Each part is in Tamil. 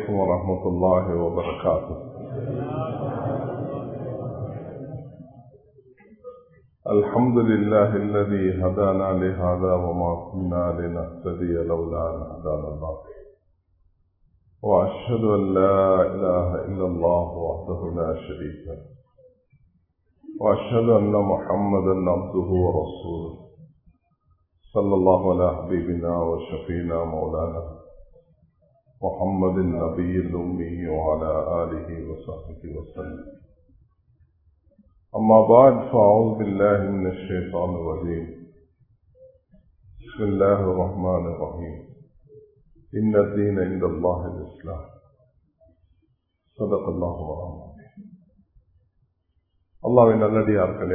عليكم ورحمة الله وبركاته الحمد لله الذي هدانا لهذا وما كنا لنهتدي لولا أن هدانا الله وأشهد أن لا إله إلا الله وحده لا شريك له وأشهد أن محمدا عبده ورسوله صلى الله على حبيبنا وشفينا مولانا محمد النبي الأمي وعلى آله وصحبه وسلم أما بعد فأعوذ بالله من الشيطان الرجيم بسم الله الرحمن الرحيم إن الدين عند الله الإسلام صدق الله وعلى அல்லாவின் நல்லடியார்களே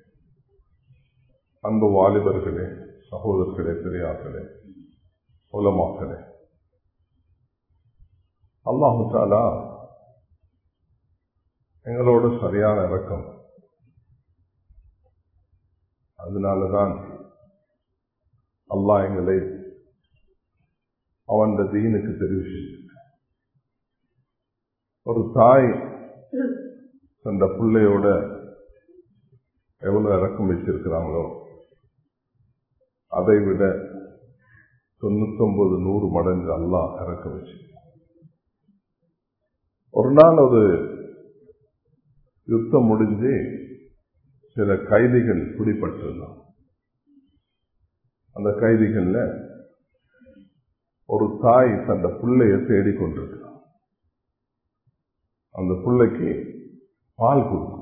அன்பு வாலிபர்களே சகோதரர்களே பெரியார்களே உலமாக்களே அல்லாஹு தாலா எங்களோட சரியான இறக்கம் அதனாலதான் அல்லாஹ் எங்களை அவன் தீனுக்கு தெரிவிச்சு ஒரு தாய் அந்த பிள்ளையோட எவ்வளவு இறக்கம் வச்சிருக்கிறாங்களோ அதை விட தொண்ணூத்தி ஒன்பது நூறு மடங்கு அல்லா இறக்க வச்சு ஒரு நாள் ஒரு யுத்தம் முடிஞ்சு சில கைதிகள் பிடிப்பட்டிருந்தான் அந்த கைதிகள்ல ஒரு தாய் தந்த பிள்ளைய தேடிக்கொண்டிருக்கிறான் அந்த பிள்ளைக்கு பால் கொடுக்கும்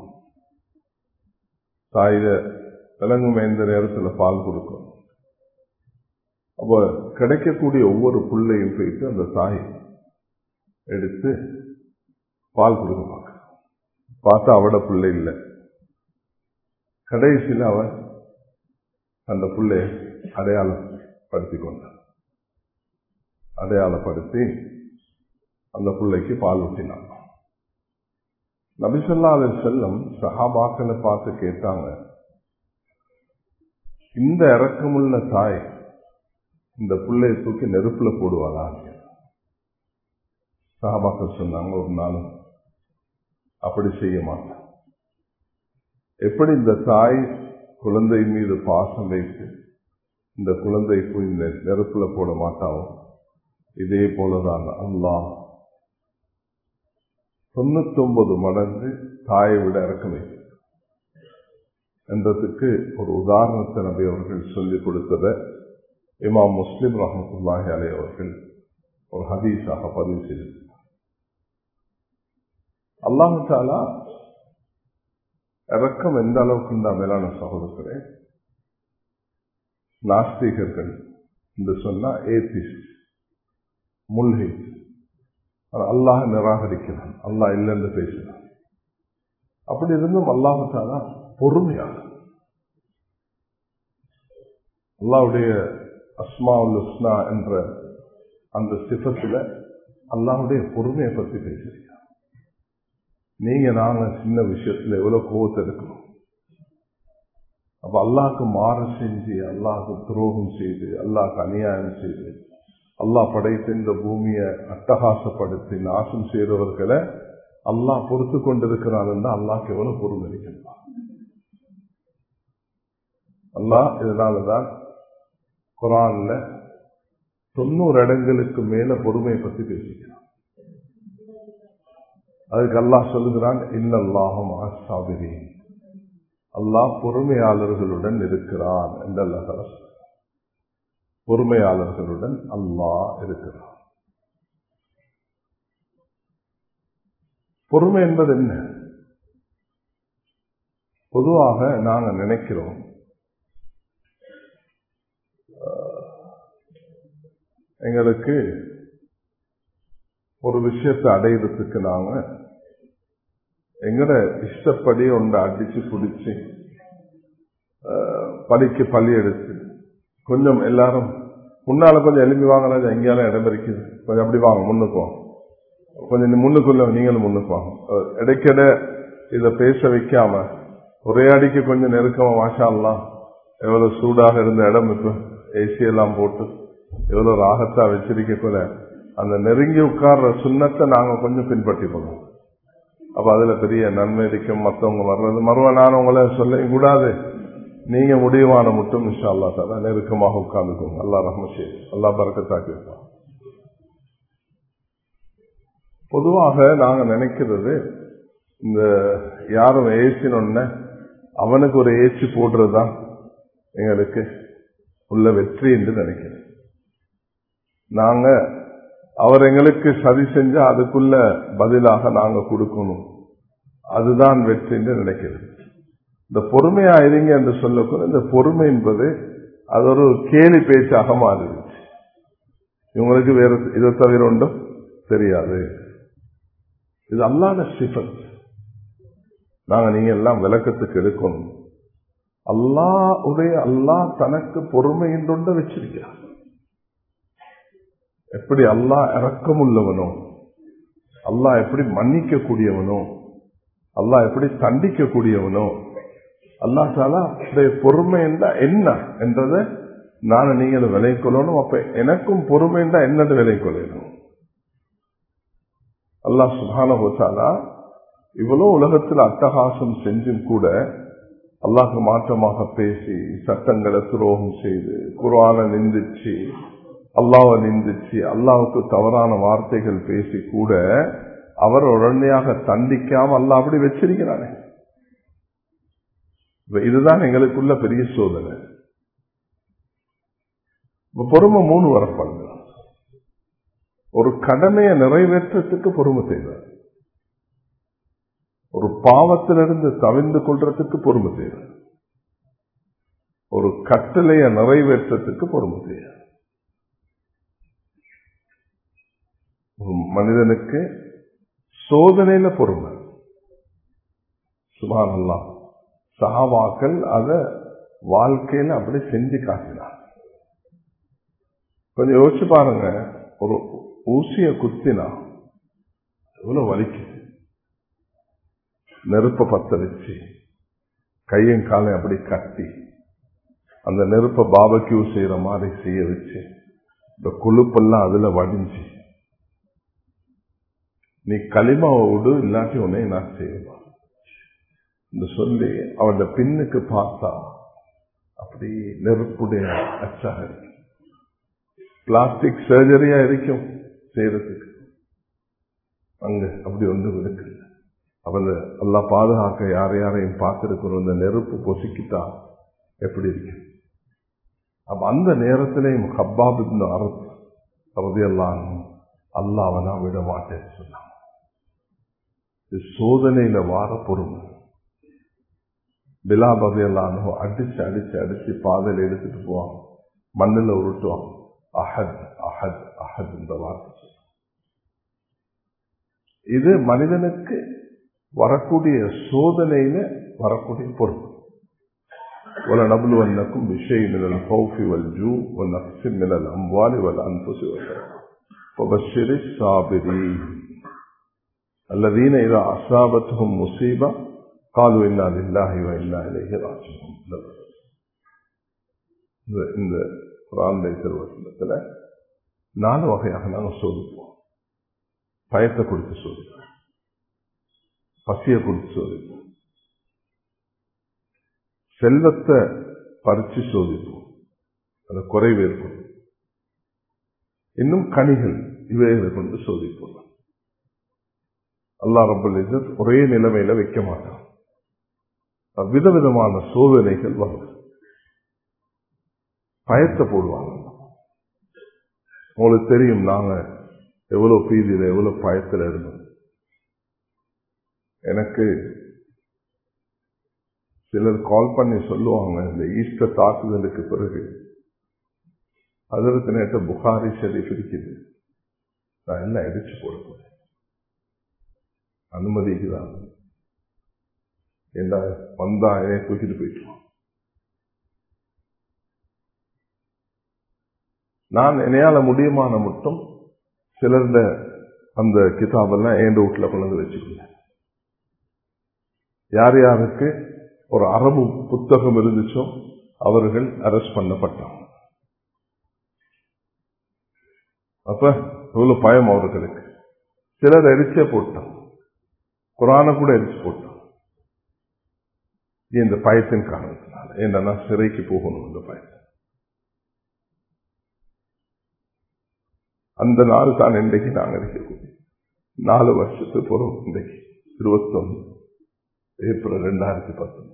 தாயில விலங்குமே இந்த நேரத்தில் பால் கொடுக்கும் அப்ப கிடைக்கக்கூடிய ஒவ்வொரு புள்ளையும் போயிட்டு அந்த தாய் எடுத்து பால் கொடுக்க பார்க்க பார்த்தா அவட பிள்ளை இல்லை கடைசியில் அவன் அந்த பிள்ளைய அடையாளப்படுத்தி கொண்டான் அடையாளப்படுத்தி அந்த பிள்ளைக்கு பால் ஊற்றினான் நபிசல்லா அலி செல்லம் சஹாபாக்களை பார்த்து கேட்டாங்க இந்த இறக்கமுள்ள தாய் இந்த பிள்ளைய தூக்கி நெருப்புல போடுவாளா சஹாபாக்கள் சொன்னாங்க ஒரு நாளும் அப்படி செய்ய மாட்டான் எப்படி இந்த தாய் குழந்தை மீது பாசம் வைத்து இந்த குழந்தை போய் நெருப்புல போட மாட்டாவோ இதே போலதான் அல்லாஹ் தொண்ணூத்தி ஒன்பது மடங்கு தாயை விட இறக்க வைக்கும் என்றதுக்கு ஒரு உதாரணத்தை நபி அவர்கள் சொல்லிக் கொடுத்தத இமாம் முஸ்லிம் ரஹமத்துல்லாஹி அலை அவர்கள் ஒரு ஹதீஸாக பதிவு செய்திருக்கிறார் அல்லாஹு தாலா இறக்கம் எந்த அளவுக்கு இந்த மேலான சகோதரர்களே நாஸ்திகர்கள் என்று சொன்னா ஏத்திஸ்ட் முல்ஹித் அல்லாஹ் நிராகரிக்கிறான் அல்லாஹ் இல்லைன்னு பேசுறான் அப்படி இருந்தும் அல்லாஹாலா பொறுமையாக அல்லாவுடைய அஸ்மாவுல் உஸ்னா என்ற அந்த சிபத்துல அல்லாவுடைய பொறுமையை பத்தி பேசுறீங்க நீங்க நாங்க சின்ன விஷயத்துல எவ்வளவு கோவத்தை இருக்கணும் அப்ப அல்லாஹ்க்கு மாறு செஞ்சு அல்லாஹ்க்கு துரோகம் செய்து அல்லாஹ்க்கு அநியாயம் செய்து அல்லாஹ் படைத்த இந்த பூமியை அட்டகாசப்படுத்தி நாசம் செய்தவர்களை அல்லாஹ் பொறுத்து கொண்டிருக்கிறான் அல்லாஹ்க்கு எவ்வளவு பொறுமை இருக்கிறான் அல்லாஹ் இதனாலதான் குரான்ல தொண்ணூறு இடங்களுக்கு மேல பொறுமையை பத்தி பேசிக்கிறான் அதுக்கு அல்லாஹ் சொல்லுகிறான் இன்னல்லாஹும் சாபிரீன் அல்லாஹ் பொறுமையாளர்களுடன் இருக்கிறான் என்று அல்லாஹ் பொறுமையாளர்களுடன் அல்லாஹ் இருக்கிறான் பொறுமை என்பது என்ன பொதுவாக நாங்க நினைக்கிறோம் எங்களுக்கு ஒரு விஷயத்தை அடையிறதுக்கு நாங்க எங்கட இஷ்டப்படி ஒன்றை அடிச்சு பிடிச்சி பலிக்கு பள்ளி எடுத்து கொஞ்சம் எல்லாரும் முன்னால கொஞ்சம் எலும்பி வாங்கினா எங்கேயாலும் இடம் இருக்குது கொஞ்சம் அப்படி வாங்க முன்னுக்கு வாங்க கொஞ்சம் முன்னுக்குள்ள நீங்களும் முன்னுக்கு வாங்க இடைக்கிட இத பேச வைக்காம ஒரே அடிக்கு கொஞ்சம் நெருக்கமா மாஷாலாம் எவ்வளவு சூடாக இருந்த இடம் இப்ப ஏசி எல்லாம் போட்டு எவ்வளவு ராகத்தா வச்சிருக்க கூட அந்த நெருங்கி உட்கார்ற சுண்ணத்தை நாங்க கொஞ்சம் பின்பற்றி போனோம் அப்ப அதுல பெரிய நன்மை இருக்கும் மத்தவங்க வர்றது மறுவ நான் உங்களை சொல்ல கூடாது நீங்க முடிவான மட்டும் இன்ஷா அல்லா தால நெருக்கமாக உட்கார்ந்துக்கோங்க அல்லா ரஹ்மஷே அல்லா பறக்கத்தாக்கி வைப்பான் பொதுவாக நாங்க நினைக்கிறது இந்த யாரும் ஏசினொன்ன அவனுக்கு ஒரு ஏசி போடுறதுதான் எங்களுக்கு உள்ள வெற்றி என்று நினைக்கிறேன் நாங்க அவர் எங்களுக்கு சதி செஞ்சா அதுக்குள்ள பதிலாக நாங்க கொடுக்கணும் அதுதான் வெற்றி என்று நினைக்கிறது இந்த பொறுமையா இருங்க என்று சொல்லக்கூட இந்த பொறுமை என்பது அது ஒரு கேலி பேச்சாக மாறிடுச்சு இவங்களுக்கு வேற இதை தவிர ஒன்றும் தெரியாது இது அல்லாத சிஃபத் நாங்க நீங்க எல்லாம் விளக்கத்துக்கு எடுக்கணும் அல்லாவுடைய அல்லா தனக்கு பொறுமை என்றொண்ட வச்சிருக்கிறார் எப்படி அல்லா இறக்கமுள்ளவனோ அல்லா எப்படி மன்னிக்க கூடியவனோ அல்லா எப்படி தண்டிக்க கூடியவனோ அல்லா தாலா பொறுமை என்றா என்ன என்றதை நான் நீங்களும் விலை கொள்ளணும் அப்ப எனக்கும் பொறுமை என்றா என்னது விலை கொள்ளணும் அல்லா சுபான ஹோசாலா இவ்வளவு உலகத்தில் அட்டகாசம் செஞ்சும் கூட அல்லாஹுக்கு மாற்றமாக பேசி சட்டங்களை துரோகம் செய்து குரான நிந்திச்சு அல்லாவை நிந்திச்சு அல்லாவுக்கு தவறான வார்த்தைகள் பேசி கூட அவர் உடனடியாக தண்டிக்காம அல்லா அப்படி வச்சிருக்கிறானே இதுதான் எங்களுக்குள்ள பெரிய சோதனை பொறுமை மூணு வரப்படுது ஒரு கடமையை நிறைவேற்றத்துக்கு பொறுமை செய்வார் ஒரு பாவத்திலிருந்து தவிர்ந்து கொள்றதுக்கு பொறுமை செய்வார் ஒரு கட்டளையை நிறைவேற்றத்துக்கு பொறுமை செய்வார் மனிதனுக்கு சோதனையில பொறுமை சுபானல்லா சஹாவாக்கள் அத வாழ்க்கையில அப்படி செஞ்சு காட்டினார் கொஞ்சம் யோசிச்சு பாருங்க ஒரு ஊசிய குத்தினா எவ்வளவு வலிக்குது நெருப்ப பத்த வச்சு கையும் காலையும் அப்படி கட்டி அந்த நெருப்ப பாபக்யூ செய்யற மாதிரி செய்ய வச்சு இந்த கொழுப்பெல்லாம் அதுல வடிஞ்சு நீ களிமாவை விடு இல்லாட்டி உன்னை நான் செய்வேன் என்று சொல்லி அவன் பின்னுக்கு பார்த்தா அப்படி நெருப்புடைய அச்சாக இருக்கு பிளாஸ்டிக் சர்ஜரியா இருக்கும் செய்யறதுக்கு அங்க அப்படி ஒன்றும் இருக்கு அவன் எல்லா பாதுகாக்க யார யாரையும் பார்த்திருக்கிறோம் இந்த நெருப்பு பொசுக்கிட்டா எப்படி இருக்கு அப்ப அந்த நேரத்திலையும் ஹப்பாப் அரசு அவதையெல்லாம் அல்லாவனா விட மாட்டேன்னு சொன்னான் இது சோதனையில வார பொறுமை பிலாபதையெல்லாம் அடிச்சு அடிச்சு அடிச்சு பாதையில் எடுத்துட்டு போவான் மண்ணில் உருட்டுவான் அஹத் அஹத் அஹத் இந்த வார்த்தை இது மனிதனுக்கு வரக்கூடிய சோதனையில வரக்கூடிய பொருள் ولنبلونكم بشيء من الخوف والجوع ونقص من الأموال والأنفس وبشر الصابرين الذين إذا أصابتهم مصيبة قالوا إنا لله وإنا إليه راجعون இந்த குரானுடைய திருவசனத்துல நாலு வகையாக நாங்கள் சோதிப்போம் பயத்தை கொடுத்து சோதிப்போம் பசியை கொடுத்து சோதிப்போம் செல்வத்தை பறிச்சு சோதிப்போம் அது குறைவு ஏற்படும் இன்னும் கனிகள் இவைகளை கொண்டு சோதிப்போம் அல்லா ரபுல் இசத் ஒரே நிலைமையில வைக்க மாட்டான் விதவிதமான சோதனைகள் வரும் பயத்தை போடுவாங்க உங்களுக்கு தெரியும் நாங்க எவ்வளவு பீதியில எவ்வளவு பயத்தில் இருந்தோம் எனக்கு சிலர் கால் பண்ணி சொல்லுவாங்க இந்த ஈஸ்டர் தாக்குதலுக்கு பிறகு அதற்கு நேற்று புகாரி ஷெரீஃப் இருக்குது நான் எல்லாம் எரிச்சு போட போறேன் அனுமதிக்குதான் என்ன வந்தா என்னை தூக்கிட்டு போயிட்டுவான் நான் என்னையால முடியுமான மட்டும் சிலர்ந்த அந்த கிதாபெல்லாம் என் வீட்டுல கொண்டு வச்சுக்கல யார் யாருக்கு ஒரு அரபு புத்தகம் இருந்துச்சோ அவர்கள் அரெஸ்ட் பண்ணப்பட்டாங்க அப்ப எவ்வளவு பயம் அவர்களுக்கு சிலர் எரிச்சே போட்டான் குரான கூட எரிச்சு போட்டான் இந்த பயத்தின் காரணத்தினால என்னன்னா சிறைக்கு போகணும் இந்த பயத்தை அந்த நாள் தான் இன்றைக்கு நாங்கள் இருக்கக்கூடிய நாலு வருஷத்துக்கு போறோம் இன்றைக்கு இருபத்தொன்னு ஏப்ரல் ரெண்டாயிரத்தி பத்தொன்பது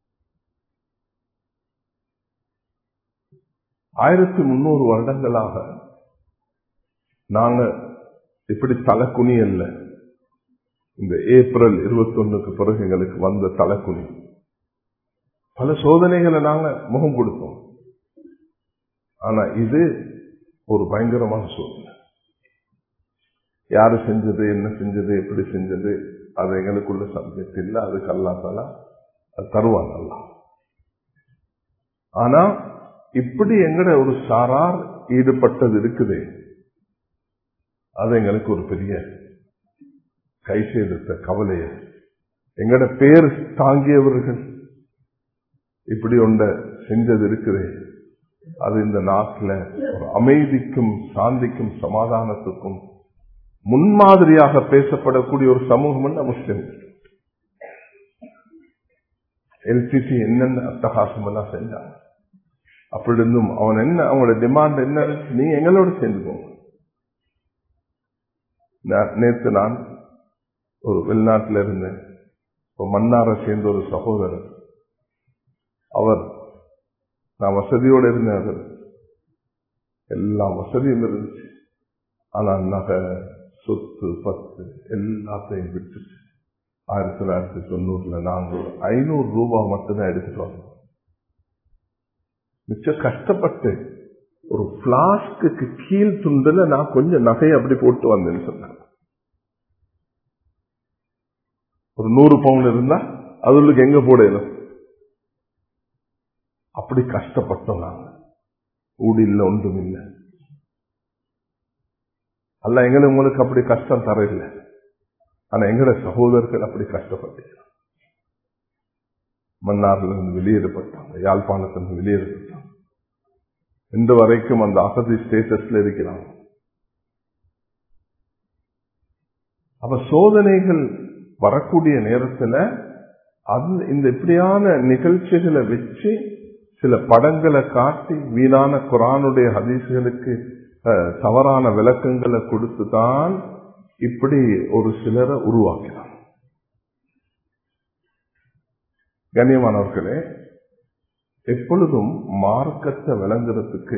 ஆயிரத்தி முன்னூறு வருடங்களாக நாங்க இப்படி தலைக்குனி அல்ல இந்த ஏப்ரல் இருபத்தொன்னுக்கு பிறகு எங்களுக்கு வந்த தலைக்குனி பல சோதனைகளை நாங்க முகம் கொடுத்தோம் ஆனா இது ஒரு பயங்கரமான சோதனை யாரு செஞ்சது என்ன செஞ்சது எப்படி செஞ்சது அது எங்களுக்குள்ள சப்ஜெக்ட் இல்லை அதுக்கு அல்லாத்தால அது தருவாங்க அல்லா ஆனா இப்படி எங்கட ஒரு சாரார் ஈடுபட்டது இருக்குது அது எங்களுக்கு ஒரு பெரிய கை செய்த கவலைய எங்கட பேர் தாங்கியவர்கள் இப்படி ஒன்ற செஞ்சது இருக்குது அது இந்த நாட்டில் ஒரு அமைதிக்கும் சாந்திக்கும் சமாதானத்துக்கும் முன்மாதிரியாக பேசப்படக்கூடிய ஒரு சமூகம் முஸ்லிம் எல்சிசி என்னென்ன அட்டகாசம் எல்லாம் செஞ்சாங்க அப்படி இருந்தும் அவன் என்ன அவங்களோட டிமாண்ட் என்ன நீங்க எங்களோட சேர்ந்துக்கோங்க நேற்று நான் ஒரு வெளிநாட்டில் இருந்தேன் மன்னாரை சேர்ந்த ஒரு சகோதரர் அவர் நான் வசதியோடு இருந்தேன் எல்லா வசதியும் இருந்துச்சு ஆனா நகை சொத்து பத்து எல்லாத்தையும் விட்டுச்சு ஆயிரத்தி தொள்ளாயிரத்தி தொண்ணூறுல நாங்கள் ஐநூறு ரூபாய் மட்டும்தான் எடுத்துட்டு வந்தோம் மிச்சம் கஷ்டப்பட்டு ஒரு பிளாஸ்க்கு கீழ் துண்டுல நான் கொஞ்சம் நகையை அப்படி போட்டு வந்தேன்னு சொன்னேன் ஒரு நூறு பவுன் இருந்தா அதுக்கு எங்க போடணும் அப்படி கஷ்டப்பட்டோம் நாங்க ஊடு இல்லை ஒன்றும் இல்லை அல்ல எங்களை உங்களுக்கு அப்படி கஷ்டம் தரவில்லை ஆனா எங்கட சகோதரர்கள் அப்படி கஷ்டப்பட்டீங்க மன்னார்ல இருந்து வெளியேறப்பட்டாங்க யாழ்ப்பாணத்திலிருந்து வெளியேறப்பட்டாங்க இன்று வரைக்கும் அந்த அசதி ஸ்டேட்டஸ்ல இருக்கிறாங்க அப்ப சோதனைகள் வரக்கூடிய நேரத்துல அது இந்த இப்படியான நிகழ்ச்சிகளை வச்சு சில படங்களை காட்டி வீணான குரானுடைய ஹதீசுகளுக்கு தவறான விளக்கங்களை கொடுத்துதான் இப்படி ஒரு சிலரை உருவாக்கினார் கண்ணியமானவர்களே எப்பொழுதும் மார்க்கத்தை விளங்குறதுக்கு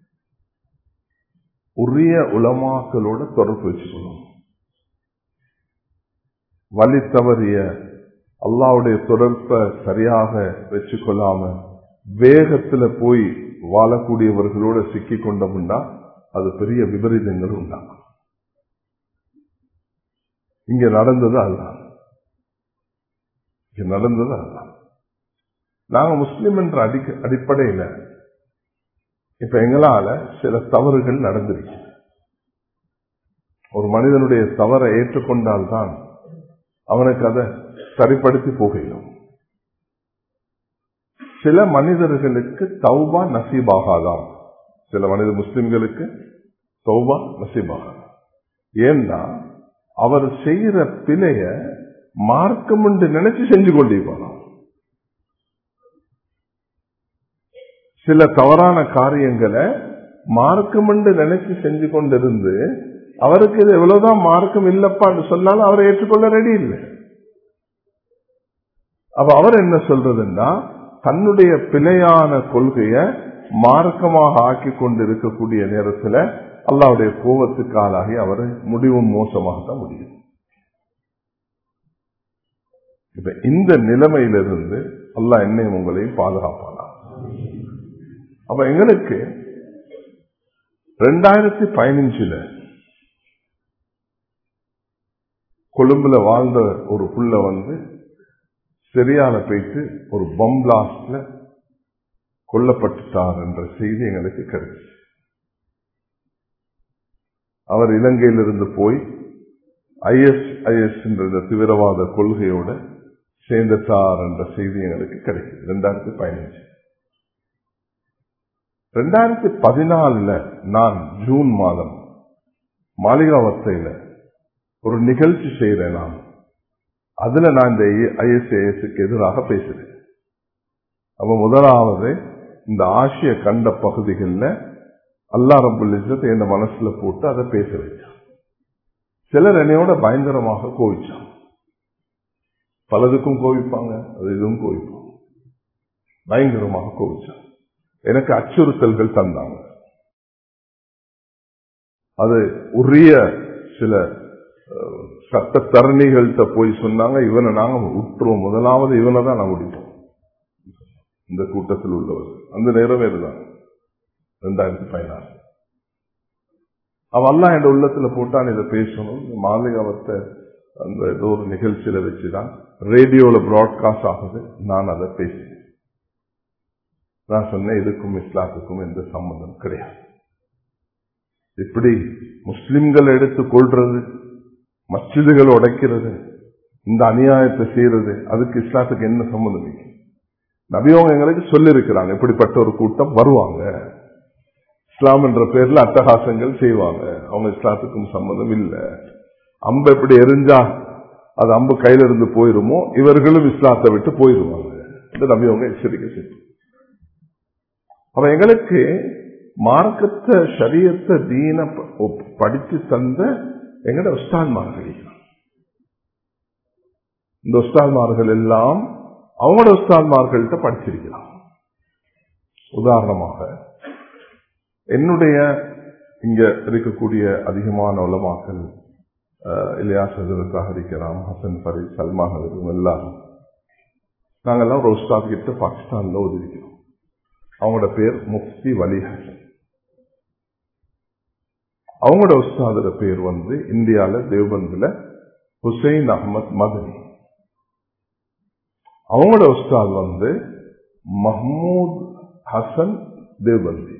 உரிய உலமாக்களோட தொடர்பு வச்சுக்கணும் வழி தவறிய அல்லாவுடைய தொடர்பை சரியாக வச்சுக்கொள்ளாம வேகத்துல போய் வாழக்கூடியவர்களோட சிக்கி கொண்டோம்னா அது பெரிய விபரீதங்கள் உண்டாகும் இங்க நடந்தது அதுதான் இங்க நடந்தது அதுதான் நாங்க முஸ்லிம் என்ற அடி அடிப்படையில இப்ப எங்களால சில தவறுகள் நடந்திருக்கு ஒரு மனிதனுடைய தவறை ஏற்றுக்கொண்டால்தான் அவனுக்கு அதை சரிப்படுத்தி போகலாம் சில மனிதர்களுக்கு தௌபா நசீபாகாதான் சில மனித முஸ்லிம்களுக்கு தௌபா நசீபாகாதான் ஏன்னா அவர் செய்யற பிழைய மார்க்கம் என்று நினைச்சு செஞ்சு கொண்டிருப்பாராம் சில தவறான காரியங்களை மார்க்கம் என்று நினைச்சு செஞ்சு கொண்டிருந்து அவருக்கு இது எவ்வளவுதான் மார்க்கம் இல்லப்பான்னு சொன்னாலும் அவரை ஏற்றுக்கொள்ள ரெடி இல்லை அப்ப அவர் என்ன சொல்றதுன்னா தன்னுடைய பிழையான கொள்கைய மார்க்கமாக ஆக்கி கொண்டு இருக்கக்கூடிய நேரத்தில் அல்லாவுடைய கோபத்துக்கு ஆளாகி அவர் முடிவும் மோசமாக தான் முடியும் இப்ப இந்த நிலைமையிலிருந்து அல்லாஹ் என்னையும் உங்களையும் பாதுகாப்பானா அப்ப எங்களுக்கு ரெண்டாயிரத்தி பதினஞ்சுல கொழும்புல வாழ்ந்த ஒரு புள்ள வந்து சரியான போயிட்டு ஒரு பம் பிளாஸ்ட்ல கொல்லப்பட்டுட்டார் என்ற செய்தி எங்களுக்கு கிடைச்சு அவர் இலங்கையிலிருந்து போய் ஐஎஸ் ஐஎஸ் என்ற தீவிரவாத கொள்கையோட சேர்ந்துட்டார் என்ற செய்தி எங்களுக்கு கிடைக்குது ரெண்டாயிரத்தி பதினஞ்சு ரெண்டாயிரத்தி பதினாலுல நான் ஜூன் மாதம் மாளிகாவத்தையில ஒரு நிகழ்ச்சி செய்யறேன் நான் அதுல நான் இந்த ஐஎஸ்ஏஎஸ்க்கு எதிராக பேசுறேன் அப்ப முதலாவது இந்த ஆசிய கண்ட பகுதிகளில் அல்லா ரபுல் இஸ்ஸத் என் மனசுல போட்டு அதை பேச வச்சான் சிலர் என்னையோட பயங்கரமாக கோவிச்சான் பலதுக்கும் கோவிப்பாங்க அது இதுவும் கோவிப்பாங்க பயங்கரமாக கோவிச்சான் எனக்கு அச்சுறுத்தல்கள் தந்தாங்க அது உரிய சில சட்ட தரணிகள்கிட்ட போய் சொன்னாங்க இவனை நாங்க விட்டுருவோம் முதலாவது இவனை தான் நான் விடுப்போம் இந்த கூட்டத்தில் உள்ளவர் அந்த நேரமே இதுதான் ரெண்டாயிரத்தி பதினாறு அவெல்லாம் என் உள்ளத்துல போட்டான் இதை பேசணும் மாளிகாவத்தை அந்த ஏதோ ஒரு நிகழ்ச்சியில வச்சுதான் ரேடியோல பிராட்காஸ்ட் ஆகுது நான் அதை பேசினேன் நான் சொன்னேன் இதுக்கும் இஸ்லாத்துக்கும் எந்த சம்பந்தம் கிடையாது இப்படி முஸ்லிம்கள் எடுத்து கொள்றது மஸ்ஜிதுகள் உடைக்கிறது இந்த அநியாயத்தை செய்யறது அதுக்கு இஸ்லாத்துக்கு என்ன சம்பந்தம் இருக்கு நபியவங்க எங்களுக்கு சொல்லிருக்கிறாங்க இப்படிப்பட்ட ஒரு கூட்டம் வருவாங்க இஸ்லாம் என்ற பேர்ல அட்டகாசங்கள் செய்வாங்க அவங்க இஸ்லாத்துக்கும் சம்மதம் இல்லை அம்பு எப்படி எரிஞ்சா அது அம்பு கையில இருந்து போயிருமோ இவர்களும் இஸ்லாத்தை விட்டு போயிருவாங்க இந்த நபியவங்க எச்சரிக்கை செய்யும் அவ எங்களுக்கு மார்க்கத்தை சரியத்தை தீன படிச்சு தந்த எங்கட உஸ்தான்மார்கள் இந்த உஸ்தான்மார்கள் எல்லாம் அவங்களோட உஸ்தான்மார்கள்ட்ட படிச்சிருக்கலாம் உதாரணமாக என்னுடைய இங்க இருக்கக்கூடிய அதிகமான உலமாக்கள் இல்லையா சதுரத்தாக இருக்கிறாம் ஹசன் ஃபரி சல்மான் இருக்கும் எல்லாரும் நாங்கெல்லாம் ஒரு உஸ்தாத் கிட்ட பாகிஸ்தான்ல ஒதுக்கிறோம் அவங்களோட பேர் முஃப்தி வலி ஹசன் அவங்களோட உஸ்தாதோட பேர் வந்து இந்தியால தேவபந்துல ஹுசைன் அகமத் மதனி அவங்களோட உஸ்தாத் வந்து மஹமூத் ஹசன் தேவபந்தி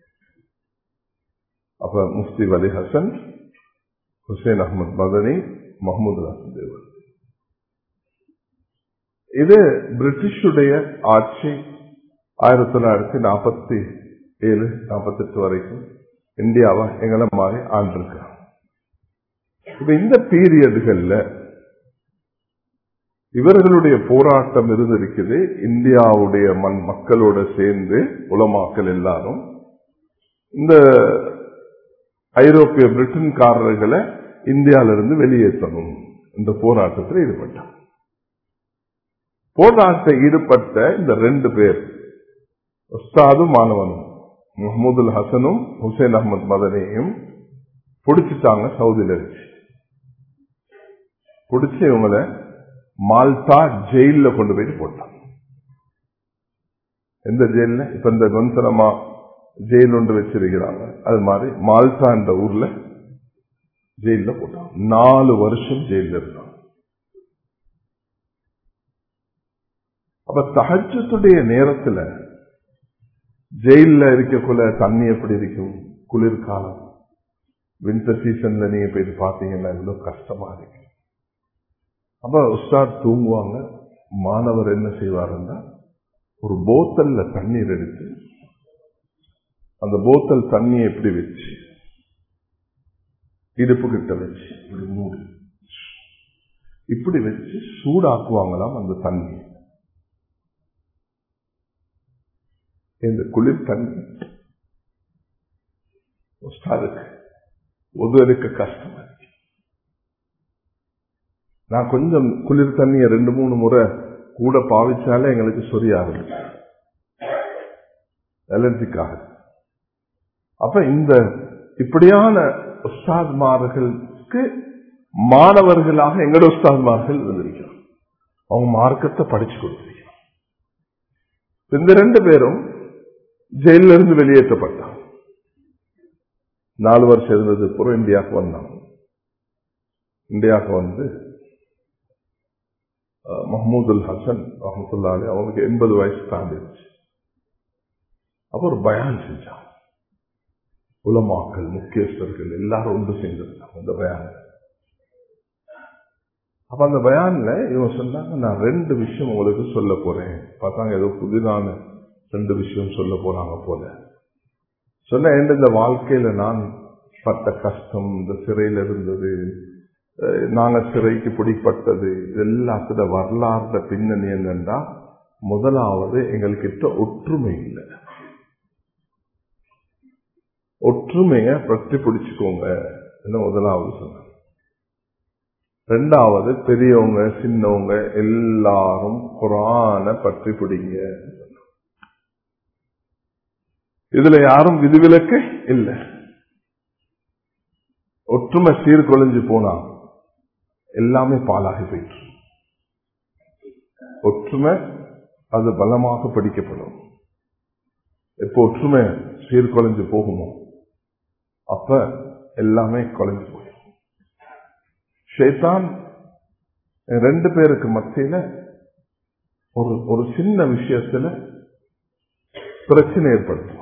அப்ப முஃப்தி வலி ஹசன் ஹுசைன் அகமது மதனி மஹமூத் ஹசன் தேவபந்தி இது பிரிட்டிஷுடைய ஆட்சி ஆயிரத்தி தொள்ளாயிரத்தி நாற்பத்தி ஏழு நாற்பத்தி எட்டு வரைக்கும் இந்தியாவை எங்களை மாதிரி ஆண்டிருக்கிறான் இப்ப இந்த பீரியடுகள்ல இவர்களுடைய போராட்டம் இருந்திருக்குது இந்தியாவுடைய மண் மக்களோட சேர்ந்து உலமாக்கல் எல்லாரும் இந்த ஐரோப்பிய பிரிட்டன்காரர்களை இந்தியாவிலிருந்து வெளியேற்றணும் இந்த போராட்டத்தில் ஈடுபட்டார் போராட்டத்தில் ஈடுபட்ட இந்த ரெண்டு பேர் உஸ்தாதும் மாணவனும் முகமது ஹசனும் ஹுசைன் அகமது மதனையும் பிடிச்சிட்டாங்க சவுதியில வச்சு பிடிச்சி இவங்களை மால்டா ஜெயில கொண்டு போயிட்டு போட்டாங்க எந்த ஜெயில இப்ப இந்த நொன்சனமா ஜெயில் ஒன்று வச்சிருக்கிறாங்க அது மாதிரி மால்டா என்ற ஊர்ல ஜெயில போட்டாங்க நாலு வருஷம் ஜெயில இருந்தாங்க அப்ப தகச்சத்துடைய நேரத்துல ஜெயில இருக்கக்குள்ள தண்ணி எப்படி இருக்கும் குளிர்காலம் வின்டர் சீசன்ல நீங்க போயிட்டு பாத்தீங்கன்னா எவ்வளவு கஷ்டமா இருக்கு அப்ப உஸ்தாத் தூங்குவாங்க மாணவர் என்ன செய்வாருன்னா ஒரு போத்தல்ல தண்ணீர் எடுத்து அந்த போத்தல் தண்ணியை எப்படி வச்சு இடுப்பு கிட்ட வச்சு இப்படி மூடி இப்படி வச்சு சூடாக்குவாங்களாம் அந்த தண்ணி இந்த குளிர் தண்ணி உஸ்தாதுக்கு ஒது எடுக்க கஷ்டமா இருக்கு நான் கொஞ்சம் குளிர் தண்ணியை ரெண்டு மூணு முறை கூட பாவிச்சாலே எங்களுக்கு சொரியாது அலர்ஜிக்காக அப்ப இந்த இப்படியான உஸ்தாத்மார்களுக்கு மாணவர்களாக எங்களோட உஸ்தாத்மார்கள் இருந்திருக்கிறோம் அவங்க மார்க்கத்தை படிச்சு கொடுத்திருக்கிறோம் இந்த ரெண்டு பேரும் ஜெயில இருந்து வெளியேற்றப்பட்டாங்க நாலு வருஷம் இருந்தது புறம் இந்தியாவுக்கு வந்தாங்க இந்தியாவுக்கு வந்து மஹமூதுல் ஹசன் ரஹமத்துல்லாலே அவங்களுக்கு எண்பது வயசு தாண்டிடுச்சு அப்ப ஒரு பயான் செஞ்சாங்க உலமாக்கள் முக்கியஸ்தர்கள் எல்லாரும் ஒன்று சேர்ந்திருந்தாங்க அந்த பயான் அப்ப அந்த பயான்ல இவங்க சொன்னாங்க நான் ரெண்டு விஷயம் உங்களுக்கு சொல்ல போறேன் பார்த்தாங்க ஏதோ புதிதான ரெண்டு விஷயம் சொல்ல போறாங்க போல சொன்ன இந்த வாழ்க்கையில நான் பட்ட கஷ்டம் இந்த சிறையில் இருந்தது அஹ் நாங்க சிறைக்கு பிடிப்பட்டது இது எல்லாத்தோட வரலாறுட பின்னணி என்னன்னா முதலாவது எங்கள்கிட்ட ஒற்றுமை இல்லை ஒற்றுமைய பற்றி பிடிச்சுக்கோங்க என்ன முதலாவது சொன்னாங்க ரெண்டாவது பெரியவங்க சின்னவங்க எல்லாரும் குரான பற்றி பிடிங்க இதுல யாரும் விதிவிலக்கு இல்லை ஒற்றுமை சீர்குலைஞ்சு போனா எல்லாமே பாலாகி போயிட்டு ஒற்றுமை அது பலமாக படிக்கப்படும் எப்போ ஒற்றுமை சீர்குலைஞ்சு போகுமோ அப்ப எல்லாமே குலைஞ்சு போயிடும் ஷேத்தான் ரெண்டு பேருக்கு மத்தியில ஒரு ஒரு சின்ன விஷயத்துல பிரச்சனை ஏற்படுத்தும்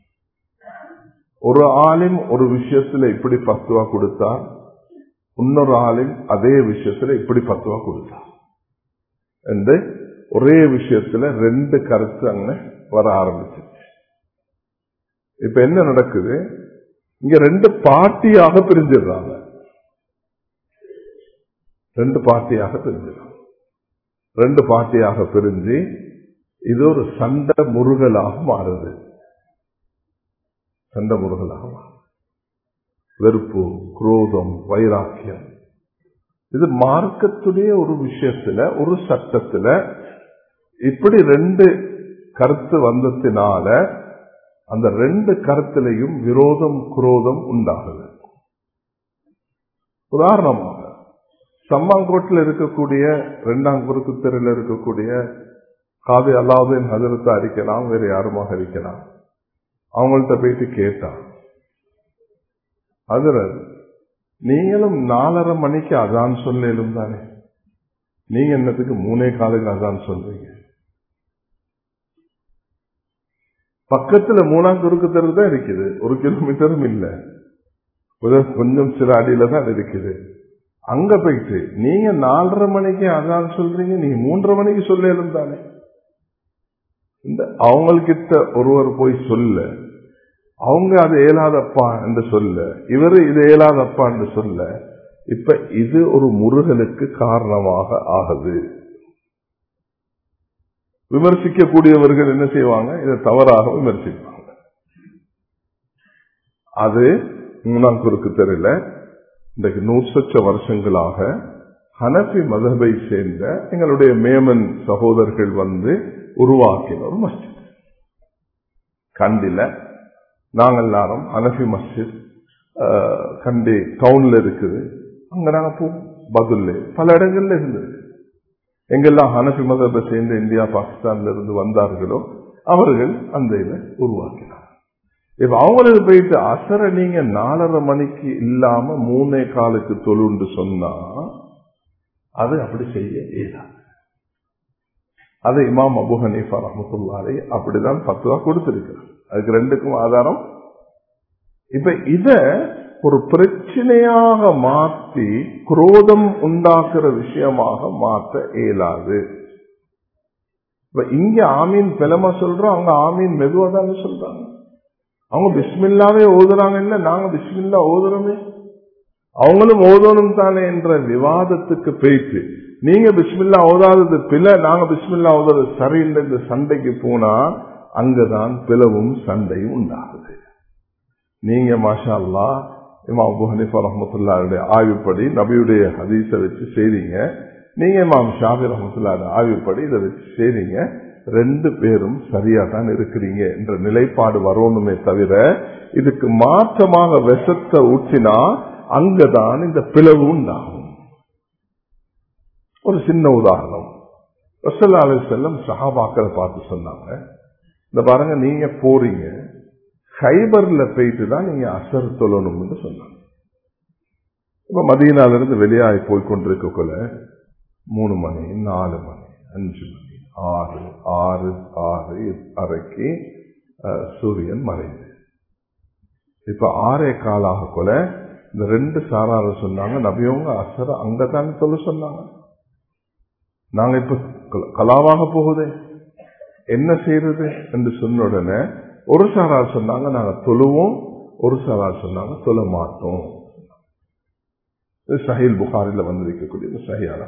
ஒரு ஆளும் ஒரு விஷயத்துல இப்படி பத்துவா கொடுத்தார் இன்னொரு ஆளும் அதே விஷயத்துல இப்படி பத்துவா கொடுத்தார் என்று ஒரே விஷயத்துல ரெண்டு கருத்து அங்க வர ஆரம்பிச்சிருச்சு இப்ப என்ன நடக்குது இங்க ரெண்டு பார்ட்டியாக பிரிஞ்சிடுறாங்க ரெண்டு பார்ட்டியாக பிரிஞ்சிடும் ரெண்டு பார்ட்டியாக பிரிஞ்சு இது ஒரு சண்டை முருகலாக மாறுது சண்டை முருகலாக மாறுது வெறுப்பு குரோதம் வைராக்கியம் இது மார்க்கத்துடைய ஒரு விஷயத்துல ஒரு சட்டத்துல இப்படி ரெண்டு கருத்து வந்ததினால அந்த ரெண்டு கருத்திலையும் விரோதம் குரோதம் உண்டாகுது உதாரணமாக சம்மாங்கோட்டில் இருக்கக்கூடிய இரண்டாம் குறுக்கு தெருவில் இருக்கக்கூடிய காதி அல்லாவின் ஹதரத்தை அறிக்கலாம் வேற யாருமாக இருக்கலாம் அவங்கள்ட்ட போயிட்டு கேட்டான் அதில் நீங்களும் நாலரை மணிக்கு அதான் சொல்லலும் தானே நீங்க என்னத்துக்கு மூணே காலுக்கு அதான் சொல்றீங்க பக்கத்துல மூணாம் குறுக்கு தெரு தான் இருக்குது ஒரு கிலோமீட்டரும் இல்லை கொஞ்சம் சில அடியில தான் இருக்குது அங்க போயிட்டு நீங்க நாலரை மணிக்கு அதான் சொல்றீங்க நீங்க மூன்றரை மணிக்கு சொல்லலும் தானே இந்த அவங்கக்கிட்ட ஒருவர் போய் சொல்ல அவங்க அது ஏலாதப்பா என்று சொல்ல இவரு இது ஏலாதப்பா என்று சொல்ல இப்ப இது ஒரு முருகனுக்கு காரணமாக ஆகுது விமர்சிக்கக்கூடியவர்கள் என்ன செய்வாங்க இதை தவறாக விமர்சிப்பாங்க அது மூணாம் குறுக்கு தெருல இன்றைக்கு நூற்றச்ச வருஷங்களாக ஹனபி மதபை சேர்ந்த எங்களுடைய மேமன் சகோதரர்கள் வந்து உருவாக்கின ஒரு மஸ்ஜித் கண்டில நாங்கள் எல்லாரும் ஹனபி மஸ்ஜித் கண்டி டவுன்ல இருக்குது அங்க நாங்க போ பதில் பல இடங்கள்ல இருந்தது எங்கெல்லாம் ஹனபி மதபை சேர்ந்த இந்தியா பாகிஸ்தான்ல இருந்து வந்தார்களோ அவர்கள் அந்த இதை உருவாக்கினார் இப்ப அவங்களுக்கு போயிட்டு அசர நீங்க நாலரை மணிக்கு இல்லாம மூணே காலுக்கு தொழுண்டு சொன்னா அது அப்படி செய்ய இயலாது அது இமாம் அபு ஹனீஃபா ரஹமத்துல்லாரை அப்படிதான் பத்துவா கொடுத்திருக்கிறார் அதுக்கு ரெண்டுக்கும் ஆதாரம் இப்ப இத ஒரு பிரச்சனையாக மாற்றி குரோதம் உண்டாக்குற விஷயமாக மாற்ற இயலாது இப்ப இங்க ஆமீன் பெலமா சொல்றோம் அவங்க ஆமீன் மெதுவா தானே சொல்றாங்க அவங்க பிஸ்மில்லாவே ஓதுறாங்க இல்ல நாங்க பிஸ்மில்லா ஓதுறோமே அவங்களும் ஓதணும் தானே என்ற விவாதத்துக்கு போயிட்டு நீங்க பிஸ்மில்லா ஓதாதது பில நாங்க பிஸ்மில்லா ஓதுறது சரியில்லை இந்த சண்டைக்கு போனா அங்கதான் பிளவும் சண்டையும் உண்டாகுது நீங்க மாஷா அல்லா இமாம் அபு ஹனீஃபா ரஹமத்துல்லாருடைய ஆய்வுப்படி நபியுடைய ஹதீஸை வச்சு செய்றீங்க நீங்க இமாம் ஷாபி ரஹமத்துல்லாருடைய ஆய்வுப்படி இதை வச்சு செய்றீங்க ரெண்டு பேரும் சரியா தான் இருக்கிறீங்க என்ற நிலைப்பாடு வரணுமே தவிர இதுக்கு மாற்றமாக விஷத்தை ஊற்றினா அங்கதான் இந்த பிளவு உண்டாகும் ஒரு சின்ன உதாரணம் ரசல்லா அலி செல்லம் சஹாபாக்களை பார்த்து சொன்னாங்க இந்த பாருங்க நீங்க போறீங்க ஹைபர்ல போயிட்டு தான் நீங்க அசர் தொழணும்னு சொன்னாங்க இப்ப மதியனால இருந்து வெளியாகி போய் கொண்டிருக்கக்குள்ள மூணு மணி நாலு மணி அஞ்சு மணி ஆறு ஆறு ஆறு அரைக்கு சூரியன் மறைந்து இப்ப ஆறே காலாக கொல இந்த ரெண்டு சாரார சொன்னாங்க நபியவங்க அசர அங்கதான் சொல்ல சொன்னாங்க நாங்க இப்ப கலாவாக போகுதே என்ன செய்யறது என்று சொன்ன உடனே ஒரு சாரார் சொன்னாங்க நாங்க தொழுவோம் ஒரு சவால் சொன்னாங்க சொல்ல மாட்டோம் இது சஹீல் புகாரில் வந்திருக்கக்கூடிய சஹியான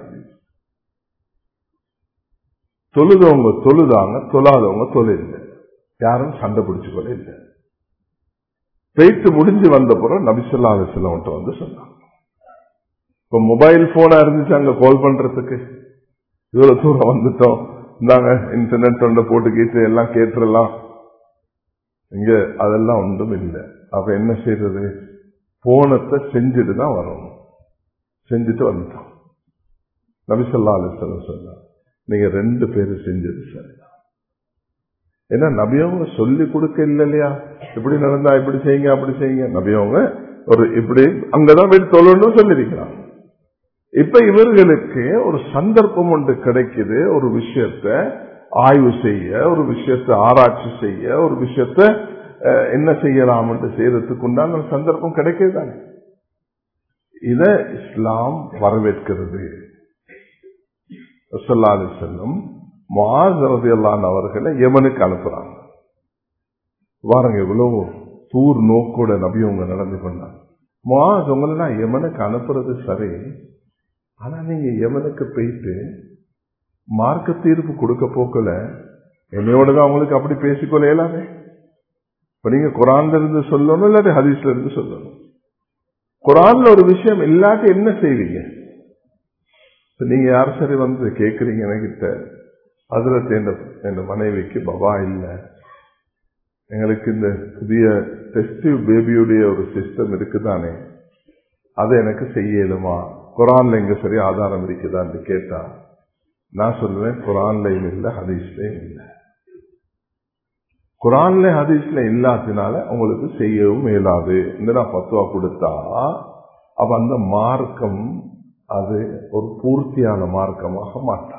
தொழுதவங்க தொழுதாங்க தொழாதவங்க தொழில் யாரும் சண்டை பிடிச்சுக்கொள்ள இல்லை பெய்த்து முடிஞ்சு வந்த பிறகு நபிசுல்லா அலிஸ்லாம் வந்து சொன்னாங்க இப்ப மொபைல் போனா இருந்துச்சு அங்க கால் பண்றதுக்கு இவ்வளவு தூரம் வந்துட்டோம் இந்தாங்க இன்டர்நெட் ஒன்றை போட்டு கேட்டு எல்லாம் கேட்டுடலாம் இங்க அதெல்லாம் ஒன்றும் இல்லை அப்ப என்ன செய்யறது போனத்தை செஞ்சுட்டு தான் வரணும் செஞ்சுட்டு வந்துட்டோம் நபிசல்லா அலிஸ்லாம் சொன்னா நீங்க ரெண்டு பேரும் செஞ்சது சரிதான் ஏன்னா நபியவங்க சொல்லி கொடுக்க இல்லை இல்லையா இப்படி நடந்தா இப்படி செய்யுங்க அப்படி செய்யுங்க நபியவங்க ஒரு இப்படி அங்கதான் போய் தொழணும் சொல்லியிருக்கிறாங்க இப்ப இவர்களுக்கு ஒரு சந்தர்ப்பம் ஒன்று கிடைக்குது ஒரு விஷயத்த ஆய்வு செய்ய ஒரு விஷயத்தை ஆராய்ச்சி செய்ய ஒரு விஷயத்த என்ன செய்யலாம் என்று செய்யறதுக்கு உண்டான சந்தர்ப்பம் கிடைக்கிறது தானே இத இஸ்லாம் வரவேற்கிறது சொல்லாது செல்லும் மாசரதியல்லான் அவர்களை யமனுக்கு அனுப்புறாங்க வாருங்க இவ்வளவு தூர் நோக்கோட நபியவங்க நடந்து கொண்டாங்க மாஸ் உங்களெல்லாம் யமனுக்கு அனுப்புறது சரி ஆனா நீங்க யமனுக்கு போயிட்டு மார்க்க தீர்ப்பு கொடுக்க போக்கல என்னையோட தான் அவங்களுக்கு அப்படி பேசிக்கொள்ள இயலாமே இப்ப நீங்க குரான்ல இருந்து சொல்லணும் இல்லாட்டி ஹதீஸ்ல இருந்து சொல்லணும் குரான்ல ஒரு விஷயம் இல்லாட்டி என்ன செய்வீங்க நீங்க யார் சரி வந்து கேக்குறீங்க என்கிட்ட அதுல என் மனைவிக்கு பபா இல்ல எங்களுக்கு இந்த புதிய டெஸ்டிவ் பேபியுடைய ஒரு சிஸ்டம் இருக்குதானே அதை எனக்கு செய்யலுமா குரான்ல எங்க சரி ஆதாரம் இருக்குதான்னு கேட்டா நான் சொல்லுவேன் குரான்லையும் இல்லை ஹதீஸ்லயும் இல்லை குரான்ல ஹதீஸ்ல இல்லாதனால உங்களுக்கு செய்யவும் இயலாது நான் பத்துவா கொடுத்தா அப்ப அந்த மார்க்கம் அது ஒரு பூர்த்தியான மார்க்கமாக மாட்டாது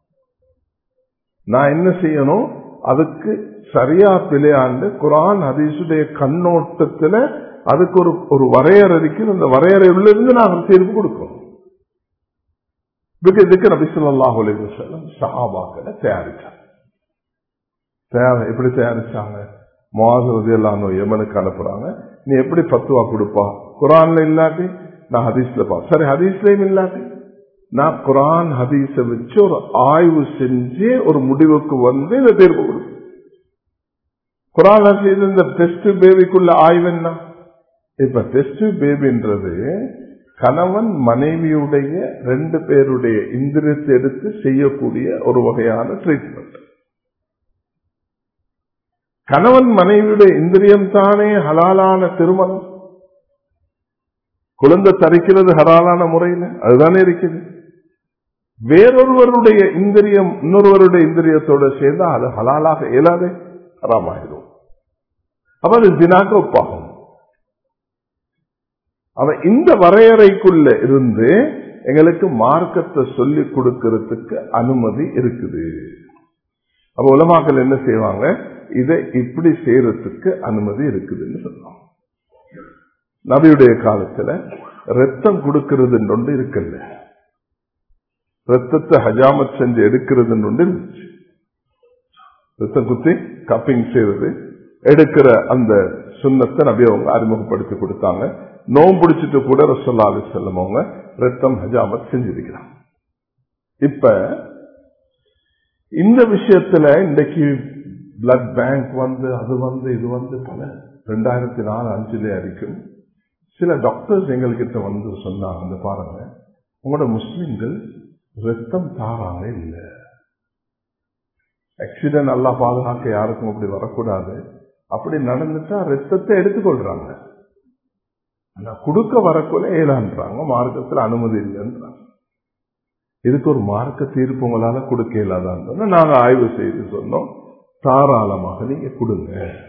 நான் என்ன செய்யணும் அதுக்கு சரியா பிழையாண்டு குரான் ஹதீஸுடைய கண்ணோட்டத்துல அதுக்கு ஒரு ஒரு வரையறை இருக்கு அந்த வரையறையுள்ள இருந்து நான் தீர்ப்பு கொடுக்கணும் இதுக்கு நபி சொல்லாஹ் செல்லம் சஹாபாக்களை தயாரிச்சாங்க தயார் எப்படி தயாரிச்சாங்க மாதிரி எல்லாம் எமனுக்கு அனுப்புறாங்க நீ எப்படி பத்துவா கொடுப்பா குரான்ல இல்லாட்டி நான் ஹதீஸ்ல பா சரி ஹதீஸ்லயும் இல்லாட்டி நான் குரான் ஹதீஸ வச்சு ஒரு ஆய்வு செஞ்சு ஒரு முடிவுக்கு வந்து இந்த தீர்ப்பு கொடுப்பேன் குரான் செய்த இந்த டெஸ்ட் பேபிக்குள்ள ஆய்வு என்ன இப்ப டெஸ்ட் பேபின்றது கணவன் மனைவியுடைய ரெண்டு பேருடைய இந்திரியத்தை எடுத்து செய்யக்கூடிய ஒரு வகையான ட்ரீட்மெண்ட் கணவன் மனைவியுடைய இந்திரியம் தானே ஹலாலான திருமணம் குழந்தை தரிக்கிறது ஹலாலான முறையில் அதுதானே இருக்குது வேறொருவருடைய இந்திரியம் இன்னொருவருடைய இந்திரியத்தோட சேர்ந்தா அது ஹலாலாக இயலாதே ஹராமாயிரும் அப்ப அது தினாக்க ஒப்பாகும் அவன் இந்த வரையறைக்குள்ள இருந்து எங்களுக்கு மார்க்கத்தை சொல்லிக் கொடுக்கறதுக்கு அனுமதி இருக்குது அப்ப உலமாக்கள் என்ன செய்வாங்க இதை இப்படி செய்யறதுக்கு அனுமதி இருக்குதுன்னு சொல்லுவாங்க நபியுடைய காலத்துல ரத்தம் கொடுக்கிறது ஒன்று இருக்குல்ல ரத்தத்தை ஹஜாமத் செஞ்சு எடுக்கிறது ஒன்று இருந்துச்சு ரத்தம் குத்தி கப்பிங் செய்யறது எடுக்கிற அந்த சுண்ணத்தை நபி அவங்க அறிமுகப்படுத்தி கொடுத்தாங்க நோம் பிடிச்சிட்டு கூட ரசோல்லா அலி செல்லம் அவங்க ரத்தம் ஹஜாமத் செஞ்சிருக்கிறாங்க இப்ப இந்த விஷயத்துல இன்றைக்கு பிளட் பேங்க் வந்து அது வந்து இது வந்து பல ரெண்டாயிரத்தி நாலு அஞ்சுல வரைக்கும் சில டாக்டர்ஸ் எங்கள்கிட்ட வந்து சொன்னாங்க இந்த பாருங்க உங்களோட முஸ்லிம்கள் ரத்தம் தாராங்க இல்லை ஆக்சிடென்ட் நல்லா பாதுகாக்க யாருக்கும் அப்படி வரக்கூடாது அப்படி நடந்துட்டா ரத்தத்தை எடுத்துக்கொள்றாங்க ஆனா கொடுக்க வரக்குள்ள ஏலான்றாங்க மார்க்கத்தில் அனுமதி இல்லைன்றாங்க இதுக்கு ஒரு மார்க்க தீர்ப்பு உங்களால கொடுக்க இயலாதான் நாங்க ஆய்வு செய்து சொன்னோம் தாராளமாக நீங்க கொடுங்க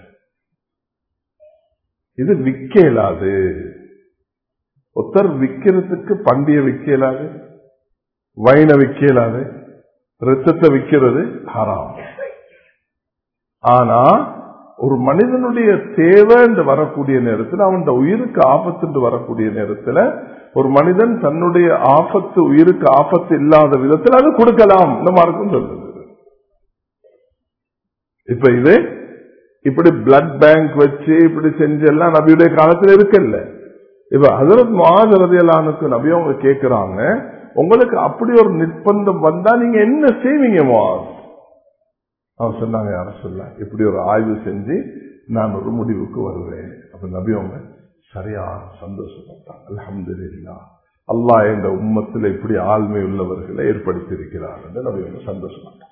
இது விற்க இயலாது ஒருத்தர் விற்கிறதுக்கு பண்டிய விற்க இயலாது வைன விற்க இயலாது ரத்தத்தை விற்கிறது ஹராம் ஆனா ஒரு மனிதனுடைய தேவை என்று வரக்கூடிய நேரத்தில் அவன் உயிருக்கு ஆபத்து என்று வரக்கூடிய நேரத்தில் ஒரு மனிதன் தன்னுடைய ஆபத்து உயிருக்கு ஆபத்து இல்லாத விதத்தில் அது கொடுக்கலாம் இந்த மார்க்கும் சொல்றது இப்ப இது இப்படி பிளட் பேங்க் வச்சு இப்படி செஞ்செல்லாம் நபியுடைய காலத்துல இருக்கல்ல இப்ப ஹசரத் மகாஜரதியலானுக்கு நபி அவங்க கேட்கிறாங்க உங்களுக்கு அப்படி ஒரு நிர்பந்தம் வந்தா நீங்க என்ன செய்வீங்க மாஸ் அவர் சொன்னாங்க யார சொல்ல இப்படி ஒரு ஆய்வு செஞ்சு நான் ஒரு முடிவுக்கு வருவேன் அப்ப நபி அவங்க சரியா சந்தோஷப்பட்டாங்க அலமதுல்லா அல்லாஹ் இந்த உம்மத்தில் இப்படி ஆழ்மை உள்ளவர்களை ஏற்படுத்தியிருக்கிறார் என்று நபி அவங்க சந்தோஷப்பட்டாங்க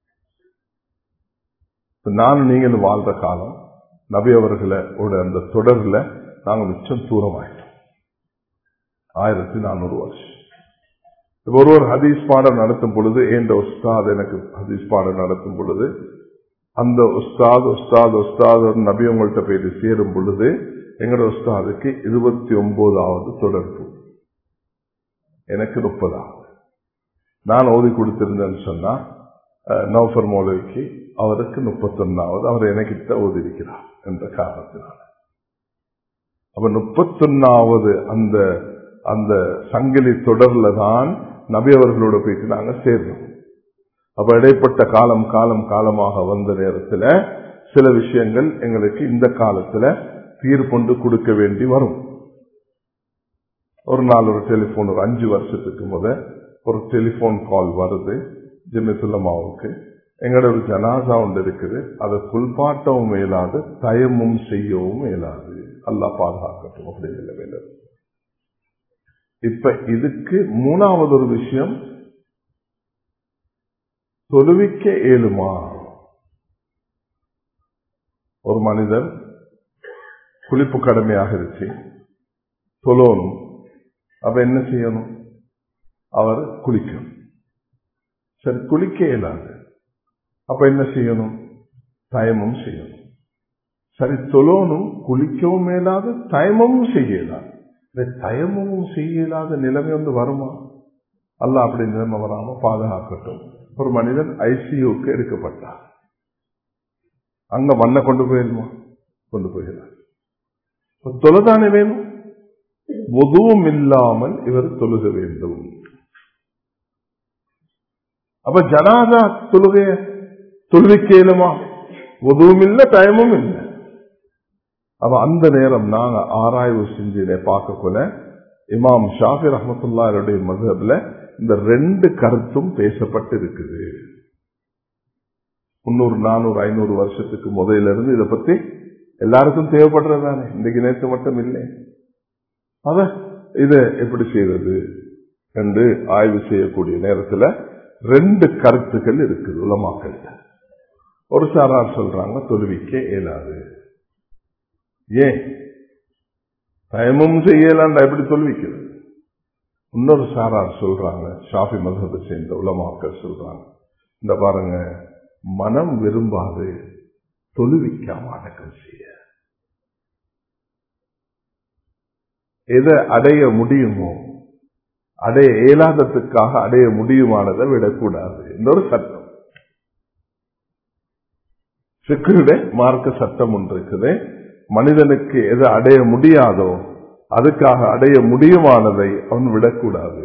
நானும் நீங்களும் வாழ்ற காலம் நபி அவர்களோட அந்த தொடர்ல நாங்க மிச்சம் தூரமாயிட்டோம் ஆயிரத்தி நானூறு வருஷம் ஒருவர் ஹதீஸ் பாடம் நடத்தும் பொழுது ஏண்ட உஸ்தாத் எனக்கு ஹதீஸ் பாடம் நடத்தும் பொழுது அந்த உஸ்தாத் உஸ்தாத் உஸ்தாத் நபி உங்கள்கிட்ட போயிட்டு சேரும் பொழுது எங்களோட உஸ்தாதுக்கு இருபத்தி ஒன்பதாவது தொடர்பு எனக்கு முப்பதாவது நான் ஓதி கொடுத்திருந்தேன்னு சொன்னா நௌஃபர் மௌலவிக்கு அவருக்கு முப்பத்தொன்னாவது அவர் எனக்கிட்ட ஓதி இருக்கிறார் என்ற காரணத்தினால அப்ப முப்பத்தொன்னாவது அந்த அந்த சங்கிலி தொடர்ல தான் நபி அவர்களோட போயிட்டு நாங்க சேர்றோம் அப்ப இடைப்பட்ட காலம் காலம் காலமாக வந்த நேரத்தில் சில விஷயங்கள் எங்களுக்கு இந்த காலத்துல தீர்ப்பொண்டு கொடுக்க வேண்டி வரும் ஒரு நாள் ஒரு டெலிபோன் ஒரு அஞ்சு வருஷத்துக்கு முத ஒரு டெலிபோன் கால் வருது ஜிமிசுல்லமாவுக்கு எங்களோட ஒரு ஜனாசா ஒன்று இருக்குது அதை புல்பாட்டவும் மேலாது தயமும் செய்யவும் மேலாது அல்லா பாதுகாக்கட்டும் அப்படிங்கிற வேலை இப்ப இதுக்கு மூணாவது ஒரு விஷயம் தொழுவிக்க ஏழுமா ஒரு மனிதர் குளிப்பு கடமையாக இருச்சு தொழணும் அப்ப என்ன செய்யணும் அவர் குளிக்கணும் சரி குளிக்க இயலாது அப்ப என்ன செய்யணும் தயமும் செய்யணும் சரி தொழணும் குளிக்கவும் மேலாது தயமமும் செய்யலாது இந்த தயமமும் செய்யலாத நிலைமை வந்து வருமா அல்ல அப்படி நிலைமை வராம பாதுகாக்கட்டும் ஒரு மனிதன் ஐசியூக்கு எடுக்கப்பட்டார் அங்க மண்ணை கொண்டு போயிடுமா கொண்டு போயிடலாம் தொழுதானே வேணும் உதவும் இல்லாமல் இவர் தொழுக வேண்டும் அப்ப ஜனாதா தொழுகைய தொழுவிக்கலுமா உதவும் இல்லை டைமும் இல்லை அப்ப அந்த நேரம் நாங்க ஆராய்வு செஞ்சு பார்க்கக்குள்ள இமாம் ஷாஃபி ரஹமத்துல்லாருடைய மதப்ல இந்த ரெண்டு கருத்தும் பேசப்பட்டு இருக்குது முன்னூறு நானூறு ஐநூறு வருஷத்துக்கு முதல்ல இருந்து இதை பத்தி எல்லாருக்கும் தேவைப்படுறதானே இன்றைக்கு நேற்று மட்டும் இல்லை அத இதை எப்படி செய்வது என்று ஆய்வு செய்யக்கூடிய நேரத்தில் ரெண்டு கருத்துக்கள் இருக்குது உலமாக்கல் ஒரு சாரார் சொல்றாங்க தொழுவிக்க இயலாது ஏன் தயமும் செய்யலாண்டா எப்படி தொழுவிக்கிறது இன்னொரு சாரார் சொல்றாங்க ஷாஃபி மதத்தை சேர்ந்த உலமாக்கள் சொல்றாங்க இந்த பாருங்க மனம் விரும்பாது தொழுவிக்காம அடக்கம் செய்ய எதை அடைய முடியுமோ அடைய இயலாததுக்காக அடைய முடியுமானதை விடக்கூடாது இன்னொரு சட்டம் சிக்கருடைய மார்க்க சட்டம் ஒன்று இருக்குது மனிதனுக்கு எதை அடைய முடியாதோ அதுக்காக அடைய முடியுமானதை அவன் விடக்கூடாது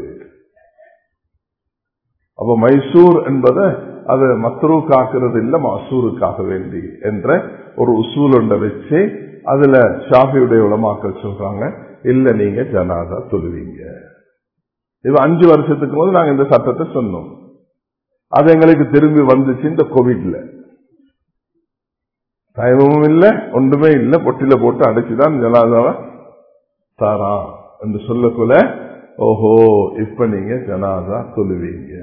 அப்ப மைசூர் என்பதை அது மத்ரூக்காக்குறது இல்ல மசூருக்காக வேண்டி என்ற ஒரு உசூல் ஒன்றை வச்சு அதுல ஷாஃபியுடைய உலமாக்கள் சொல்றாங்க இல்ல நீங்க ஜனாதா சொல்லுவீங்க இது அஞ்சு வருஷத்துக்கு போது நாங்க இந்த சட்டத்தை சொன்னோம் அது எங்களுக்கு திரும்பி வந்துச்சு இந்த கோவிட்ல தயமும் இல்ல ஒன்றுமே இல்ல பொட்டில போட்டு அடைச்சுதான் ஜனாதாவை தாரா என்று சொல்லக்குள்ள ஓஹோ இப்ப நீங்க ஜனாதா சொல்லுவீங்க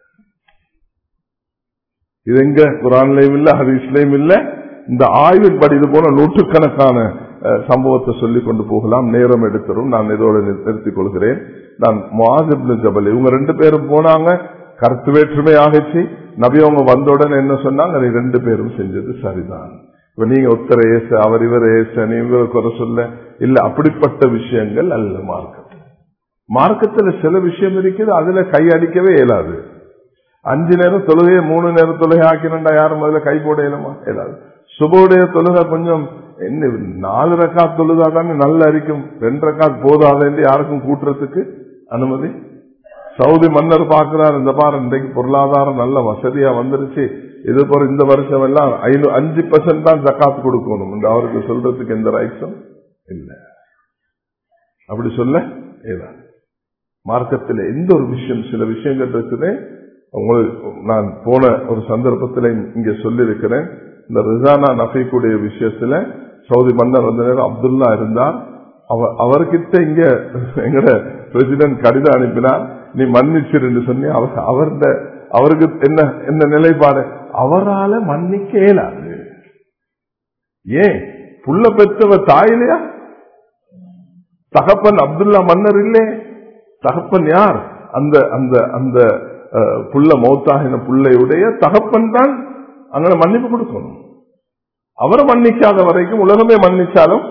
இது எங்க குரான்லயும் இல்ல ஹதீஸ்லயும் இல்ல இந்த ஆய்வின் படி இது போல நூற்றுக்கணக்கான சம்பவத்தை சொல்லிக் கொண்டு போகலாம் நேரம் எடுத்துரும் நான் இதோட நிறுத்திக் கொள்கிறேன் நான் மாதிப்னு ஜபல் இவங்க ரெண்டு பேரும் போனாங்க கருத்து வேற்றுமை ஆகிச்சு நபி அவங்க வந்தவுடன் என்ன சொன்னாங்க நீ ரெண்டு பேரும் செஞ்சது சரிதான் இப்ப நீங்க ஒத்தர ஏச அவர் இவர் ஏச நீ இவர் குறை சொல்ல இல்ல அப்படிப்பட்ட விஷயங்கள் அல்ல மார்க்கம் மார்க்கத்துல சில விஷயம் இருக்குது அதுல கை அடிக்கவே இயலாது அஞ்சு நேரம் தொழுகையை மூணு நேரம் தொழுகை ஆக்கினா யாரும் முதல்ல கை போட இயலுமா இயலாது சுபோடைய தொழுகை கொஞ்சம் என்ன நாலு ரக்கா தொழுதா தானே நல்லா இருக்கும் ரெண்டு ரக்கா போதாதேன்னு யாருக்கும் கூட்டுறதுக்கு அனுமதி சவுதி மன்னர் பார்க்கிறார் இந்த பாரு இன்றைக்கு பொருளாதாரம் நல்ல வசதியா வந்துருச்சு இது போற இந்த வருஷம் எல்லாம் ஐநூ அஞ்சு பர்சன்ட் தான் ஜக்காத் கொடுக்கணும் இந்த அவருக்கு சொல்றதுக்கு எந்த ரைட்ஸும் இல்லை அப்படி சொல்ல ஏதான் மார்க்கத்தில் எந்த ஒரு விஷயம் சில விஷயங்கள் இருக்குது உங்களுக்கு நான் போன ஒரு சந்தர்ப்பத்தில் இங்க சொல்லியிருக்கிறேன் இந்த ரிசானா நஃபீக்குடைய விஷயத்துல சவுதி மன்னர் வந்த நேரம் அப்துல்லா இருந்தார் அவர் அவர்கிட்ட இங்க எங்கட பிரசிடென்ட் கடிதம் அனுப்பினார் நீ மன்னிச்சிருந்து சொன்னி அவர் அவர்த அவருக்கு என்ன என்ன நிலைப்பாடு அவரால மன்னிக்க இயலாது ஏன் புள்ள பெற்றவ தாயிலையா தகப்பன் அப்துல்லா மன்னர் இல்லே தகப்பன் யார் அந்த அந்த அந்த அஹ், புள்ள மௌத்தாகின புள்ளையுடைய தகப்பன் தான் அங்க மன்னிப்பு கொடுக்கணும் அவரை மன்னிக்காத வரைக்கும் உலகமே மன்னிச்சாலும்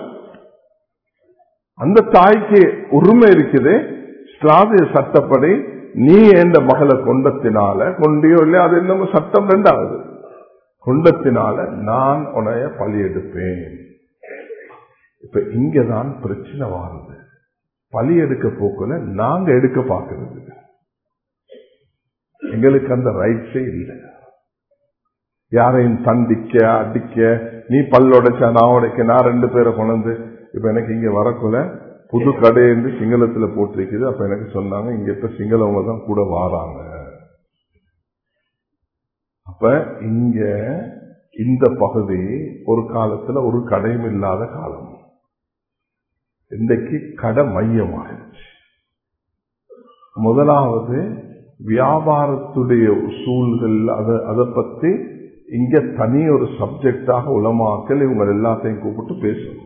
அந்த தாய்க்கு உரிமை இருக்குது இஸ்லாமிய சட்டப்படி நீ என்ற மகளை கொண்டத்தினால கொண்டியோ இல்லையா அது என்னமோ சட்டம் ரெண்டாவது கொண்டத்தினால நான் உனைய பழி எடுப்பேன் இப்ப இங்கதான் பிரச்சனை வாருது பழி எடுக்க போக்குல நாங்க எடுக்க பார்க்கிறது எங்களுக்கு அந்த ரைட்ஸே இல்லை யாரையும் தண்டிக்க அடிக்க நீ பல்லொடைச்சா நான் உடைக்க நான் ரெண்டு பேரை கொண்டு இப்ப எனக்கு இங்க வரக்குள்ள புது கடை என்று சிங்களத்துல போட்டிருக்குது அப்ப எனக்கு சொன்னாங்க இங்க இப்ப சிங்களவங்க தான் கூட வாராங்க அப்ப இங்க இந்த பகுதி ஒரு காலத்துல ஒரு கடையும் இல்லாத காலம் இன்றைக்கு கடை மையமாயிருச்சு முதலாவது வியாபாரத்துடைய சூழ்கள் அதை அதை பத்தி இங்க தனி ஒரு சப்ஜெக்டாக உலமாக்கல் இவங்க எல்லாத்தையும் கூப்பிட்டு பேசணும்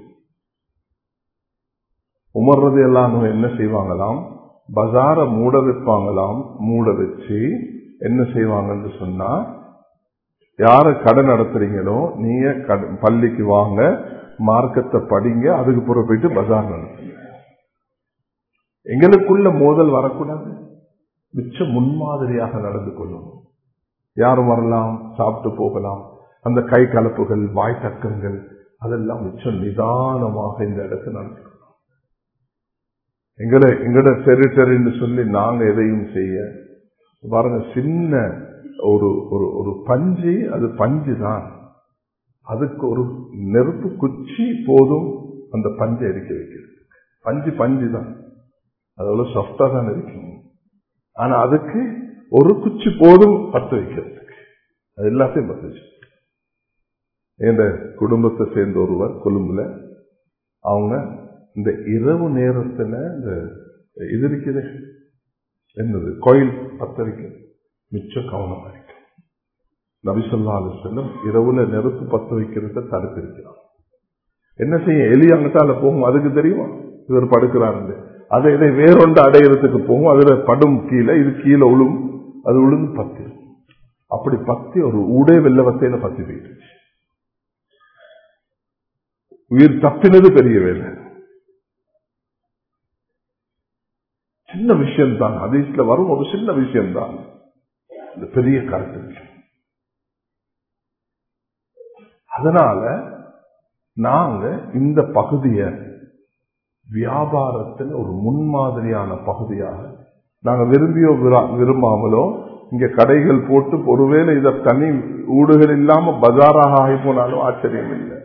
உமர்றது எல்லாம் என்ன செய்வாங்களாம் பஜார மூட வைப்பாங்களாம் மூட வச்சு என்ன செய்வாங்கன்னு சொன்னா யார கடை நடத்துறீங்களோ நீங்க கட- பள்ளிக்கு வாங்க மார்க்கத்தை படிங்க அதுக்கு பிறகு போயிட்டு பஜார் நடத்துங்க எங்களுக்குள்ள மோதல் வரக்கூடாது மிச்சம் முன்மாதிரியாக நடந்து கொள்ளணும் யாரும் வரலாம் சாப்பிட்டு போகலாம் அந்த கை கலப்புகள் வாய் தக்கங்கள் அதெல்லாம் மிச்சம் நிதானமாக இந்த இடத்தை நடக்கணும் எங்கட எங்கட டெரிட்டரின்னு சொல்லி நாங்க எதையும் செய்ய பாருங்க சின்ன ஒரு ஒரு ஒரு பஞ்சு அது பஞ்சு தான் அதுக்கு ஒரு நெருப்பு குச்சி போதும் அந்த பஞ்சை எரிக்க வைக்கிறது பஞ்சு பஞ்சு தான் அது அவ்வளவு சாஃப்டா தான் இருக்கும் ஆனா அதுக்கு ஒரு குச்சி போதும் பத்த வைக்கிறதுக்கு அது எல்லாத்தையும் பத்த வச்சு என்ற குடும்பத்தை சேர்ந்த ஒருவர் கொழும்புல அவங்க இந்த இரவு நேரத்துல இந்த இது இருக்குது என்னது கோயில் பத்த வைக்கிறது மிச்சம் கவனமா இருக்கு நபிசல்லா செல்லும் இரவுல நெருப்பு பத்த வைக்கிறத தடுத்திருக்கிறார் என்ன செய்ய எலி அங்கத்தால போகும் அதுக்கு தெரியுமா இவர் படுக்கிறாரு அதை இதை வேறொன்று அடையிறதுக்கு போகும் அதுல படும் கீழே இது கீழே உழும் அது உளுந்து பத்தி அப்படி பத்தி ஒரு ஊடே வெள்ளவத்தையில பத்தி போயிட்டுச்சு உயிர் தப்பினது பெரிய வேலை சின்ன விஷயம் தான் ஹதீஸ்ல வரும் ஒரு சின்ன விஷயம் தான் இந்த பெரிய கருத்து விஷயம் அதனால நாங்க இந்த பகுதியை வியாபாரத்தில் ஒரு முன்மாதிரியான பகுதியாக நாங்க விரும்பியோ விரா- விரும்பாமலோ இங்க கடைகள் போட்டு ஒருவேளை இத தனி ஊடுகள் இல்லாம பஜாராக ஆகி போனாலும் ஆச்சரியம் இல்லை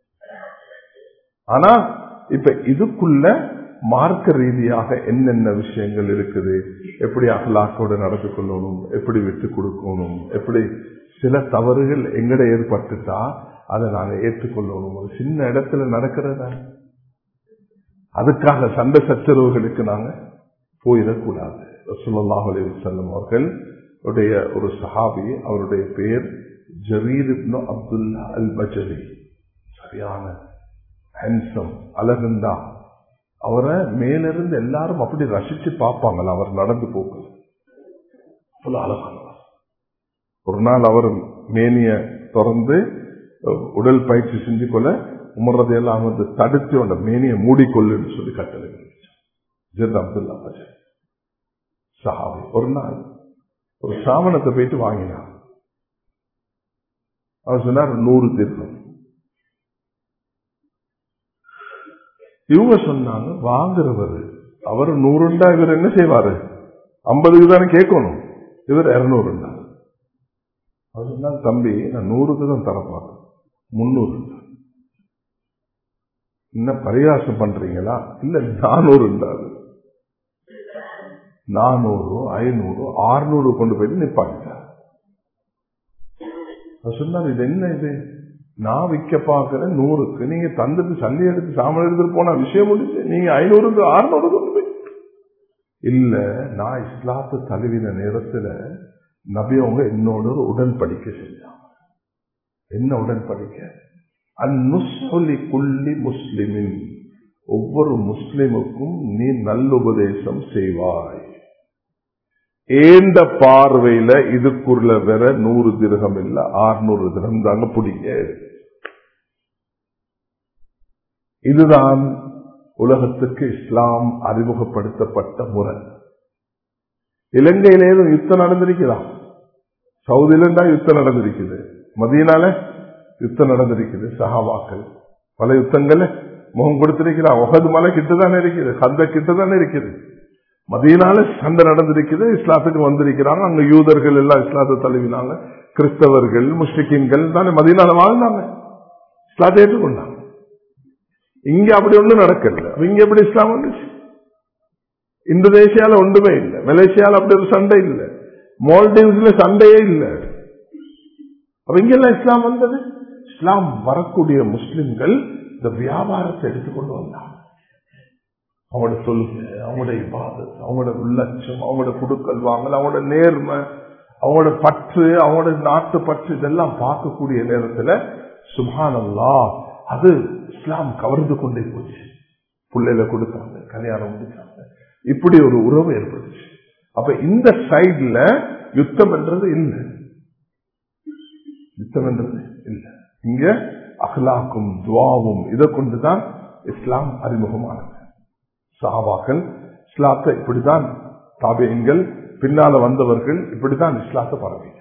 ஆனா இப்ப இதுக்குள்ள மார்க்க ரீதியாக என்னென்ன விஷயங்கள் இருக்குது எப்படி அகலாக்கோட நடந்து கொள்ளணும் எப்படி விட்டு கொடுக்கணும் எப்படி சில தவறுகள் எங்கட ஏற்பட்டுட்டா அதை நாங்க ஏற்றுக்கொள்ளணும் ஒரு சின்ன இடத்துல நடக்கிறதா அதுக்காக சண்டை சச்சரவுகளுக்கு நாங்க போயிடக்கூடாது ரசூலுல்லாஹி அலைஹி வஸல்லம் அவர்கள் உடைய ஒரு சஹாபி அவருடைய பெயர் ஜரீர் இப்னு அப்துல்லா அல் பஜலி சரியான ஹேண்ட்ஸம் அழகுந்தா அவரை மேலிருந்து எல்லாரும் அப்படி ரசிச்சு பார்ப்பாங்களா அவர் நடந்து போகல அவ்வளவு அழகானவர் ஒரு நாள் அவர் மேனிய திறந்து அஹ், உடல் பயிற்சி செஞ்சு கொள்ள உமர்றதையெல்லாம் வந்து தடுத்து அந்த மேனியை மூடிக்கொள்ளுன்னு சொல்லி கட்டளை ஜெத் அப்துல்லா பஜல் சஹாபி ஒரு நாள் ஒரு சாமனத்தை போயிட்டு வாங்கினார் அவர் சொன்னார் நூறு தீர்க்கம் இவங்க சொன்னாங்க வாங்குறவர் அவர் நூறுண்டா இவர் என்ன செய்வாரு ஐம்பதுக்கு தானே கேட்கணும் இவர் இருநூறுண்டா அவர் சொன்னார் தம்பி நான் நூறுக்கு தான் தரப்பாங்க முன்னூறு இன்னும் பரிகாசம் பண்றீங்களா இல்ல நானூறு இருந்தாரு நானூறு ஐநூறு ஆறுநூறு கொண்டு போயிட்டு நிப்பாட்டிட்டார் அவர் சொன்னார் இது என்ன இது நான் விற்க பார்க்கிறேன் நூறுக்கு நீங்க தந்துட்டு சந்தை எடுத்து சாமான் எடுத்துட்டு போனா விஷயம் முடிச்சு நீங்க ஐநூறுக்கு ஆறுநூறு கொண்டு போய் இல்ல நான் இஸ்லாத்தை தழுவின நேரத்துல நபி அவங்க என்னோட ஒரு உடன்படிக்கை செஞ்சாங்க என்ன உடன்படிக்க அந்நுஸ்லி குள்ளி முஸ்லிமின் ஒவ்வொரு முஸ்லிமுக்கும் நீ நல்லுபதேசம் செய்வாய் ஏந்த பார்வையில இதுக்குள்ள வேற நூறு திரகம் இல்ல ஆறுநூறு திரகம் தாங்க பிடிங்க இதுதான் உலகத்துக்கு இஸ்லாம் அறிமுகப்படுத்தப்பட்ட முறை இலங்கையிலேயும் யுத்தம் நடந்திருக்குதா சவுதியிலும் தான் யுத்தம் நடந்திருக்குது மதியனால யுத்தம் நடந்திருக்குது சஹாவாக்கள் பல யுத்தங்கள்ல முகம் கொடுத்திருக்கிறான் ஒகது மலை கிட்டதானே இருக்குது கந்த கிட்டதானே இருக்குது மதியனால சண்டை நடந்திருக்குது இஸ்லாத்துக்கு வந்திருக்கிறாங்க அங்க யூதர்கள் எல்லாம் இஸ்லாத்தை தழுவினாங்க கிறிஸ்தவர்கள் முஸ்லிக்கின்கள் தானே மதியனால வாழ்ந்தாங்க இஸ்லாத்தை ஏற்றுக்கொண்டாங்க இங்க அப்படி ஒண்ணும் நடக்கல இங்க எப்படி இஸ்லாம் வந்துச்சு இந்தோனேஷியால ஒன்றுமே இல்லை மலேசியால அப்படி ஒரு சண்டை இல்லை மால்டீவ்ஸ்ல சண்டையே இல்லை அப்ப இங்கெல்லாம் இஸ்லாம் வந்தது இஸ்லாம் வரக்கூடிய முஸ்லிம்கள் இந்த வியாபாரத்தை எடுத்துக்கொண்டு வந்தாங்க அவங்களோட சொல்லுங்க அவங்களோட இபாதத் அவங்களோட உள்ளட்சம் அவங்களோட குடுக்கல் வாங்கல் அவங்களோட நேர்மை அவங்களோட பற்று அவங்களோட நாட்டு பற்று இதெல்லாம் பார்க்கக்கூடிய நேரத்துல சுபானல்லா அது இஸ்லாம் கவர்ந்து கொண்டே போச்சு பிள்ளைல கொடுத்தாங்க கல்யாணம் முடிச்சாங்க இப்படி ஒரு உறவு ஏற்பட்டுச்சு அப்ப இந்த சைட்ல யுத்தம் என்றது இல்லை யுத்தம் என்றது இல்லை இங்க அகலாக்கும் துவாவும் இதை கொண்டுதான் இஸ்லாம் அறிமுகமானது சாபாக்கள் இஸ்லாத்தை இப்படிதான் தாபியங்கள் பின்னால வந்தவர்கள் இப்படிதான் இஸ்லாத்தை பரவிக்கிறார்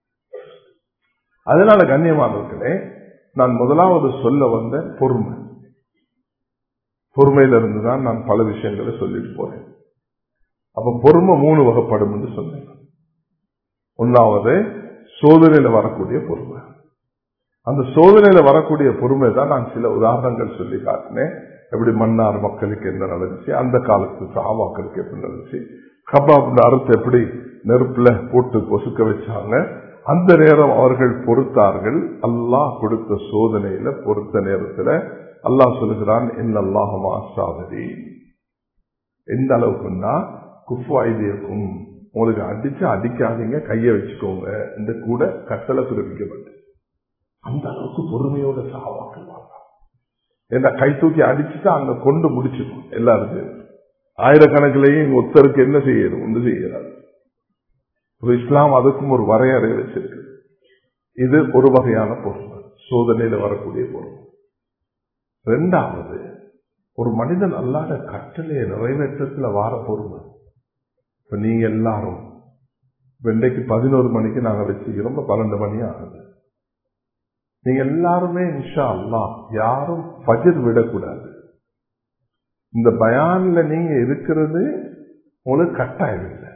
அதனால கண்ணியமானவர்களே நான் முதலாவது சொல்ல வந்த பொறுமை பொறுமையிலிருந்து தான் நான் பல விஷயங்களை சொல்லிட்டு போறேன் அப்ப பொறுமை மூணு வகைப்படும் என்று சொன்னேன் ஒன்னாவது சோதனையில வரக்கூடிய பொறுமை அந்த சோதனையில வரக்கூடிய பொறுமை தான் நான் சில உதாரணங்கள் சொல்லி காட்டினேன் எப்படி மன்னார் மக்களுக்கு என்ன நடந்துச்சு அந்த காலத்து சாவாக்களுக்கு எப்படி நடந்துச்சு கபாப் அறுத்து எப்படி நெருப்புல போட்டு பொசுக்க வச்சாங்க அந்த நேரம் அவர்கள் பொறுத்தார்கள் அல்லாஹ் கொடுத்த சோதனையில பொறுத்த நேரத்துல அல்லாஹ் சொல்லுகிறான் என் அல்லாஹமா சாதரி எந்த அளவுக்குன்னா குஃபு ஐதியக்கும் உங்களுக்கு அடிச்சு அடிக்காதீங்க கைய வச்சுக்கோங்க இந்த கூட கட்டளை பிறப்பிக்கப்பட்டு அந்த அளவுக்கு பொறுமையோட சாவாக்கள் என்ன கை தூக்கி அடிச்சுட்டு அங்க கொண்டு முடிச்சிடும் எல்லாருக்கும் ஆயிரக்கணக்கிலேயும் ஒருத்தருக்கு என்ன செய்யணும் ஒன்று செய்யறாரு இஸ்லாம் அதுக்கும் ஒரு வரையறை வச்சிருக்கு இது ஒரு வகையான பொறுமை சோதனையில வரக்கூடிய பொறுமை ரெண்டாவது ஒரு மனிதன் அல்லாத கட்டளையை நிறைவேற்றத்துல வார பொறுமை இப்ப நீங்க எல்லாரும் வெண்டைக்கு பதினோரு மணிக்கு நாங்க வச்சுக்கிறோம் பன்னெண்டு மணி ஆகுது நீங்க எல்லாருமே இன்ஷா அல்லா யாரும் பஜர் விடக்கூடாது இந்த பயான்ல நீங்க இருக்கிறது உங்களுக்கு கட்டாயம் இல்லை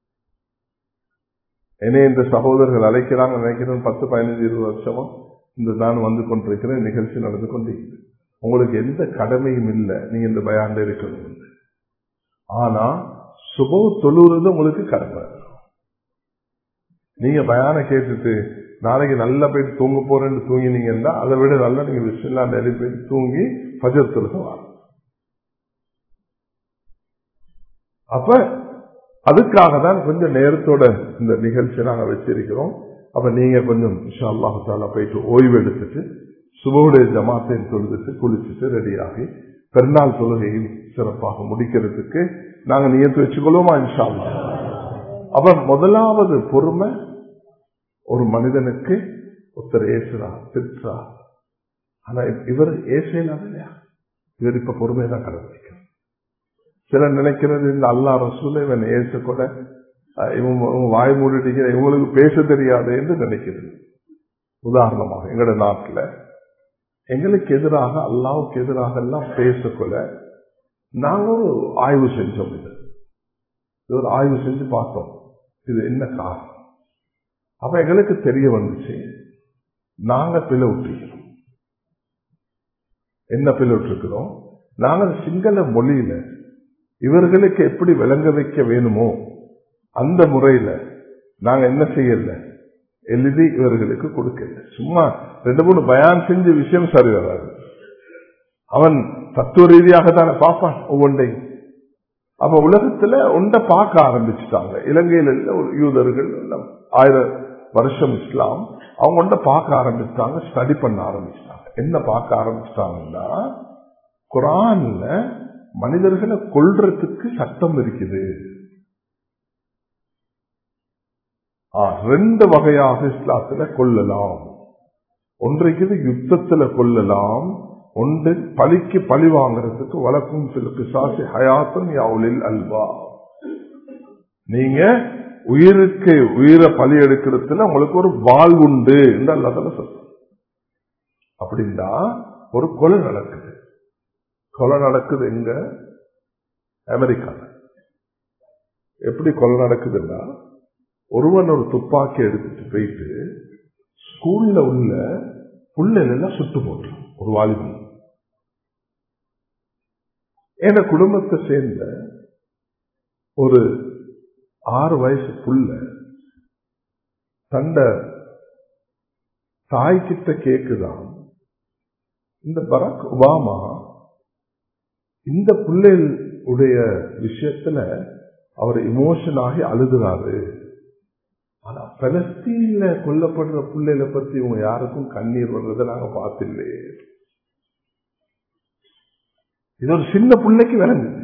என்னை இந்த சகோதரர்கள் அழைக்கிறாங்க நினைக்கிறேன் பத்து பதினஞ்சு இருபது வருஷமா இந்த நான் வந்து கொண்டிருக்கிறேன் நிகழ்ச்சி நடந்து கொண்டிருக்கிறது உங்களுக்கு எந்த கடமையும் இல்லை நீங்க இந்த பயான்ல இருக்கணும் ஆனா சுப தொழுறது உங்களுக்கு கடமை நீங்க பயான கேட்டுட்டு நாளைக்கு நல்லா போயிட்டு தூங்க போறேன்னு தூங்கினீங்கன்னா அதை விட நல்லா நீங்க விஷயம் நிறைய போயிட்டு தூங்கி பஜர் தொழுக வாங்க அப்ப அதுக்காக தான் கொஞ்சம் நேரத்தோட இந்த நிகழ்ச்சியை நாங்க வச்சிருக்கிறோம் அப்ப நீங்க கொஞ்சம் அல்லாஹால போயிட்டு ஓய்வு எடுத்துட்டு சுபவுடைய ஜமாத்தையும் தொழுதுட்டு குளிச்சுட்டு ரெடியாகி பெருநாள் தொழுகையும் சிறப்பாக முடிக்கிறதுக்கு நாங்க நியத்து வச்சுக்கொள்வோமா இன்ஷா அப்ப முதலாவது பொறுமை ஒரு மனிதனுக்கு ஒருத்தர் ஏசுறா திட்டுறா ஆனா இவர் ஏசையிலாத இல்லையா இவர் இப்ப பொறுமையை தான் கடைபிடிக்கும் சிலர் நினைக்கிறது இந்த அல்லா ரசூல இவன் ஏச கூட இவங்க வாய் மூடிடிக்கிற இவங்களுக்கு பேச தெரியாது என்று நினைக்கிறது உதாரணமாக எங்களோட நாட்டில் எங்களுக்கு எதிராக அல்லாவுக்கு எதிராக எல்லாம் பேசக்கொள்ள நாங்க ஒரு ஆய்வு செஞ்சோம் இது ஒரு ஆய்வு செஞ்சு பார்த்தோம் இது என்ன காரணம் அப்ப எங்களுக்கு தெரிய வந்துச்சு நாங்க பிழை விட்டுக்கிறோம் என்ன பிழை விட்டுருக்கிறோம் நாங்க சிங்கள மொழியில இவர்களுக்கு எப்படி விளங்க வைக்க வேணுமோ அந்த முறையில நாங்க என்ன செய்யல எழுதி இவர்களுக்கு கொடுக்கல சும்மா ரெண்டு மூணு பயான் செஞ்ச விஷயம் சரி வராது அவன் தத்துவ ரீதியாக தானே பார்ப்பான் ஒவ்வொன்றையும் அப்ப உலகத்துல ஒன்றை பார்க்க ஆரம்பிச்சுட்டாங்க இலங்கையில உள்ள ஒரு யூதர்கள் எல்லாம் ஆயிரம் வருஷம் இஸ்லாம் அவங்க ஒன்றை பார்க்க ஆரம்பிச்சிட்டாங்க ஸ்டடி பண்ண ஆரம்பிச்சிட்டாங்க என்ன பார்க்க ஆரம்பிச்சிட்டாங்கன்னா குரான்ல மனிதர்களை கொல்றதுக்கு சட்டம் இருக்குது ஆ, ரெண்டு வகையாக இஸ்லாத்துல கொல்லலாம் ஒன்றைக்கு யுத்தத்துல கொல்லலாம் ஒன்று பழிக்கு பழி வாங்குறதுக்கு வழக்கும் சில சாசி ஹயாத்தம் யாவுலில் அல்வா நீங்க உயிருக்கு உயிரை பலி எடுக்கிறதுல உங்களுக்கு ஒரு வாழ்வு உண்டு என்று அல்லாத சொல்றோம் அப்படின்னா ஒரு கொலை நடக்குது கொலை நடக்குது எங்க அமெரிக்கால எப்படி கொலை நடக்குதுன்னா ஒருவன் ஒரு துப்பாக்கி எடுத்துட்டு போயிட்டு ஸ்கூல்ல உள்ள புள்ளெல்லாம் சுட்டு போட்டான் ஒரு வாலிபன் என் குடும்பத்தை சேர்ந்த ஒரு ஆறு வயசு புள்ள தண்ட தாய்கிட்ட கேக்குதான் இந்த பராக் ஒபாமா இந்த பிள்ளைகள் உடைய விஷயத்துல அவர் இமோஷன் ஆகி அழுதுறாரு ஆனா பலஸ்தீன்ல கொல்லப்படுற பிள்ளைகளை பத்தி இவங்க யாருக்கும் கண்ணீர் வர்றதை நாங்க பார்த்தில்லையே இது ஒரு சின்ன பிள்ளைக்கு விளங்குது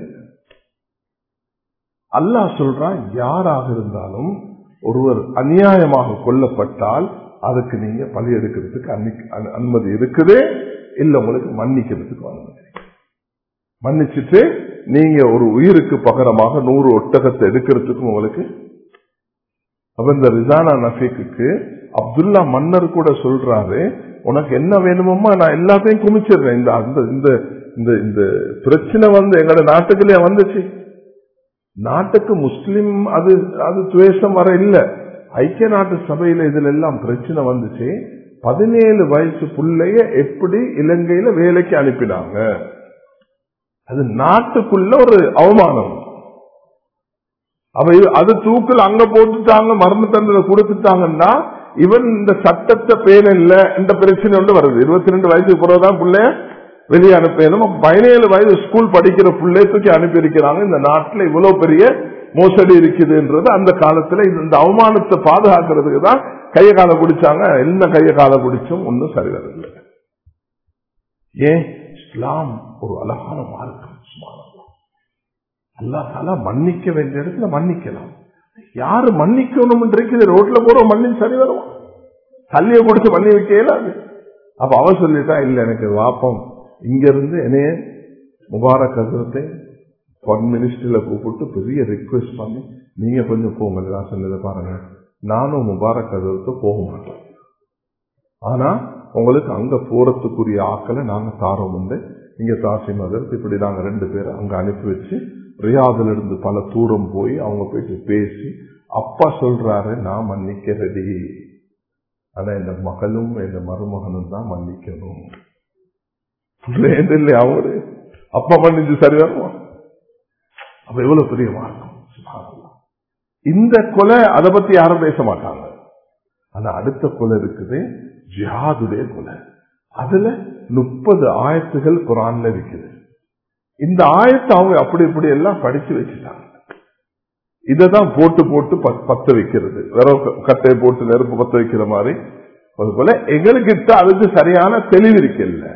அல்லாஹ் சொல்றான் யாராக இருந்தாலும் ஒருவர் அநியாயமாக கொல்லப்பட்டால் அதுக்கு நீங்க பலி எடுக்கிறதுக்கு அன்னி- அனு- அனுமதி இருக்குது இல்ல உங்களுக்கு மன்னிக்கிறதுக்கு அனுமதி இருக்கு. மன்னிச்சுட்டு நீங்க ஒரு உயிருக்கு பகரமாக நூறு ஒட்டகத்தை எடுக்கிறதுக்கு உங்களுக்கு அப்ப இந்த ரிசானா நஃபீக்கு அப்துல்லா மன்னர் கூட சொல்றாரு உனக்கு என்ன வேணுமோமா நான் எல்லாத்தையும் குமிச்சிடுறேன் இந்த அந்த இந்த இந்த இந்த பிரச்சனை வந்து எங்களோட நாட்டுக்குள்ளே வந்துச்சு நாட்டுக்கு முஸ்லிம் அது அது துவேஷம் வர இல்ல ஐக்கிய நாட்டு சபையில இதுல எல்லாம் பிரச்சனை வந்துச்சு பதினேழு வயசு புள்ளைய எப்படி இலங்கையில வேலைக்கு அனுப்பினாங்க அது நாட்டுக்குள்ள ஒரு அவமானம் அவ இது- அது தூக்கில் அங்க போட்டுட்டாங்க மரண தண்டனை கொடுத்துட்டாங்கன்னா இவன் இந்த சட்டத்தை பேன இல்ல இந்த பிரச்சனை ஒன்று வருது இருபத்தி ரெண்டு வயசுக்கு பிறகுதான் பிள்ளைய வெளியே அனுப்பணும் அப்ப பதினேழு வயது ஸ்கூல் படிக்கிற பிள்ளை தூக்கி அனுப்பி இருக்கிறாங்க இந்த நாட்டுல இவ்வளவு பெரிய மோசடி இருக்குதுன்றது அந்த காலத்துல இது- இந்த அவமானத்தை பாதுகாக்கிறதுக்கு தான் கைய கால பிடிச்சாங்க என்ன கைய கால பிடிச்சும் ஒன்னும் சரி வரவில்லை ஏன் இஸ்லாம் ஒரு அழகான மார்க்கம் சுப்ஹானல்லாஹ். அல்லாஹ் தாலா மன்னிக்க வேண்டிய இடத்துல மன்னிக்கலாம் யாரு மன்னிக்கணும் இருக்குது ரோட்ல போற மன்னி சரி வருவான் தள்ளிய கொடுத்து மன்னி வைக்க இயலாது அப்ப அவ சொல்லிட்டா இல்ல எனக்கு வாப்பம் இங்க இருந்து என்னைய முபாரக் ஹசரத்தை ஒன் மினிஸ்டர்ல கூப்பிட்டு பெரிய ரிக்வெஸ்ட் பண்ணி நீங்க கொஞ்சம் போங்க நான் சொன்னதை பாருங்க நானும் முபாரக் ஹசரத்தை போக மாட்டேன் ஆனா உங்களுக்கு அங்க போறதுக்குரிய ஆக்களை நாங்க தாரோம் உண்டு இங்க தாசி மதர் இப்படி நாங்க ரெண்டு பேரை அங்க அனுப்பி வச்சு ரியாதுல இருந்து பல தூரம் போய் அவங்க போயிட்டு பேசி அப்பா சொல்றாரு நான் மன்னிக்க ரெடி ஆனா இந்த மகளும் இந்த மருமகனும் தான் மன்னிக்கணும் புரியல இல்லையா அவரு அப்பா மன்னிச்சு சரி வருவான் அப்ப எவ்வளவு பெரிய மார்க்கம் சுப்ஹானல்லாஹ். இந்த கொலை அதை பத்தி யாரும் பேச மாட்டாங்க ஆனா அடுத்த கொலை இருக்குது ஜிஹாதுடைய கொலை அதுல முப்பது ஆயத்துகள் குரான்ல இருக்குது இந்த ஆயத்தை அவங்க அப்படி இப்படி எல்லாம் படிச்சு வச்சுட்டாங்க இததான் போட்டு போட்டு பத்- பத்த வைக்கிறது வேற கட்டையை போட்டு நெருப்பு பத்த வைக்கிற மாதிரி அதுபோல எங்களுக்கிட்ட அதுக்கு சரியான தெளிவு இருக்குல்ல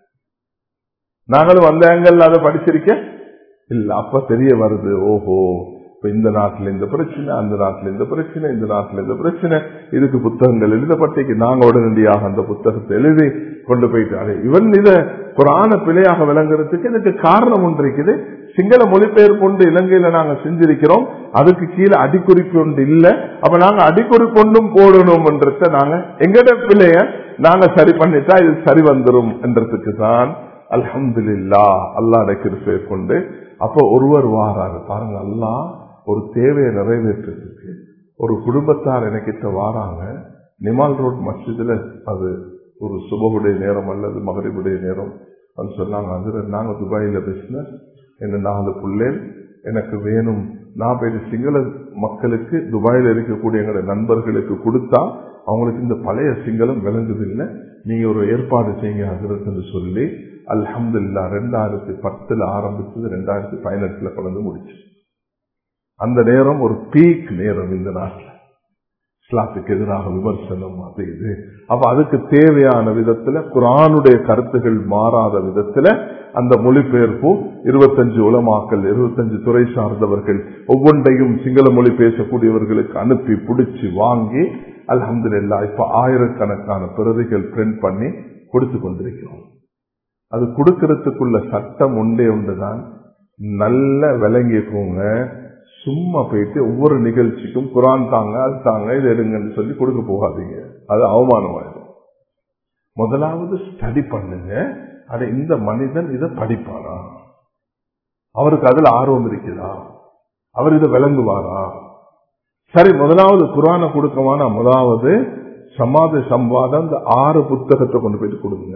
நாங்களும் வந்த ஆங்கிள் அதை படிச்சிருக்க இல்ல அப்ப தெரிய வருது ஓஹோ இப்ப இந்த நாட்டுல இந்த பிரச்சனை அந்த நாட்டுல இந்த பிரச்சனை இந்த நாட்டுல இந்த பிரச்சனை இதுக்கு புத்தகங்கள் எழுதப்பட்டிருக்கு நாங்க உடனடியாக அந்த புத்தகத்தை எழுதி கொண்டு போயிட்டாரு இவன் இத புராண பிழையாக விளங்குறதுக்கு இதுக்கு காரணம் ஒன்று இருக்குது சிங்கள மொழிபெயர்ப்பு ஒன்று இலங்கையில நாங்க செஞ்சிருக்கிறோம் அதுக்கு கீழே அடிக்குறிப்பு ஒன்று இல்ல அப்ப நாங்க அடிக்குறிப்பு ஒன்றும் போடணும்ன்றத நாங்க எங்கட பிள்ளைய நாங்க சரி பண்ணிட்டா இது சரி வந்துரும் என்றதுக்கு தான் அல்ஹம்துலில்லா அல்லாஹ் கிருப்பை கொண்டு அப்ப ஒருவர் வாராரு பாருங்க அல்லாஹ் ஒரு தேவையை நிறைவேற்றுறதுக்கு ஒரு குடும்பத்தார் எனக்கிட்ட வாராங்க நிமால் ரோட் மஸ்ஜிதுல அது ஒரு சுபகுடைய நேரம் அல்லது மகரிபுடைய நேரம் அது சொன்னாங்க அது நாங்க துபாயில பிசினஸ் என்ன நாலு பிள்ளைகள் எனக்கு வேணும் நான் போய் சிங்கள மக்களுக்கு துபாயில இருக்கக்கூடிய எங்களுடைய நண்பர்களுக்கு கொடுத்தா அவங்களுக்கு இந்த பழைய சிங்களம் விளங்குதில்லை நீங்க ஒரு ஏற்பாடு செய்யுங்க அதிரத்துன்னு சொல்லி அல்ஹம்துல்லா ரெண்டாயிரத்தி பத்துல ஆரம்பிச்சது ரெண்டாயிரத்தி பதினெட்டுல கொண்டு முடிச்சு அந்த நேரம் ஒரு பீக் நேரம் இந்த நாட்டில் இஸ்லாத்துக்கு எதிராக விமர்சனம் அது இது அப்ப அதுக்கு தேவையான விதத்துல குரானுடைய கருத்துகள் மாறாத விதத்துல அந்த மொழிபெயர்ப்பும் இருபத்தஞ்சு உலமாக்கல் இருபத்தஞ்சு துறை சார்ந்தவர்கள் ஒவ்வொன்றையும் சிங்கள மொழி பேசக்கூடியவர்களுக்கு அனுப்பி பிடிச்சி வாங்கி அலமதுல்லா இப்ப ஆயிரக்கணக்கான பிரதிகள் பிரிண்ட் பண்ணி கொடுத்து கொண்டிருக்கிறோம் அது கொடுக்கறதுக்குள்ள சட்டம் உண்டே உண்டுதான் நல்ல விளங்கிக்கோங்க சும்மா போயிட்டு ஒவ்வொரு நிகழ்ச்சிக்கும் குரான் தாங்க அது தாங்க இது எடுங்கன்னு சொல்லி கொடுக்க போகாதீங்க அது அவமானமாயிடும் முதலாவது ஸ்டடி பண்ணுங்க அட இந்த மனிதன் இதை படிப்பானா அவருக்கு அதுல ஆர்வம் இருக்குதா அவர் இதை விளங்குவாரா சரி முதலாவது குரானை கொடுக்கவானா முதலாவது சமாத சம்பாதம் இந்த ஆறு புத்தகத்தை கொண்டு போயிட்டு கொடுங்க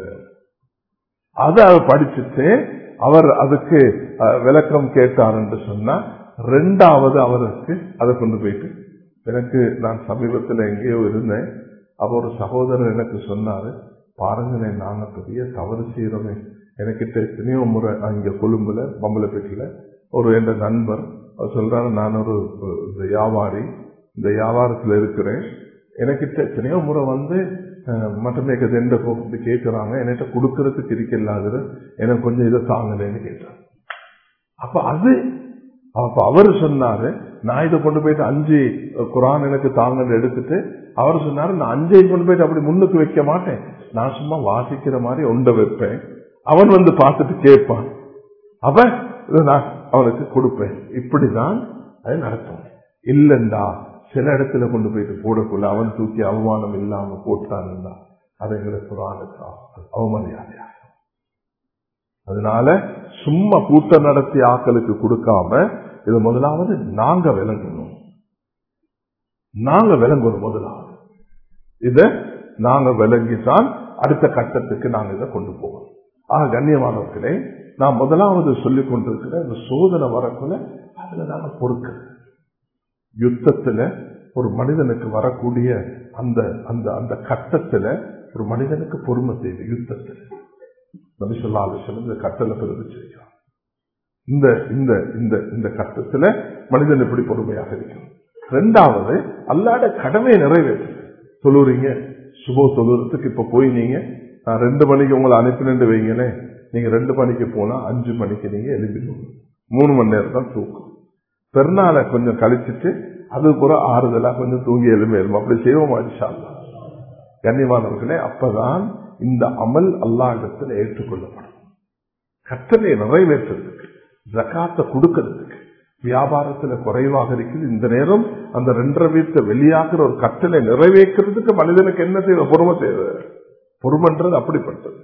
அதை அவர் படிச்சுட்டு அவர் அதுக்கு விளக்கம் கேட்டார் என்று சொன்னா ரெண்டாவது அவருக்கு அதை கொண்டு போயிட்டு எனக்கு நான் சமீபத்தில் எங்கேயோ இருந்தேன் அப்ப ஒரு சகோதரர் எனக்கு சொன்னாரு பாருங்களேன் நாங்க பெரிய தவறு செய்யறோமே எனக்கிட்ட எத்தனையோ முறை இங்க கொழும்புல பம்பலப்பேட்டில ஒரு என்ற நண்பர் அவர் சொல்றாரு நான் ஒரு வியாபாரி இந்த வியாபாரத்துல இருக்கிறேன் எனக்கிட்ட எத்தனையோ முறை வந்து மட்டமேக்க எந்த கூப்பிட்டு கேட்கிறாங்க என்கிட்ட கொடுக்கறதுக்கு இருக்கலாது எனக்கு கொஞ்சம் இதை தாங்கலன்னு கேட்டாங்க அப்ப அது அப்ப அவர் சொன்னாரு நான் இதை கொண்டு போயிட்டு அஞ்சு குரான் எனக்கு தாங்கன்னு எடுத்துட்டு அவர் சொன்னாரு நான் அஞ்சையும் கொண்டு போயிட்டு அப்படி முன்னுக்கு வைக்க மாட்டேன் நான் சும்மா வாசிக்கிற மாதிரி ஒண்ட வைப்பேன் அவன் வந்து பார்த்துட்டு கேட்பான் அவன் நான் அவனுக்கு கொடுப்பேன் இப்படிதான் அது நடத்தும் இல்லண்டா சில இடத்துல கொண்டு போயிட்டு போடக்குள்ள அவன் தூக்கி அவமானம் இல்லாம போட்டான்டா அது எங்களை குரானுக்கு அவமரியாதையா அதனால சும்மா கூட்டம் நடத்தி ஆக்களுக்கு கொடுக்காம இது முதலாவது நாங்க விளங்கணும் நாங்க விளங்கணும் முதலாவது இத நாங்க விளங்கித்தான் அடுத்த கட்டத்துக்கு நாங்க இதை கொண்டு போவோம் ஆக கண்ணியமானவர்களே நான் முதலாவது சொல்லிக் கொண்டிருக்கிற இந்த சோதனை வரக்குள்ள அதுல நாங்க பொறுக்க யுத்தத்துல ஒரு மனிதனுக்கு வரக்கூடிய அந்த அந்த அந்த கட்டத்துல ஒரு மனிதனுக்கு பொறுமை தேவை யுத்தத்துல நபிசல்லாலும் இந்த கட்டளை பிறப்பிச்சிருக்கிறான் இந்த இந்த இந்த இந்த கட்டத்துல மனிதன் எப்படி பொறுமையாக இருக்கும் ரெண்டாவது அல்லாட கடமையை நிறைவேற்று தொழுறீங்க சுபோ தொழுறதுக்கு இப்ப போய் நீங்க நான் ரெண்டு மணிக்கு உங்களை அனுப்பினு வைங்களே நீங்க ரெண்டு மணிக்கு போனா அஞ்சு மணிக்கு நீங்க எழுப்பிடுவோம் மூணு மணி நேரம் தான் தூக்கம் பெருநாளை கொஞ்சம் கழிச்சிட்டு அது கூட ஆறுதலா கொஞ்சம் தூங்கி எழும எழும் அப்படி செய்வோம் அடிச்சாங்க கண்ணியமானவர்களே அப்பதான் இந்த அமல் அல்லா இடத்துல ஏற்றுக்கொள்ளப்படும் கட்டளையை நிறைவேற்றுறதுக்கு ஜக்காத்தை கொடுக்கறதுக்கு வியாபாரத்துல குறைவாக இருக்குது இந்த நேரம் அந்த ரெண்டரை வீட்டை வெளியாகிற ஒரு கட்டளை நிறைவேற்றுறதுக்கு மனிதனுக்கு என்ன தேவை பொறுமை தேவை பொறுமன்றது அப்படிப்பட்டது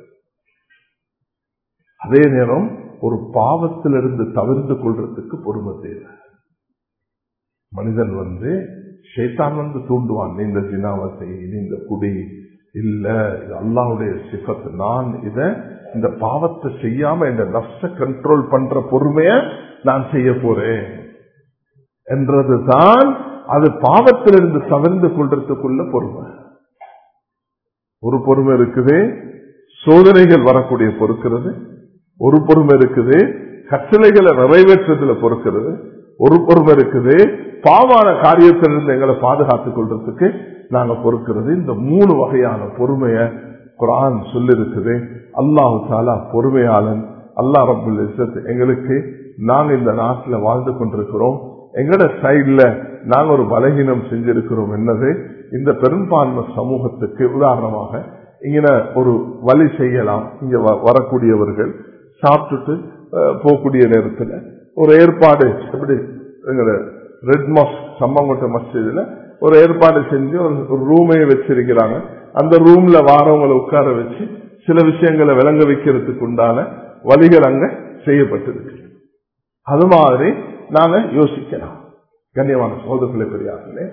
அதே நேரம் ஒரு பாவத்திலிருந்து தவிர்த்து கொள்றதுக்கு பொறுமை தேவை மனிதன் வந்து ஷேத்தான் வந்து தூண்டுவான் நீ இந்த ஜினாவை செய் நீ இந்த குடி இல்ல இது அல்லாவுடைய சிஃபத் நான் இத இந்த பாவத்தை செய்யாம இந்த நப்ச கண்ட்ரோல் பண்ற பொறுமைய நான் செய்ய போறேன் என்றதுதான் அது பாவத்திலிருந்து தவிர்ந்து கொள்றதுக்குள்ள பொறுமை ஒரு பொறுமை இருக்குது சோதனைகள் வரக்கூடிய பொறுக்கிறது ஒரு பொறுமை இருக்குது கட்டளைகளை நிறைவேற்றதுல பொறுக்கிறது ஒரு பொறுமை இருக்குது பாவான காரியத்திலிருந்து எங்களை பாதுகாத்துக் கொள்றதுக்கு நாங்க பொறுக்கிறது இந்த மூணு வகையான பொறுமைய குரான் சொல்லிருக்குது அல்லாஹு தாலா பொறுமையாளன் அல்லா ரபுல் இசத் எங்களுக்கு நாங்க இந்த நாட்டில் வாழ்ந்து கொண்டிருக்கிறோம் எங்கட சைட்ல நாங்க ஒரு பலகீனம் செஞ்சிருக்கிறோம் என்னது இந்த பெரும்பான்மை சமூகத்துக்கு உதாரணமாக இங்க ஒரு வழி செய்யலாம் இங்க வரக்கூடியவர்கள் சாப்பிட்டுட்டு போகக்கூடிய நேரத்தில் ஒரு ஏற்பாடு எப்படி எங்களை ரெட் மாஸ் சம்பங்கோட்டை மஸ்ஜிதுல ஒரு ஏற்பாடு செஞ்சு ஒரு ரூமையை வச்சிருக்கிறாங்க அந்த ரூம்ல வாரவங்களை உட்கார வச்சு சில விஷயங்களை விளங்க வைக்கிறதுக்கு உண்டான வழிகள் அங்க செய்யப்பட்டிருக்கு அது மாதிரி நாங்க யோசிக்கலாம் கண்ணியமான சோதர்களை பெரியார்களே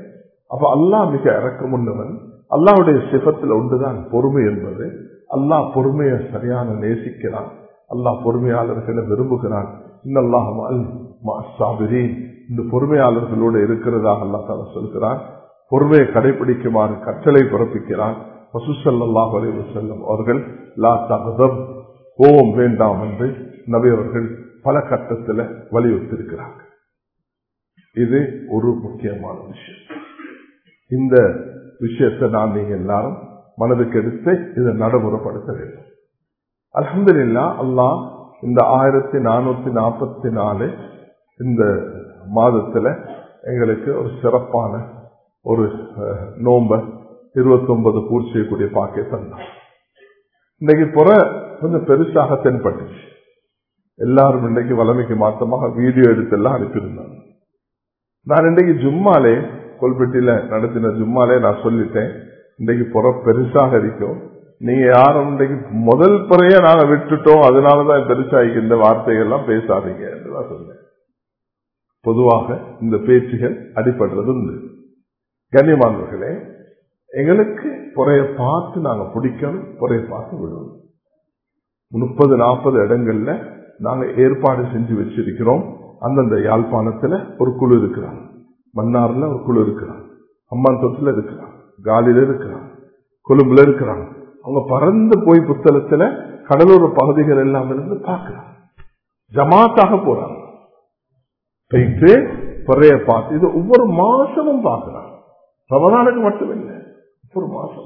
அப்ப அல்லாஹ் மிக இறக்கமுள்ளவன் அல்லாஹ்வுடைய சிபத்தில் ஒன்றுதான் பொறுமை என்பது அல்லாஹ் பொறுமையை சரியான நேசிக்கிறான் அல்லாஹ் பொறுமையாளர்களை விரும்புகிறான் இன்னல்லாஹ் சாபிரீன் இந்த பொறுமையாளர்களோடு இருக்கிறதாக அல்லா தால சொல்கிறான் பொறுமையை கடைபிடிக்குமாறு கட்டளை பிறப்பிக்கிறான் பசுசல்லாஹ் அலைவு செல்லும் அவர்கள் லா தகதம் கோபம் வேண்டாம் என்று நபி அவர்கள் பல கட்டத்தில் வலியுறுத்திருக்கிறார்கள் இது ஒரு முக்கியமான விஷயம் இந்த விஷயத்தை நான் நீங்க எல்லாரும் மனதுக்கு எடுத்து இதை நடைமுறைப்படுத்த வேண்டும் அலமதுல்லா அல்லாஹ் இந்த ஆயிரத்தி நானூத்தி நாற்பத்தி நாலு இந்த மாதத்துல எங்களுக்கு ஒரு சிறப்பான ஒரு நோம்ப இருபத்தி ஒன்பது பூர்த்தி செய்யக்கூடிய பாக்கை தந்தான் இன்னைக்கு புற கொஞ்சம் பெருசாக தென்பட்டுச்சு எல்லாரும் இன்றைக்கு வளமைக்கு மாத்தமாக வீடியோ எடுத்து எல்லாம் அனுப்பியிருந்தாங்க நான் இன்றைக்கு ஜும்மாலே கொல்பெட்டியில நடத்தின ஜும்மாலே நான் சொல்லிட்டேன் இன்றைக்கு புற பெருசாக இருக்கும் நீங்க யாரும் இன்றைக்கு முதல் புறைய நாங்க விட்டுட்டோம் அதனாலதான் பெருசாகி இந்த வார்த்தைகள்லாம் பேசாதீங்க என்றுதான் சொன்னேன் பொதுவாக இந்த பேச்சுகள் அடிபடுறது உண்டு கண்ணியமானவர்களே எங்களுக்கு புறைய பார்த்து நாங்க பிடிக்கணும் புறைய பார்த்து விடணும் முப்பது நாற்பது இடங்கள்ல நாங்க ஏற்பாடு செஞ்சு வச்சிருக்கிறோம் அந்தந்த யாழ்ப்பாணத்துல ஒரு குழு இருக்கிறாங்க மன்னார்ல ஒரு குழு இருக்கிறாங்க அம்மான் தொத்துல இருக்கிறாங்க காலில இருக்கிறாங்க கொழும்புல இருக்கிறாங்க அவங்க பறந்து போய் புத்தகத்துல கடலோர பகுதிகள் எல்லாம் இருந்து பார்க்கிறாங்க ஜமாத்தாக போறாங்க போயிட்டு பிறைய பார்த்து இது ஒவ்வொரு மாசமும் பார்க்கிறாங்க ரமதானுக்கு மட்டுமில்லை ஒவ்வொரு மாசம்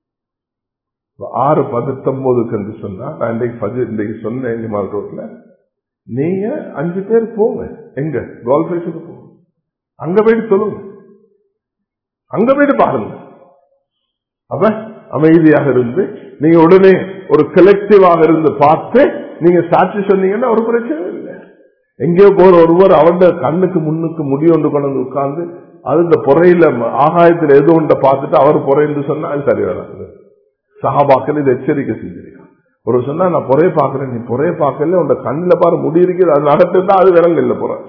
ஆறு பத்தொன்பதுக்கு என்று சொன்னா நான் இன்றைக்கு இன்றைக்கு சொன்னேன் ரோட்ல நீங்க அஞ்சு பேர் போங்க எங்க கோல்ஃப் ரேஸுக்கு போங்க அங்க போயிட்டு சொல்லுங்க அங்க போயிட்டு பாருங்க அப்ப அமைதியாக இருந்து நீங்க உடனே ஒரு கலெக்டிவாக இருந்து பார்த்து நீங்க சாட்சி சொன்னீங்கன்னா ஒரு பிரச்சனை இல்லை எங்கேயோ போற ஒருவர் அவன் கண்ணுக்கு முன்னுக்கு முடி ஒன்று கொண்டு உட்கார்ந்து அது இந்த பொறையில ஆகாயத்தில் எது ஒன்றை பார்த்துட்டு அவர் பொறைன்னு சொன்னா அது சரி வராது சகாபாக்கள் இது எச்சரிக்கை செஞ்சிருக்கான் ஒரு சொன்னா நான் பொறைய பாக்குறேன் நீ பொறைய பார்க்கல உன் கண்ணில் பாரு முடி இருக்குது அது நடத்துட்டா அது விலங்கு இல்லை புற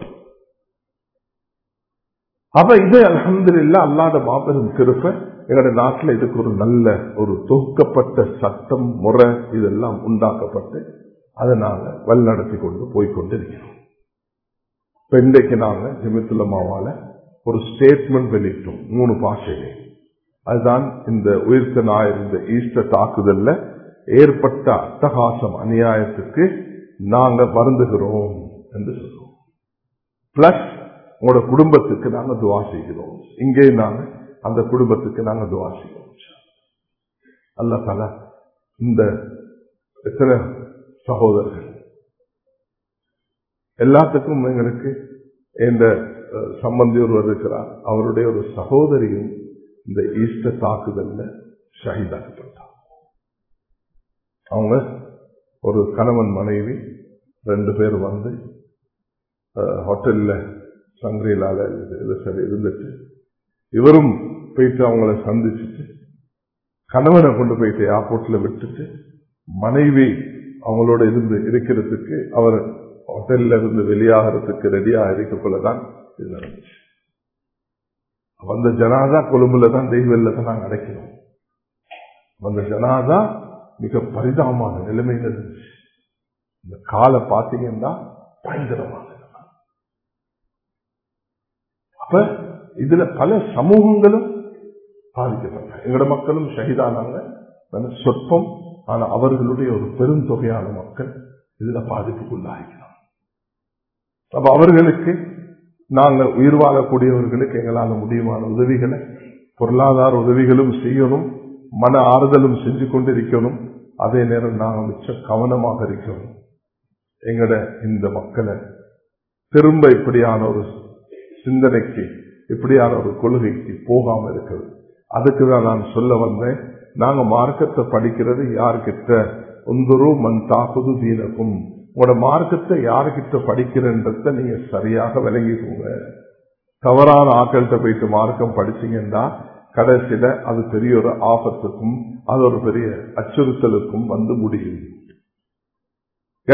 அப்ப இது அலமது இல்ல அல்லாத மாபெரும் திருப்ப எங்களுடைய நாட்டில் இதுக்கு ஒரு நல்ல ஒரு தொகுக்கப்பட்ட சட்டம் முறை இதெல்லாம் உண்டாக்கப்பட்டு அதை நாங்க வழிநடத்தி கொண்டு போய்கொண்டு இருக்கிறோம் இப்ப இன்றைக்கு நாங்க ஜிமித்துலமாவால ஒரு ஸ்டேட்மெண்ட் வெளியிட்டோம் மூணு பாஷையிலே அதுதான் இந்த உயிர்த்த ஞாயிறு இந்த ஈஸ்டர் தாக்குதல்ல ஏற்பட்ட அட்டகாசம் அநியாயத்துக்கு நாங்க வருந்துகிறோம் என்று சொல்றோம் பிளஸ் உங்களோட குடும்பத்துக்கு நாங்க துவா செய்கிறோம் இங்கே நாங்க அந்த குடும்பத்துக்கு நாங்க துவா செய்கிறோம் அல்ல தல இந்த எத்தனை சகோதரர்கள் எல்லாத்துக்கும் எங்களுக்கு இந்த சம்பந்தி ஒருவர் இருக்கிறார் அவருடைய ஒரு சகோதரியும் இந்த ஈஸ்டர் தாக்குதல்ல ஷஹீதாக்கப்பட்டார் அவங்க ஒரு கணவன் மனைவி ரெண்டு பேர் வந்து ஹோட்டல்ல சங்கிலால சரி இருந்துட்டு இவரும் போயிட்டு அவங்கள சந்திச்சுட்டு கணவனை கொண்டு போயிட்டு ஏர்போர்ட்ல விட்டுட்டு மனைவி அவங்களோட இருந்து இருக்கிறதுக்கு அவர் ஹோட்டல்ல இருந்து வெளியாகிறதுக்கு ரெடியாக இருக்கக்குள்ளதான் இது நடந்துச்சு அந்த ஜனாதா கொழும்புல தான் தெய்வல்ல தான் நாங்கள் அடைக்கிறோம் அந்த ஜனாதா மிக பரிதாபமான நிலைமையில் இருந்துச்சு இந்த காலை பார்த்தீங்கன்னா பயங்கரமான அப்ப இதுல பல சமூகங்களும் பாதிக்கப்பட்டாங்க எங்களோட மக்களும் ஷஹிதானாங்க சொற்பம் ஆனா அவர்களுடைய ஒரு பெருந்தொகையான மக்கள் இதுல பாதிப்புக்குள்ளாகிறாங்க அப்ப அவர்களுக்கு நாங்கள் உயிர் வாழக்கூடியவர்களுக்கு எங்களால் முடியுமான உதவிகளை பொருளாதார உதவிகளும் செய்யணும் மன ஆறுதலும் செஞ்சு கொண்டிருக்கணும் அதே நேரம் நாங்கள் மிச்ச கவனமாக இருக்கணும் எங்கட இந்த மக்களை திரும்ப இப்படியான ஒரு சிந்தனைக்கு இப்படியான ஒரு கொள்கைக்கு போகாம இருக்கிறது அதுக்கு தான் நான் சொல்ல வந்தேன் நாங்க மார்க்கத்தை படிக்கிறது யார்கிட்ட ஒந்தொரு மண் தாக்குது தீனக்கும் உங்களோட மார்க்கத்தை யாருக்கிட்ட படிக்கிறன்றத நீங்க சரியாக விளங்கிக்கோங்க தவறான ஆக்கள்கிட்ட போயிட்டு மார்க்கம் படிச்சீங்கன்னா கடைசியில அது பெரிய ஒரு ஆபத்துக்கும் அது ஒரு பெரிய அச்சுறுத்தலுக்கும் வந்து முடியும்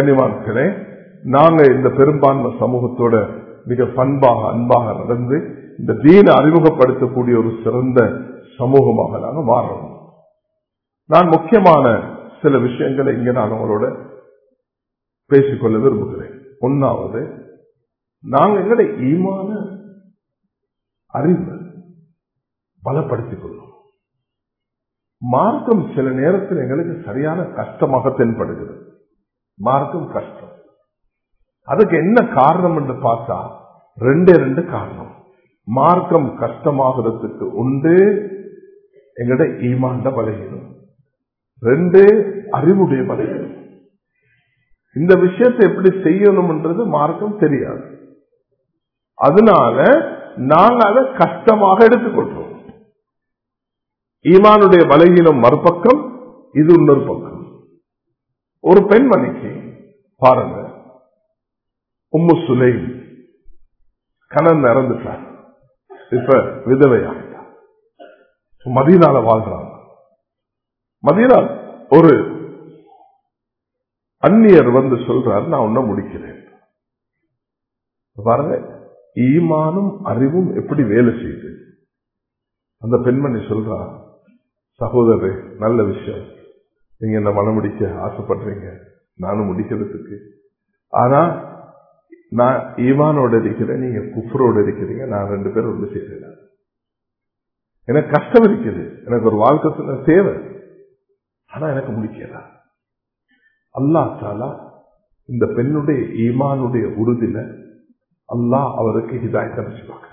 கண்ணியமானே நாங்க இந்த பெரும்பான்மை சமூகத்தோட மிக பண்பாக அன்பாக நடந்து இந்த தீனை அறிமுகப்படுத்தக்கூடிய ஒரு சிறந்த சமூகமாக நாங்கள் மாறணும் நான் முக்கியமான சில விஷயங்களை இங்க நான் உங்களோட பேசிக்கொள்ள விரும்புகிறேன் ஒன்னாவது நாங்கள் எங்களுடைய ஈமான அறிவு பலப்படுத்திக் கொள்ளும் மார்க்கம் சில நேரத்தில் எங்களுக்கு சரியான கஷ்டமாக தென்படுகிறது மார்க்கம் கஷ்டம் அதுக்கு என்ன காரணம் என்று பார்த்தா ரெண்டே ரெண்டு காரணம் மார்க்கம் கஷ்டமாகிறதுக்கு உண்டு எங்களுடைய ஈமாண்ட பலகீனம் ரெண்டு அறிவுடைய பலகீனம் இந்த விஷயத்தை எப்படி செய்யணும்ன்றது மார்க்கம் தெரியாது அதனால நாங்க அதை கஷ்டமாக எடுத்துக்கொள்றோம் ஈமானுடைய பலகீனம் மறுபக்கம் இது இன்னொரு பக்கம் ஒரு பெண்மணிக்கு பாருங்க உம்மு சுலைம் கணன் இறந்துட்டார் இப்ப விதவையாகிட்டார் மதீனால வாழ்றாங்க மதீனா ஒரு அந்நியர் வந்து சொல்றார் நான் உன்ன முடிக்கிறேன் பாருங்க ஈமானும் அறிவும் எப்படி வேலை செய்யுது அந்த பெண்மணி சொல்றா சகோதரரே நல்ல விஷயம் நீங்க என்ன மனம் முடிக்க ஆசைப்படுறீங்க நானும் முடிக்கிறதுக்கு ஆனா நான் ஈமானோட இருக்கிறேன் நீங்க குஃபரோட இருக்கிறீங்க நான் ரெண்டு பேரும் ஒன்று செய்யறேன் எனக்கு கஷ்டம் இருக்குது எனக்கு ஒரு வாழ்க்கை தேவை ஆனா எனக்கு முடிக்கிறா அல்லா தாலா இந்த பெண்ணுடைய ஈமானுடைய உறுதியில அல்லாஹ் அவருக்கு ஹிதாயத்தை பார்க்கிறான்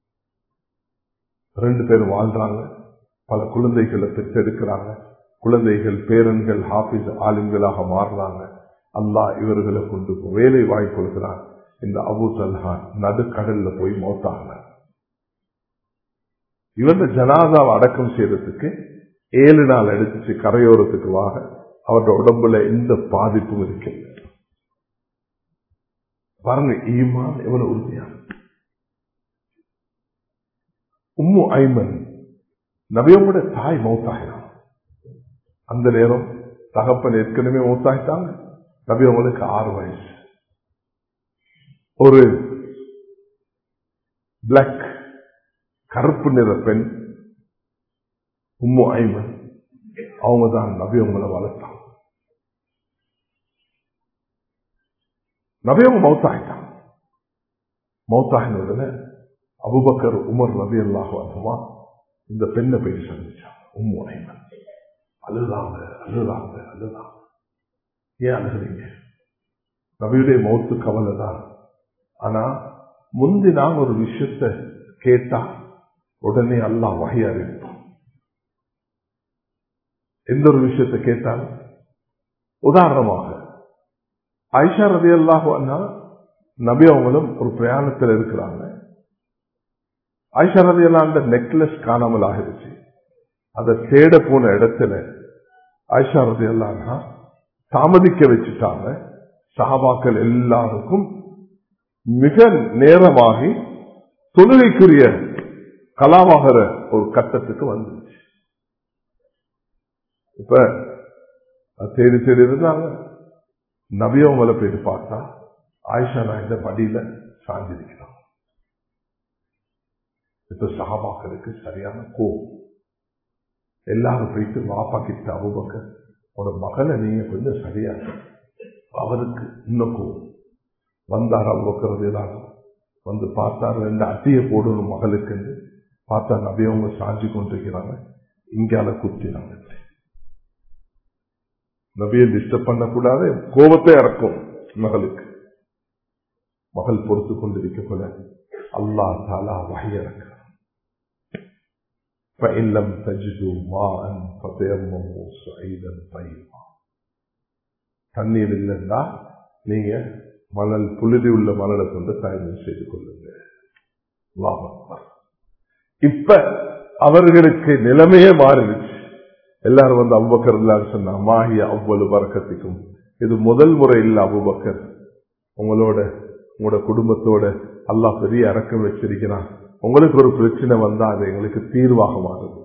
ரெண்டு பேரும் வாழ்றாங்க பல குழந்தைகளை பெற்றெடுக்கிறாங்க குழந்தைகள் பேரன்கள் ஹாபிஸ் ஆலிம்களாக மாறுறாங்க அல்லாஹ் இவர்களை கொண்டு வேலை வாய்ப்பு கொடுக்கிறான் இந்த அபு சல்ஹான் நடுக்கடல்ல போய் மௌத்தாங்க இவங்க ஜனாதாவை அடக்கம் செய்யறதுக்கு ஏழு நாள் எடுத்துச்சு கரையோரத்துக்கு வாக அவருடைய உடம்புல எந்த பாதிப்பும் இருக்கில்லை பாருங்க ஈமான் எவ்வளவு உறுதியான உம்மு ஐமன் நபியோட தாய் மௌத்தாகிறான் அந்த நேரம் தகப்பன் ஏற்கனவே மௌத்தாயிட்டாங்க நபி அவங்களுக்கு ஆறு வயசு ஒரு பிளாக் கருப்பு நிற பெண் உம்மு ஐமன் அவங்க தான் நபி அவங்களை வளர்த்தாங்க நபி அவங்க மௌத்தாயிட்டாங்க மௌத்தாகினதுல அபுபக்கர் உமர் நபி அல்லாஹுவா இந்த பெண்ணை போய் சந்திச்சாங்க உம்மு ஐமன் அழுதாங்க அழுதாங்க அழுதாங்க ஏன் அழுகிறீங்க நபியுடைய மௌத்து கவலை தான் ஆனா முந்தி நாங்க ஒரு விஷயத்த கேட்டா உடனே அல்லாஹ் வகை அறிவிப்போம் எந்த ஒரு விஷயத்தை கேட்டாலும் உதாரணமாக ஐஷா ரதி அல்லாஹ் நபி அவங்களும் ஒரு பிரயாணத்தில் இருக்கிறாங்க ஐஷா ரதி அந்த நெக்லஸ் காணாமல் ஆகிருச்சு அதை தேட போன இடத்துல ஐஷா ரதி அல்லாஹா தாமதிக்க வச்சுட்டாங்க சஹாபாக்கள் எல்லாருக்கும் மிக நேரமாகி தொழுகைக்குரிய கலாவாகிற ஒரு கட்டத்துக்கு வந்துச்சு இப்ப தேடி தேடி இருந்தாங்க நபியவங்களை போய் பார்த்தா ஆயிஷா நாயுட படியில சாஞ்சிருக்கிறான் இப்ப சகாபாக்களுக்கு சரியான கோவம் எல்லாரும் போயிட்டு வாப்பா கிட்ட அபுபக்க ஒரு மகளை நீங்க கொஞ்சம் சரியா அவருக்கு இன்னும் கோவம் வந்தார் அபுபக்கிறது எல்லாரும் வந்து பார்த்தார் ரெண்டு அட்டியை போடணும் மகளுக்கு பார்த்தா நபியவங்க சாஞ்சி கொண்டிருக்கிறாங்க இங்கால குத்தினாங்க நபியை டிஸ்டர்ப் பண்ணக்கூடாது கோபத்தை இறக்கும் மகளுக்கு மகள் பொறுத்து கொண்டிருக்க போல அல்லா தாலா வகை இறக்கிறான் فإن تجدوا ماء فتيمموا سعيدا طيبا தண்ணீர் இல்லைன்னா நீங்க மணல் புழுதி உள்ள மணலை கொண்டு தயமம் செய்து கொள்ளுங்க இப்ப அவர்களுக்கு நிலைமையே மாறிடுச்சு எல்லாரும் வந்து அவ்வக்கர் இல்லாத சொன்னா மாஹி அவ்வளவு பறக்கத்திக்கும் இது முதல் முறை இல்ல அபுபக்கர் உங்களோட உங்களோட குடும்பத்தோட அல்லாஹ் பெரிய இறக்கம் வச்சிருக்கிறான் உங்களுக்கு ஒரு பிரச்சனை வந்தா அது எங்களுக்கு தீர்வாக மாறுது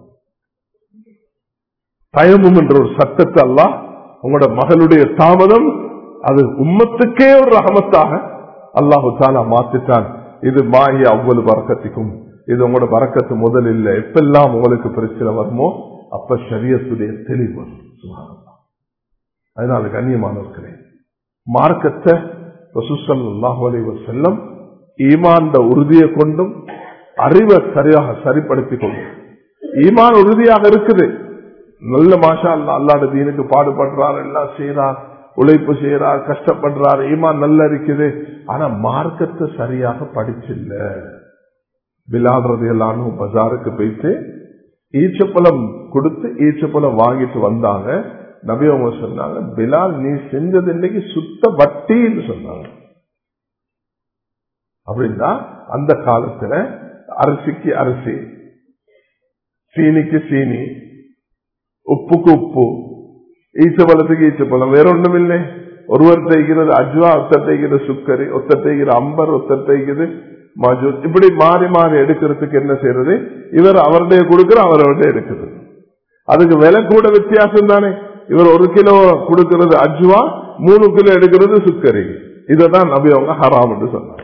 தயமும் என்ற ஒரு சட்டத்தை அல்லாஹ் உங்களோட மகளுடைய தாமதம் அது உம்மத்துக்கே ஒரு ரகமத்தாக அல்லாஹு தாலா மாத்திட்டான் இது மாஹி அவ்வளவு பறக்கத்திக்கும் இது உங்களோட பறக்கத்து முதல் இல்லை எப்பெல்லாம் உங்களுக்கு பிரச்சனை வருமோ அப்ப சரியத்துடைய தெளிவு வரும் சுகாதாரம் அதனால கண்ணியமானவர்களே மார்க்கத்தை செல்லம் ஈமான் உறுதியை கொண்டும் அறிவை சரியாக சரிப்படுத்திக் கொள்ளும் ஈமான் உறுதியாக இருக்குது நல்ல மாஷா அல்லா அல்லாட தீனுக்கு பாடுபடுறார் எல்லாம் செய்யறார் உழைப்பு செய்யறார் கஷ்டப்படுறார் ஈமான் நல்லா இருக்குது ஆனா மார்க்கத்தை சரியாக படிச்சில்ல விளாடுறது எல்லாரும் பஜாருக்கு போயிட்டு ஈச்சப்பழம் கொடுத்து ஈச்சப்பழம் வாங்கிட்டு வந்தாங்க நபி அவங்க சொன்னாங்க பிலால் நீ செஞ்சது இன்னைக்கு சுத்த வட்டின்னு சொன்னாங்க அப்படின்னா அந்த காலத்துல அரிசிக்கு அரிசி சீனிக்கு சீனி உப்புக்கு உப்பு ஈச்சப்பழத்துக்கு ஈச்சப்பழம் வேற ஒண்ணும் இல்லை ஒருவர் தைக்கிறது அஜ்வா ஒத்த தைக்கிறது சுக்கரி ஒத்த தைக்கிற அம்பர் ஒத்த தைக்கிறது மஜூத் இப்படி மாறி மாறி எடுக்கிறதுக்கு என்ன செய்யறது இவர் அவருடைய கொடுக்கிற அவருடைய எடுக்கிறது அதுக்கு விலை கூட வித்தியாசம் தானே இவர் ஒரு கிலோ கொடுக்கிறது அஜ்வா மூணு கிலோ எடுக்கிறது சுக்கரி இதான் நபி அவங்க ஹராம் என்று சொன்னாங்க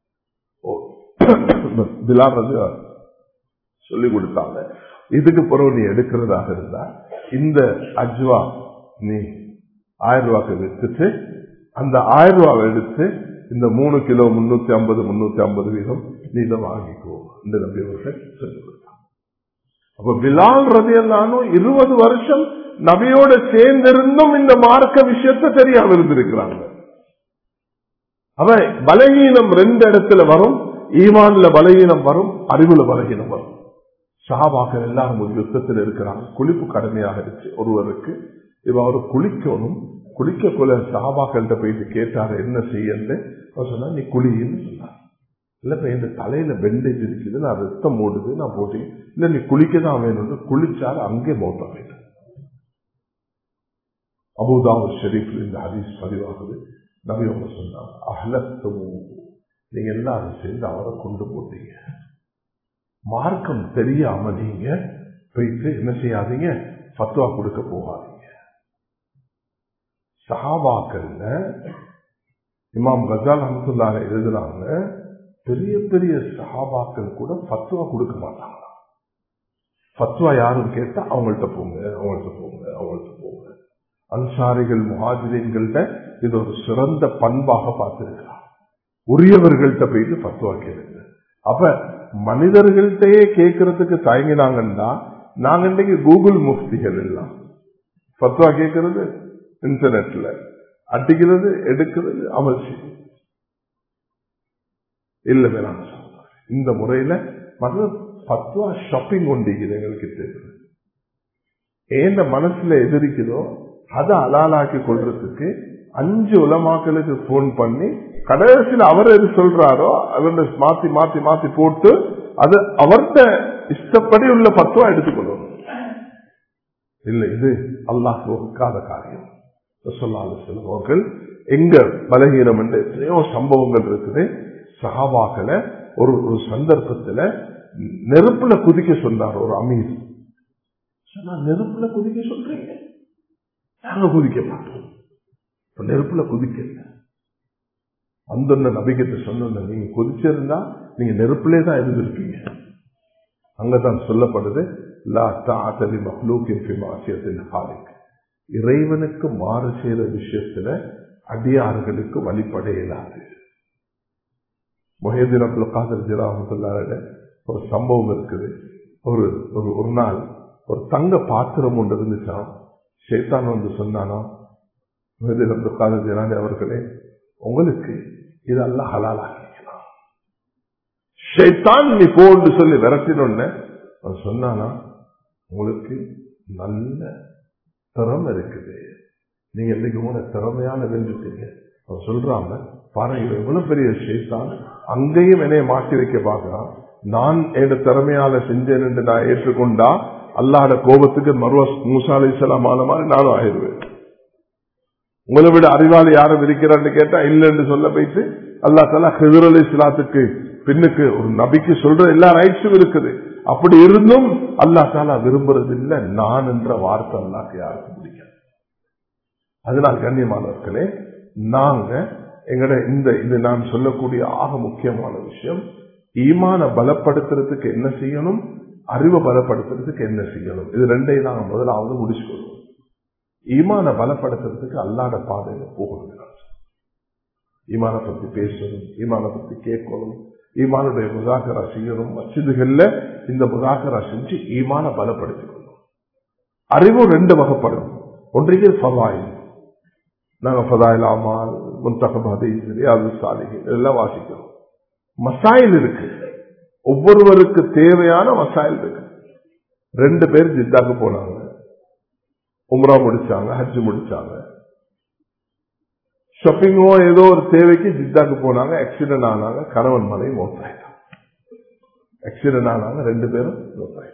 சொல்லி கொடுத்தாங்க இதுக்கு பிறகு நீ எடுக்கிறதாக இருந்தா இந்த அஜ்வா நீ ஆயிரம் ரூபாய்க்கு வித்துட்டு அந்த ஆயிரம் ரூபாவை எடுத்து இந்த மூணு கிலோ முன்னூத்தி ஐம்பது முன்னூத்தி ஐம்பது வீதம் நீ இதை வாங்கிக்கோ இந்த நம்பி அவர்கள் சொல்லிக் கொடுத்தாங்க அப்ப பிலால் ரதியல்லானும் இருபது வருஷம் நபியோட சேர்ந்திருந்தும் இந்த மார்க்க விஷயத்த தெரியாம இருந்திருக்கிறாங்க அவ பலகீனம் ரெண்டு இடத்துல வரும் ஈமான்ல பலகீனம் வரும் அறிவுல பலகீனம் வரும் ஷாபாக்கள் எல்லாரும் ஒரு யுத்தத்தில் இருக்கிறாங்க குளிப்பு கடமையாக இருந்துச்சு ஒருவருக்கு இவ அவர் குளிக்கணும் குளிக்க கொள்ள சஹாபாக்கள்கிட்ட போயிட்டு கேட்டாரு என்ன செய்யன்னு அவர் சொன்னா நீ குளின்னு சொன்னார் இல்ல இப்ப இந்த தலையில பெண்டேஜ் இருக்குது நான் ரத்தம் ஓடுது நான் போட்டேன் இல்ல நீ குளிக்க தான் வேணும்னு குளிச்சாரு அங்கே மௌத்தா போயிட்டார் அபுதாவு ஷெரீஃப்ல இந்த ஹதீஸ் பதிவாகுது நபி அவங்க சொன்னாங்க அஹலத்தும் நீங்க எல்லாரும் சேர்ந்து அவரை கொண்டு போட்டீங்க மார்க்கம் தெரியாம நீங்க போயிட்டு என்ன செய்யாதீங்க பத்துவா கொடுக்க போகாதீங்க சஹாபாக்கள்ல இமாம் கசால் அஹமத்துல்லாக எழுதுறாங்க பெரிய பெரிய சஹாபாக்கள் கூட பத்துவா கொடுக்க மாட்டாங்க பத்துவா யாரும் கேட்டா அவங்கள்ட்ட போங்க அவங்கள்ட்ட போங்க அவங்கள்ட்ட போங்க அன்சாரிகள் முஹாஜிரியன்கள்ட்ட இது ஒரு சிறந்த பண்பாக பார்த்திருக்கிறார் உரியவர்கள்ட்ட போயிட்டு பத்துவா கேளுங்க அப்ப மனிதர்கள்ட்டயே கேட்கறதுக்கு தயங்கினாங்கன்னா நாங்க இன்னைக்கு கூகுள் முஃப்திகள் எல்லாம் பத்துவா கேட்கறது இன்டர்நெட்ல அடிக்கிறது எடுக்கிறது அமல் செய்யும் இல்ல வேணாம் இந்த முறையில மற்ற பத்துவா ஷாப்பிங் கொண்டிருக்குது எங்களுக்கு தெரியுது ஏந்த மனசுல எதிரிக்குதோ அதை அலாலாக்கி கொள்றதுக்கு அஞ்சு உலமாக்களுக்கு போன் பண்ணி கடைசியில் அவர் எது சொல்றாரோ அவருடைய மாத்தி மாத்தி மாத்தி போட்டு அது அவர்கிட்ட இஷ்டப்படி உள்ள பத்துவா எடுத்துக்கொள்ளணும் இல்ல இது அல்லாஹ் ஒக்காத காரியம் சொல்லாத செல்வர்கள் எங்க பலகீனம் என்று எத்தனையோ சம்பவங்கள் இருக்குது சகாபாக்களை ஒரு ஒரு சந்தர்ப்பத்துல நெருப்புல குதிக்க சொன்னார் ஒரு அமீர் சொன்னா நெருப்புல குதிக்க சொல்றீங்க நாங்க குதிக்க மாட்டோம் இப்ப நெருப்புல குதிக்கல அந்த நபிக்கத்தை சொன்ன நீங்க கொதிச்சிருந்தா நீங்க நெருப்பிலே தான் இருந்திருப்பீங்க அங்கதான் சொல்லப்படுது லா தாத்தலி மஹ்லூக்கின் ஆசியத்தின் ஹாலிக் இறைவனுக்கு மாறு செய்த விஷயத்துல அடியார்களுக்கு வழிபட இயலாது மொஹேதீன் அப்துல் காதர் ஜிராமத்துல்லாரோட ஒரு சம்பவம் இருக்குது ஒரு ஒரு ஒரு நாள் ஒரு தங்க பாத்திரம் ஒன்று இருந்துச்சான் சேத்தான் வந்து சொன்னானா மொஹேதீன் அப்துல் காதர் ஜிலானி அவர்களே உங்களுக்கு இதெல்லாம் ஹலாலாக இருக்கலாம் ஷைத்தான் நீ போன்னு சொல்லி விரட்டினொன்ன அவன் சொன்னானா உங்களுக்கு நல்ல திறமை இருக்குது நீங்க இன்னைக்கு கூட திறமையான வென்றுட்டீங்க அவன் சொல்றாம பாருங்க எவ்வளவு பெரிய ஷேத்தான் அங்கேயும் என்னைய மாற்றி வைக்க பார்க்கிறான் நான் என் திறமையால செஞ்சேன் என்று நான் ஏற்றுக்கொண்டா அல்லாட கோபத்துக்கு மருவ மூசா அலி இஸ்லாம் ஆன மாதிரி நானும் ஆயிடுவேன் உங்களை விட அறிவாளி யாரும் இருக்கிறான்னு கேட்டா இல்லைன்னு சொல்ல போயிட்டு அல்லா தலா ஹிதர் அலி இஸ்லாத்துக்கு பின்னுக்கு ஒரு நபிக்கு சொல்ற எல்லா ரைட்ஸும் இருக்குது அப்படி இருந்தும் அல்லா தாலா விரும்புறது இல்லை நான் என்ற வார்த்தை அல்லாக்கு யாருக்கும் பிடிக்காது அதனால் கண்ணியமானவர்களே நாங்க எங்கட இந்த இது நான் சொல்லக்கூடிய ஆக முக்கியமான விஷயம் ஈமான பலப்படுத்துறதுக்கு என்ன செய்யணும் அறிவை பலப்படுத்துறதுக்கு என்ன செய்யணும் இது ரெண்டையும் நாங்க முதலாவது முடிச்சுக்கொள்வோம் ஈமான பலப்படுத்துறதுக்கு அல்லாத பாதையில போகணும் ஈமான பத்தி பேசணும் ஈமான பத்தி கேட்கணும் ஈமானுடைய முதாக்கரா செய்யணும் மசிதுகள்ல இந்த முதாக்கரா செஞ்சு ஈமான பலப்படுத்திக்கணும் அறிவும் ரெண்டு வகைப்படும் ஒன்றைக்கு ஃபவாயில் நாங்க ஃபதாயில் அமால் முந்தகபாதை அது சாலிகள் இதெல்லாம் வாசிக்கிறோம் மசாயில் இருக்கு ஒவ்வொருவருக்கு தேவையான மசாயில் இருக்கு ரெண்டு பேர் ஜித்தாக்கு போனாங்க உம்ரா முடிச்சாங்க ஹஜ் முடிச்சாங்க ஷாப்பிங்கோ ஏதோ ஒரு தேவைக்கு ஜித்தாக்கு போனாங்க ஆக்சிடென்ட் ஆனாங்க கணவன் மனைவி மோத்தாயிட்டாங்க ஆக்சிடென்ட் ஆனாங்க ரெண்டு பேரும் மோத்தாயிட்டாங்க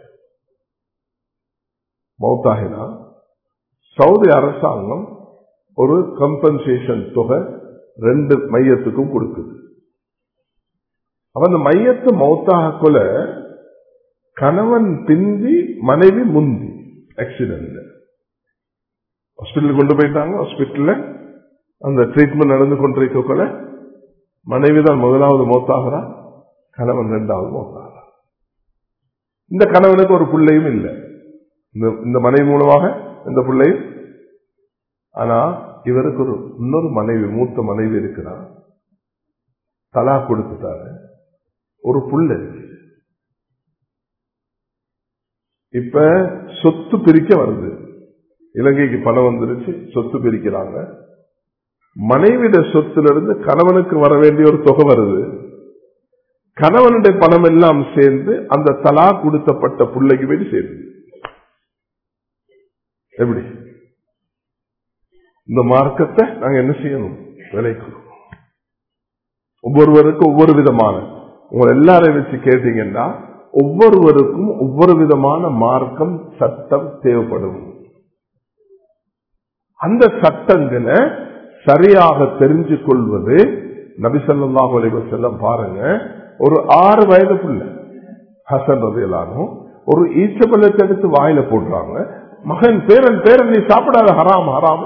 மௌத்தாகினா சவுதி அரசாங்கம் ஒரு கம்பன்சேஷன் தொகை ரெண்டு மையத்துக்கும் கொடுக்குது அப்ப அந்த மையத்து மௌத்தாக கொல கணவன் பிந்தி மனைவி முந்தி ஆக்சிடென்ட் ஹாஸ்பிட்டல் கொண்டு போயிட்டாங்க ஹாஸ்பிட்டல்ல அந்த ட்ரீட்மெண்ட் நடந்து கொண்டிருக்க கொல மனைவி தான் முதலாவது மௌத்தாகிறா கணவன் இரண்டாவது மௌத்தாகிறா இந்த கணவனுக்கு ஒரு பிள்ளையும் இல்லை இந்த மனைவி மூலமாக இந்த பிள்ளையும் ஆனா இவருக்கு ஒரு இன்னொரு மனைவி மூத்த மனைவி இருக்கிறார் தலா கொடுத்துட்டாரு ஒரு புள்ள இருக்கு இப்ப சொத்து பிரிக்க வருது இலங்கைக்கு பணம் வந்துருச்சு சொத்து பிரிக்கிறாங்க மனைவிட சொத்துல இருந்து கணவனுக்கு வர வேண்டிய ஒரு தொகை வருது கணவனுடைய பணம் எல்லாம் சேர்ந்து அந்த தலா கொடுத்தப்பட்ட பிள்ளைக்கு போய் சேர்ந்து எப்படி இந்த மார்க்கத்தை நாங்க என்ன செய்யணும் விலைக்கு ஒவ்வொருவருக்கும் ஒவ்வொரு விதமான உங்களை எல்லாரையும் வச்சு கேட்டீங்கன்னா ஒவ்வொருவருக்கும் ஒவ்வொரு விதமான மார்க்கம் சட்டம் தேவைப்படும் அந்த சட்டங்களை சரியாக தெரிஞ்சு கொள்வது நபிசல்லாஹ் செல்லம் பாருங்க ஒரு ஆறு வயது பிள்ளை ஹசன் ரதையிலானும் ஒரு ஈச்சப்பள்ளத்தை எடுத்து வாயில போடுறாங்க மகன் பேரன் பேரன் நீ சாப்பிடாத ஹராம் ஹராம்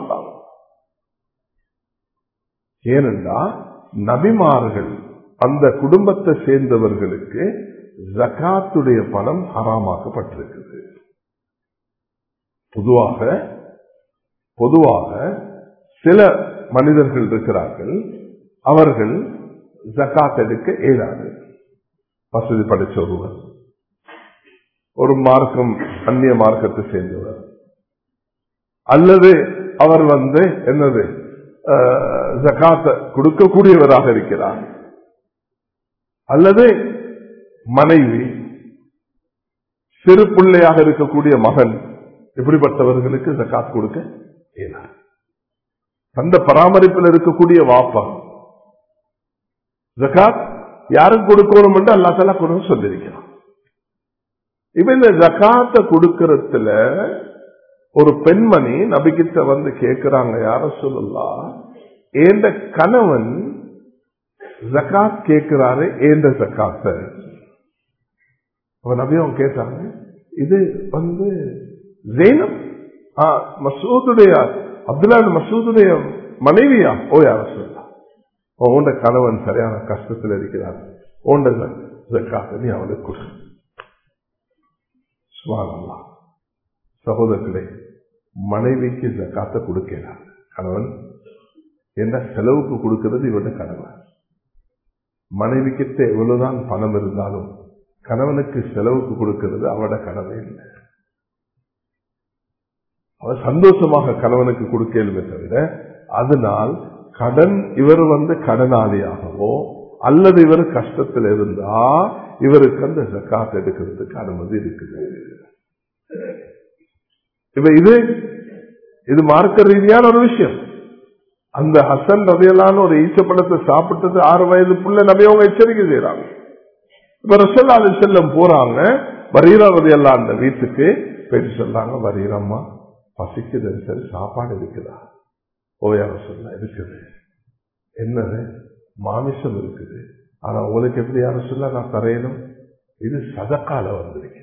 ஏனென்றா நபிமார்கள் அந்த குடும்பத்தை சேர்ந்தவர்களுக்கு ஜக்காத்துடைய பணம் ஹராமாக்கப்பட்டிருக்குது பொதுவாக பொதுவாக சில மனிதர்கள் இருக்கிறார்கள் அவர்கள் ஜக்காத் எடுக்க இயலாது வசதி படைச்ச ஒருவர் ஒரு மார்க்கம் அந்நிய மார்க்கத்தை சேர்ந்தவர் அல்லது அவர் வந்து என்னது ஜக்காத்த கொடுக்கக்கூடியவராக இருக்கிறார் அல்லது மனைவி சிறு பிள்ளையாக இருக்கக்கூடிய மகன் இப்படிப்பட்டவர்களுக்கு ஜக்காத் கொடுக்க இயலாது அந்த பராமரிப்பில் இருக்கக்கூடிய வாப்பா ஜக்காத் யாரும் கொடுக்கணும் என்று அல்லா தலா கொடுக்க சொல்லியிருக்கிறான் இப்ப இந்த ஜக்காத்த கொடுக்கறதுல ஒரு பெண்மணி நபிகிட்ட வந்து கேட்கிறாங்க யார சொல்லலாம் ஏந்த கணவன் ஜக்காத் கேட்கிறாரு ஏந்த ஜக்காத்த நபி அவங்க கேட்டாங்க இது வந்து ஜெயினம் மசூதுடைய அப்துல்லா மசூதுடைய மனைவியா ஓ யார சொல்லலாம் உண்ட கணவன் சரியான கஷ்டத்தில் இருக்கிறார் உண்ட ஜக்காத்த நீ அவனுக்கு கொடு சுவாரம்மா சகோதரர்களே மனைவிக்கு ஜக்காத்த கொடுக்கிறார் கணவன் என்ன செலவுக்கு கொடுக்கிறது இவருடைய கணவன் மனைவிக்கிட்ட எவ்வளவுதான் பணம் இருந்தாலும் கணவனுக்கு செலவுக்கு கொடுக்கிறது அவட கடமை இல்லை அவர் சந்தோஷமாக கணவனுக்கு கொடுக்கலுமே தவிர அதனால் கடன் இவர் வந்து கடனாளியாகவோ அல்லது இவர் கஷ்டத்தில் இருந்தா இவருக்கு அந்த ஜக்காத் எடுக்கிறதுக்கு அனுமதி இருக்குது இப்ப இது இது மார்க்க ரீதியான ஒரு விஷயம் அந்த ஹசன் ரதையலான ஒரு ஈச்சப்பழத்தை சாப்பிட்டது ஆறு வயது புள்ள நபியவங்க எச்சரிக்கை செய்யறாங்க இப்ப ரசல்லா அலி செல்லம் போறாங்க வரீரா ரதையெல்லாம் அந்த வீட்டுக்கு போயிட்டு சொல்றாங்க வரீரம்மா பசிக்குது சரி சாப்பாடு இருக்குதா ஓயார சொல்ல இருக்குது என்னது மாமிசம் இருக்குது ஆனா உங்களுக்கு எப்படி யார சொல்ல நான் தரையணும் இது சதக்கால வந்திருக்குது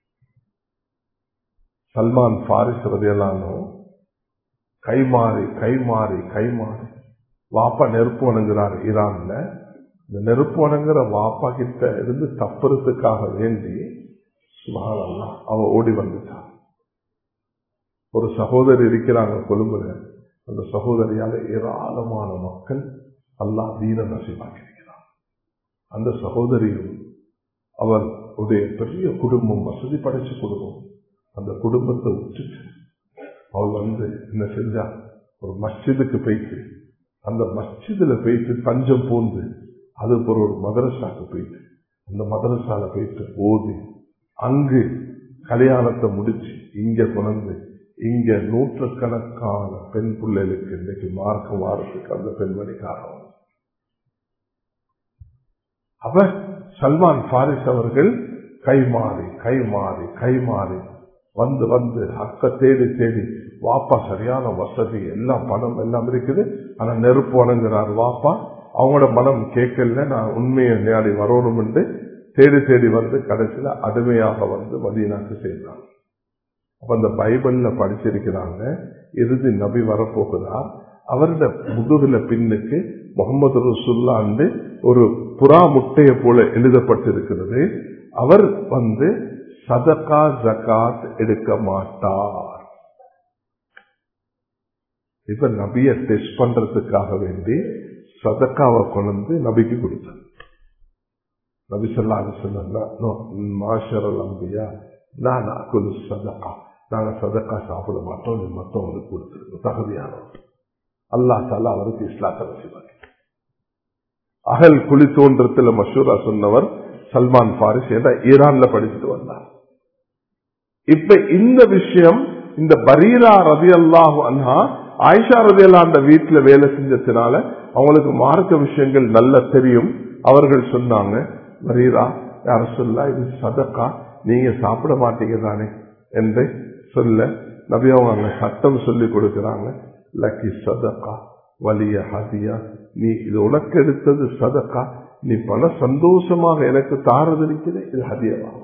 சல்மான் பாரிஸ் ரதையெல்லானோ கை மாறி கை மாறி கை மாறி வாப்பா நெருப்பு வணங்குறார் ஈரான்ல இந்த நெருப்போனங்கிற வாப்பா கிட்ட இருந்து தப்புறதுக்காக வேண்டி சுபஹானல்லாஹ் அவ ஓடி வந்துட்டான் ஒரு சகோதரி இருக்கிறாங்க கொழும்புல அந்த சகோதரியால ஏராளமான மக்கள் அல்லாஹ் தீன நசிவாக்கியிருக்கிறார் அந்த சகோதரியும் அவர் உடைய பெரிய குடும்பம் வசதி படைச்ச குடும்பம் அந்த குடும்பத்தை விட்டுட்டு அவள் வந்து என்ன செஞ்சா ஒரு மஸ்ஜிதுக்கு போயிட்டு அந்த மஸ்ஜிதுல போயிட்டு தஞ்சம் பூந்து அது ஒரு ஒரு மதரசாக்கு போயிட்டு அந்த மதரசால போயிட்டு ஓதி அங்கு கல்யாணத்தை முடிச்சு இங்க கொண்டு இங்க நூற்றுக்கணக்கான பெண் பிள்ளைகளுக்கு இன்னைக்கு மார்க்கம் வாரத்துக்கு அந்த பெண்மணி காரணம் அப்ப சல்மான் பாரிஸ் அவர்கள் கை மாறி கை மாறி கை மாறி வந்து வந்து அக்க தேடி தேடி வாப்பா சரியான வசதி எல்லாம் பணம் எல்லாம் இருக்குது ஆனா நெருப்பு வணங்குறார் வாப்பா அவங்களோட மனம் கேட்கல நான் உண்மையை நேடி வரணும் என்று தேடி தேடி வந்து கடைசியில அடிமையாக வந்து மதீனாக்கு சேர்ந்தாங்க அப்ப அந்த பைபிள்ல படிச்சிருக்கிறாங்க இறுதி நபி வரப்போகிறார் அவருடைய முதுகுல பின்னுக்கு முகமது ரசுல்லாண்டு ஒரு புறா முட்டையை போல எழுதப்பட்டிருக்கிறது அவர் வந்து சதகா ஜகாத் எடுக்க மாட்டார் இப்ப நபிய டெஸ்ட் பண்றதுக்காக வேண்டி சதக்காவை கொண்டு நபிக்கு கொடுத்தார் நபி சொல்லா மாஷரல் அம்பியா நான் அக்குலு சதக்கா நாங்க சதக்கா சாப்பிட மாட்டோம் நீ மத்தவங்களுக்கு கொடுத்துருக்கோம் தகுதியானவர் அல்லா தாலா அவருக்கு இஸ்லாத்தை நசிவாக்கி அகல் குழி தோன்றத்துல மஷூரா சொன்னவர் சல்மான் பாரிஸ் என்ற ஈரான்ல படிச்சுட்டு வந்தார் இப்ப இந்த விஷயம் இந்த பரீரா ரதி அல்லாஹு அன்ஹா ஆயிஷா ரதி அல்லா அந்த வீட்டுல வேலை செஞ்சதுனால அவங்களுக்கு மார்க்க விஷயங்கள் நல்ல தெரியும் அவர்கள் சொன்னாங்க பரீரா யார சொல்ல இது சதக்கா நீங்க சாப்பிட மாட்டீங்க தானே என்று சொல்ல நபி அவங்க அங்க சட்டம் சொல்லி கொடுக்கிறாங்க லக்கி சதக்கா வலிய ஹதியா நீ இது உனக்கு எடுத்தது சதக்கா நீ பல சந்தோஷமாக எனக்கு தாரது இருக்கிற இது ஹதியமாக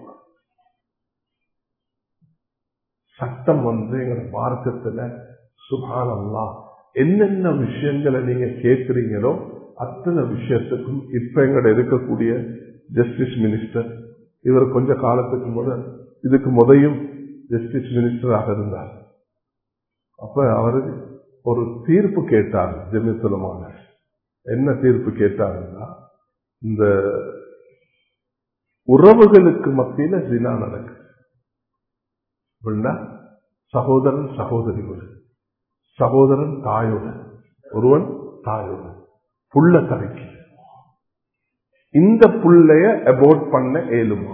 சட்டம் வந்து எங்க மார்க்கத்துல சுகானம்லா என்னென்ன விஷயங்களை நீங்க கேட்கிறீங்களோ அத்தனை விஷயத்துக்கும் இப்ப எங்கட இருக்கக்கூடிய ஜஸ்டிஸ் மினிஸ்டர் இவர் கொஞ்ச காலத்துக்கு முத இதுக்கு முதையும் ஜஸ்டிஸ் மினிஸ்டராக இருந்தார் அப்ப அவரு ஒரு தீர்ப்பு கேட்டார் ஜெமித்துலமான என்ன தீர்ப்பு கேட்டாருன்னா இந்த உறவுகளுக்கு மத்தியில ஜினா நடக்குது அப்படின்னா சகோதரன் சகோதரியோடு சகோதரன் தாயோடு ஒருவன் தாயோடு புள்ள தரைக்கு இந்த புள்ளைய அபோர்ட் பண்ண ஏழுமா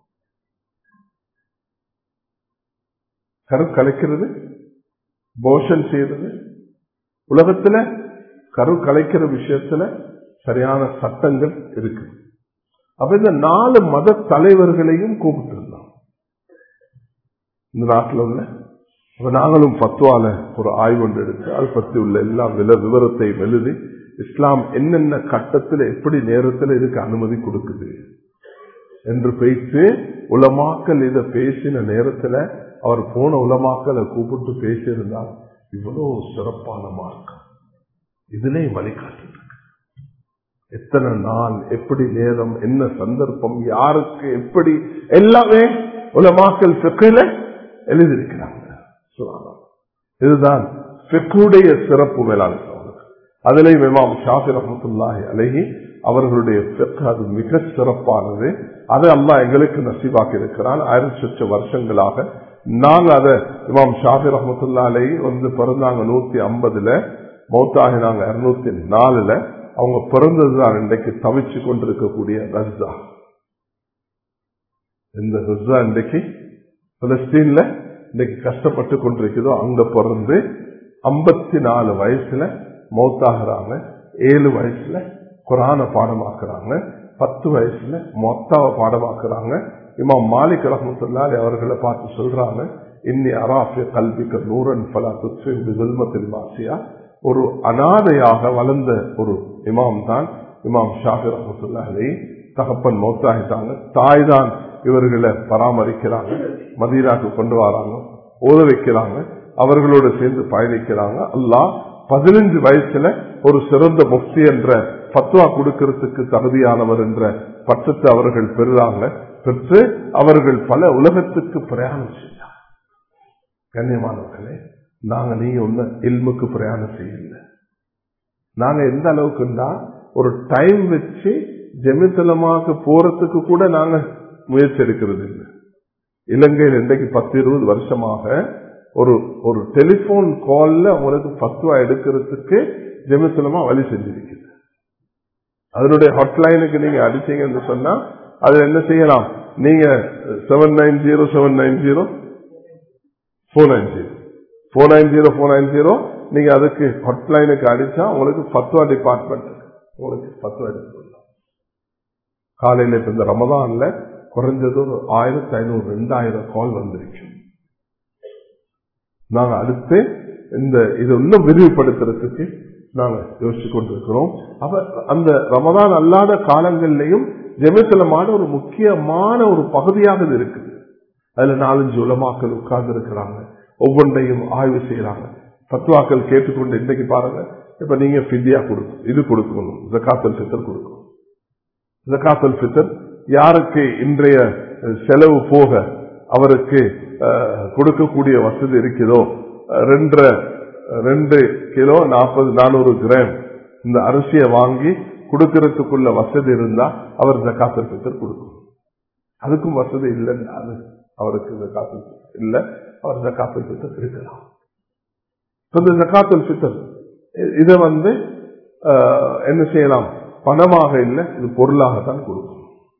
கரு கலைக்கிறது போஷன் செய்யறது உலகத்துல கரு கலைக்கிற விஷயத்துல சரியான சட்டங்கள் இருக்கு அப்ப இந்த நாலு மத தலைவர்களையும் கூப்பிட்டு இருந்தான் இந்த நாட்டில் உள்ள அப்ப நாங்களும் பத்துவால ஒரு ஆய்வு ஒன்று எடுத்து அதை பற்றி உள்ள எல்லா வில விவரத்தை எழுதி இஸ்லாம் என்னென்ன கட்டத்தில் எப்படி நேரத்தில் இதுக்கு அனுமதி கொடுக்குது என்று பேசி உலமாக்கல் இதை பேசின நேரத்தில் அவர் போன உலமாக்களை கூப்பிட்டு பேசியிருந்தால் இவ்வளவு சிறப்பான மார்க்கம் இதிலே வழிகாட்டு எத்தனை நாள் எப்படி நேரம் என்ன சந்தர்ப்பம் யாருக்கு எப்படி எல்லாமே உலமாக்கல் செக்கையில எழுதியிருக்கிறாங்க இதுதான் செக்குடைய சிறப்பு மேலான அதிலே இமாம் ஷாஃபி ரஹமத்துல்லாஹி அலஹி அவர்களுடைய பெற்று அது மிக சிறப்பானது அதை அல்லா எங்களுக்கு நசீவாக்கி இருக்கிறான் ஆயிரத்தி சொச்ச வருஷங்களாக நாங்க அதை இமாம் ஷாஃபி ரஹமத்துல்லா அலஹி வந்து பிறந்தாங்க நூத்தி ஐம்பதுல மௌத்தாகினாங்க இருநூத்தி நாலுல அவங்க பிறந்ததுதான் இன்றைக்கு தவிச்சு கொண்டிருக்கக்கூடிய ரஸ்ஸா இந்த ரஸ்ஸா இன்றைக்கு பலஸ்தீன்ல இன்னைக்கு கஷ்டப்பட்டு கொண்டிருக்குதோ அங்க பிறந்து ஐம்பத்தி நாலு வயசுல மௌத்தாகிறாங்க ஏழு வயசுல குரான பாடமாக்குறாங்க பத்து வயசுல மொத்தாவை பாடமாக்குறாங்க இமாம் மாலிக் ரஹமத்துல்லாலே அவர்களை பார்த்து சொல்றாங்க இன்னி அராஃபிய கல்விக்க நூரன் பல துல்மத்தில் மாசியா ஒரு அனாதையாக வளர்ந்த ஒரு இமாம் தான் இமாம் ஷாஃபி ரஹமத்துல்லாலே தகப்பன் மௌத்தாகிட்டாங்க தாய் தான் இவர்களை பராமரிக்கிறாங்க மதீனாக்கு கொண்டு வராங்க ஓத வைக்கிறாங்க அவர்களோடு சேர்ந்து பயணிக்கிறாங்க அல்லாஹ் பதினஞ்சு வயசுல ஒரு சிறந்த முஃப்தி என்ற பத்வா கொடுக்கறதுக்கு தகுதியானவர் என்ற பட்டத்தை அவர்கள் பெறுறாங்க பெற்று அவர்கள் பல உலகத்துக்கு பிரயாணம் செய்தார் கண்ணியமானவர்களே நாங்க நீங்க ஒண்ணு இல்முக்கு பிரயாணம் செய்யல நாங்க எந்த அளவுக்குன்னா ஒரு டைம் வச்சு ஜெமித்தலமாக போறதுக்கு கூட நாங்க முயற்சி எடுக்கிறது இல்லை இலங்கையில் இன்றைக்கு பத்து இருபது வருஷமாக ஒரு ஒரு டெலிபோன் கால்ல உங்களுக்கு பத்துவா எடுக்கிறதுக்கு ஜெமிசலமா வழி செஞ்சிருக்குது அதனுடைய ஹாட்லைனுக்கு நீங்க அடிச்சீங்கன்னு சொன்னா அதுல என்ன செய்யலாம் நீங்க seven nine zero seven nine zero four nine zero four nine zero four nine zero நீங்க அதுக்கு ஹாட்லைனுக்கு அடிச்சா உங்களுக்கு பத்துவா டிபார்ட்மெண்ட் உங்களுக்கு பத்துவா எடுத்துக்கலாம் காலையில இப்ப இந்த ரமதான்ல குறைஞ்சது ஒரு ஆயிரத்தி ஐநூறு ரெண்டாயிரம் கால் வந்திருக்கு நாங்க அடுத்து இந்த இது இன்னும் விரிவுபடுத்துறதுக்கு நாங்க யோசிச்சு கொண்டிருக்கிறோம் அப்ப அந்த ரமதான் அல்லாத காலங்கள்லயும் ஜெமிசலமான ஒரு முக்கியமான ஒரு பகுதியாக இது இருக்குது அதுல நாலஞ்சு உலமாக்கள் உட்கார்ந்து இருக்கிறாங்க ஒவ்வொன்றையும் ஆய்வு செய்யறாங்க பத்துவாக்கள் கேட்டுக்கொண்டு இன்னைக்கு பாருங்க இப்ப நீங்க பிதியா கொடுக்கணும் இது கொடுக்கணும் ஜக்காத்தல் பித்தர் கொடுக்கணும் ஜக்காத்தல் பித்தர் யாருக்கு இன்றைய செலவு போக அவருக்கு கொடுக்கக்கூடிய வசதி இருக்குதோ ரெண்டரை ரெண்டு கிலோ நாற்பது நானூறு கிராம் இந்த அரிசியை வாங்கி கொடுக்கறதுக்குள்ள வசதி இருந்தா அவர் ஜக்காத்தல் பித்தர் கொடுக்கணும் அதுக்கும் வசதி இல்லைன்னு அவருக்கு ஜக்காத்தல் இல்ல அவர் ஜக்காத்தல் பித்தர் இருக்கலாம் இந்த ஜக்காத்தல் பித்தர் இதை வந்து என்ன செய்யலாம் பணமாக இல்லை இது பொருளாகத்தான் கொடுக்கணும்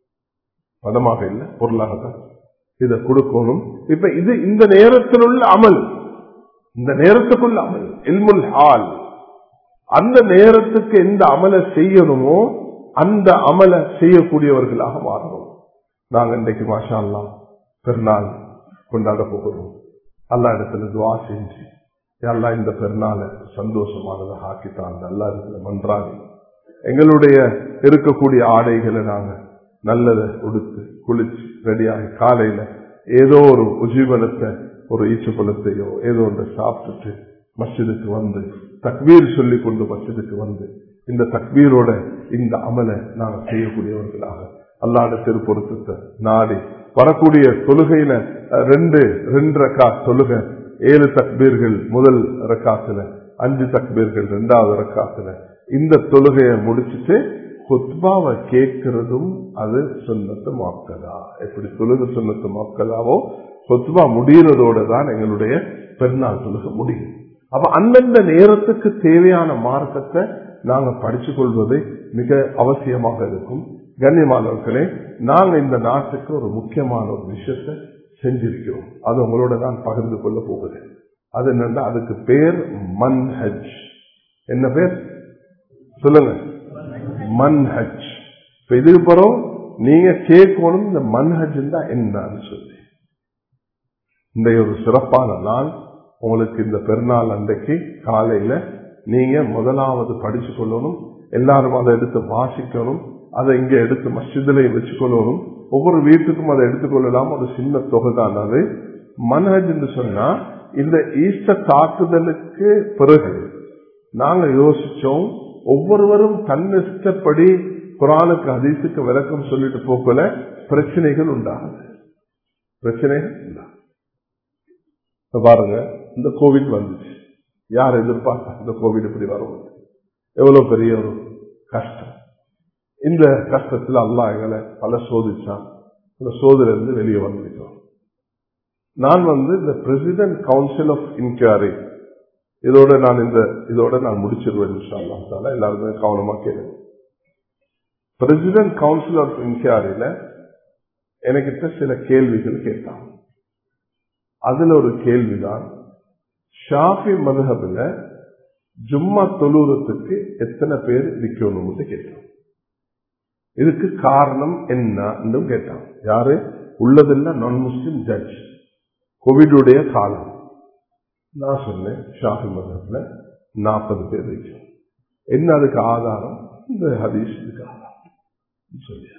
பணமாக இல்லை பொருளாகத்தான் இதை கொடுக்கணும் இப்ப இது இந்த நேரத்தில் உள்ள அமல் இந்த நேரத்துக்குள்ள அமல் இல்முல் ஹால் அந்த நேரத்துக்கு எந்த அமலை செய்யணுமோ அந்த அமலை செய்யக்கூடியவர்களாக மாறணும் நாங்க இன்றைக்கு மாஷா அல்லாம் பெருநாள் கொண்டாட போகிறோம் அல்லா இடத்துல துவா செஞ்சு அல்லா இந்த பெருநாளை சந்தோஷமானதை ஆக்கித்தான் அல்லா இடத்துல மன்றாடி எங்களுடைய இருக்கக்கூடிய ஆடைகளை நாங்க நல்லதை உடுத்து குளிச்சு ரெடியாகி காலையில ஏதோ ஒரு உஜீவனத்தை ஒரு ஈச்சப்பழத்தையோ ஏதோ ஒன்றை சாப்பிட்டுட்டு மஸ்ஜிதுக்கு வந்து தக்வீர் சொல்லி கொண்டு மஸ்ஜிதுக்கு வந்து இந்த தக்வீரோட இந்த அமலை நாங்கள் செய்யக்கூடியவர்களாக அல்லாட திருப்பொருத்தத்தை நாடி வரக்கூடிய தொழுகையில ரெண்டு ரெண்டு ரக்கா தொழுகை ஏழு தக்பீர்கள் முதல் ரக்காத்துல அஞ்சு தக்பீர்கள் ரெண்டாவது ரக்காத்துல இந்த தொழுகையை முடிச்சுட்டு கொத்பாவை கேட்கிறதும் அது சொன்னத்து மாக்கதா எப்படி தொழுக சொன்னத்து மாக்கதாவோ கொத்பா முடிகிறதோட தான் எங்களுடைய பெருநாள் தொழுக முடியும் அப்ப அந்தந்த நேரத்துக்கு தேவையான மார்க்கத்தை நாங்க படிச்சு கொள்வது மிக அவசியமாக இருக்கும் கண்ணியமானவர்களே நாங்க இந்த நாட்டுக்கு ஒரு முக்கியமான ஒரு விஷயத்தை செஞ்சிருக்கிறோம் அது உங்களோட தான் பகிர்ந்து கொள்ள போகுது அது என்னன்னா அதுக்கு பேர் மன்ஹஜ் என்ன பேர் சொல்லுங்க மன்ஹஜ் இப்ப இதுக்கு பிறகு நீங்க கேட்கணும் இந்த மன்ஹஜ் தான் என்னன்னு சொல்லி இந்த ஒரு சிறப்பான நாள் உங்களுக்கு இந்த பெருநாள் அன்றைக்கு காலையில நீங்க முதலாவது படிச்சு கொள்ளணும் எல்லாரும் அதை எடுத்து வாசிக்கணும் அதை இங்க எடுத்து மஸ்ஜிதிலையும் வச்சுக்கொள்ளணும் ஒவ்வொரு வீட்டுக்கும் அதை எடுத்துக்கொள்ளலாம் ஒரு சின்ன தொகை தான் அது மன்ஹஜ் என்று சொன்னா இந்த ஈஸ்டர் தாக்குதலுக்கு பிறகு நாங்க யோசிச்சோம் ஒவ்வொருவரும் தன்னிஷ்டப்படி குரானுக்கு அதிசுக்கு விளக்கம் சொல்லிட்டு போக்கல பிரச்சனைகள் உண்டாகுது பிரச்சனைகள் உண்டாகுது பாருங்க இந்த கோவிட் வந்துச்சு யார் எதிர்பார்த்தா இந்த கோவிட் இப்படி வரும் எவ்வளவு பெரிய ஒரு கஷ்டம் இந்த கஷ்டத்தில் அல்லா எங்களை பல சோதிச்சான் இந்த சோதரிலிருந்து வெளியே வந்துட்டோம் நான் வந்து இந்த பிரசிடென்ட் கவுன்சில் ஆஃப் இன்கொயரி இதோட நான் இந்த இதோட நான் முடிச்சிருவேன் எல்லாருமே கவனமா கேளுங்க பிரசிடென்ட் கவுன்சில் ஆஃப் இன்கொயரியில எனக்கிட்ட சில கேள்விகள் கேட்டாங்க அதுல ஒரு கேள்விதான் ஷாஃபி மதுஹபில் ஜும்மா தொழுறதுக்கு எத்தனை பேர் இருக்கணும்னு கேட்டான் இதுக்கு காரணம் என்ன கேட்டான் யாரு உள்ளதெல்லாம் நான் முஸ்லிம் ஜட்ஜ் கோவிடுடைய காலம் நான் சொன்னேன் ஷாஃபி மதத்துல நாற்பது பேர் வைக்கும் என்ன அதுக்கு ஆதாரம் இந்த ஹதீஸ் இதுக்கு ஆதாரம் சொல்லியாச்சு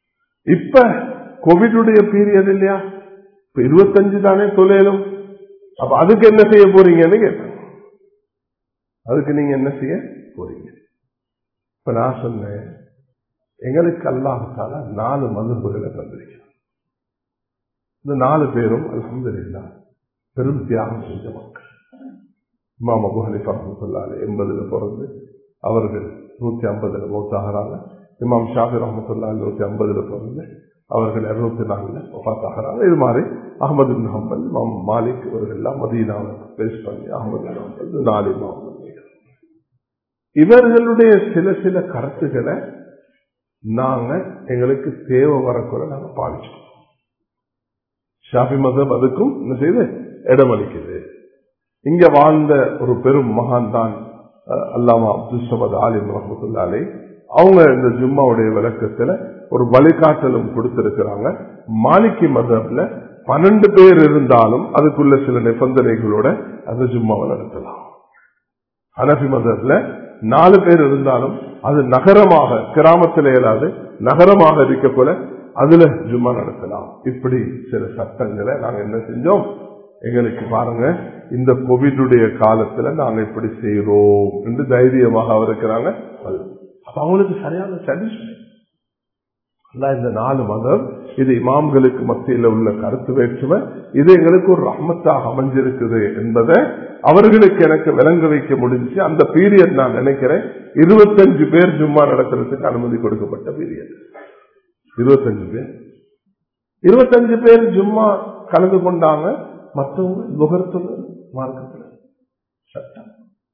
இப்ப கோவிடுடைய பீரியட் இல்லையா இப்ப இருபத்தஞ்சு தானே தொலைலும் அப்ப அதுக்கு என்ன செய்ய போறீங்கன்னு கேட்டாங்க அதுக்கு நீங்க என்ன செய்ய போறீங்க இப்ப நான் சொன்னேன் எங்களுக்கு அல்லாஹால நாலு மதுர்புகளை தந்திருக்கிறார் இந்த நாலு பேரும் அலமதுல்லா பெரும் தியாகம் செஞ்ச மக்கள் இமாம் அபு ஹனிஃபா ரஹமத்துல்லாலே எண்பதுல பிறந்து அவர்கள் நூத்தி ஐம்பதுல மௌத்தாகிறாங்க இமாம் ஷாஃபி ரஹமத்துல்லா நூத்தி ஐம்பதுல பிறந்து அவர்கள் இருநூத்தி நாலுல ஒஃபாத்தாகிறாங்க இது மாதிரி அகமது பின் ஹம்பல் இமாம் மாலிக் இவர்கள் எல்லாம் மதீனாவை பேஸ் பண்ணி அகமது பின் ஹம்பல் நாலு இமாம் இவர்களுடைய சில சில கருத்துக்களை நாங்க எங்களுக்கு தேவை வரக்குள்ள நாங்க பாதிச்சோம் ஷாஃபி மதம் அதுக்கும் என்ன செய்யுது இடமளிக்குது இங்க வாழ்ந்த ஒரு பெரும் மகான் தான் அல்லாமா அப்துல் சமத் ஆலிம் ரஹமத்துல்லாலே அவங்க இந்த ஜும்மாவுடைய விளக்கத்துல ஒரு வழிகாட்டலும் கொடுத்திருக்கிறாங்க மாலிக்கி மதப்ல பன்னெண்டு பேர் இருந்தாலும் அதுக்குள்ள சில நிபந்தனைகளோட அந்த ஜும்மாவை நடத்தலாம் ஹனஃபி மதப்ல நாலு பேர் இருந்தாலும் அது நகரமாக கிராமத்தில் இயலாது நகரமாக இருக்க போல அதுல ஜும்மா நடத்தலாம் இப்படி சில சட்டங்களை நாங்க என்ன செஞ்சோம் எங்களுக்கு பாருங்க இந்த கோவிடுடைய காலத்துல நாங்க இப்படி செய்யறோம் என்று தைரியமாக இருக்கிறாங்க அப்ப அவங்களுக்கு சரியான சாட்டிஸ்பை இந்த நாலு மதம் இது இமாம்களுக்கு மத்தியில் உள்ள கருத்து வேற்றுமை இது எங்களுக்கு ஒரு ரஹமத்தாக அமைஞ்சிருக்குது என்பதை அவர்களுக்கு எனக்கு விளங்க வைக்க முடிஞ்சு அந்த பீரியட் நான் நினைக்கிறேன் இருபத்தஞ்சு பேர் ஜும்மா நடத்துறதுக்கு அனுமதி கொடுக்கப்பட்ட பீரியட் இருபத்தஞ்சு பேர் இருபத்தஞ்சு பேர் ஜும்மா கலந்து கொண்டாங்க மற்றவங்க நுகர்த்தது மார்க்கத்தில் சட்டம்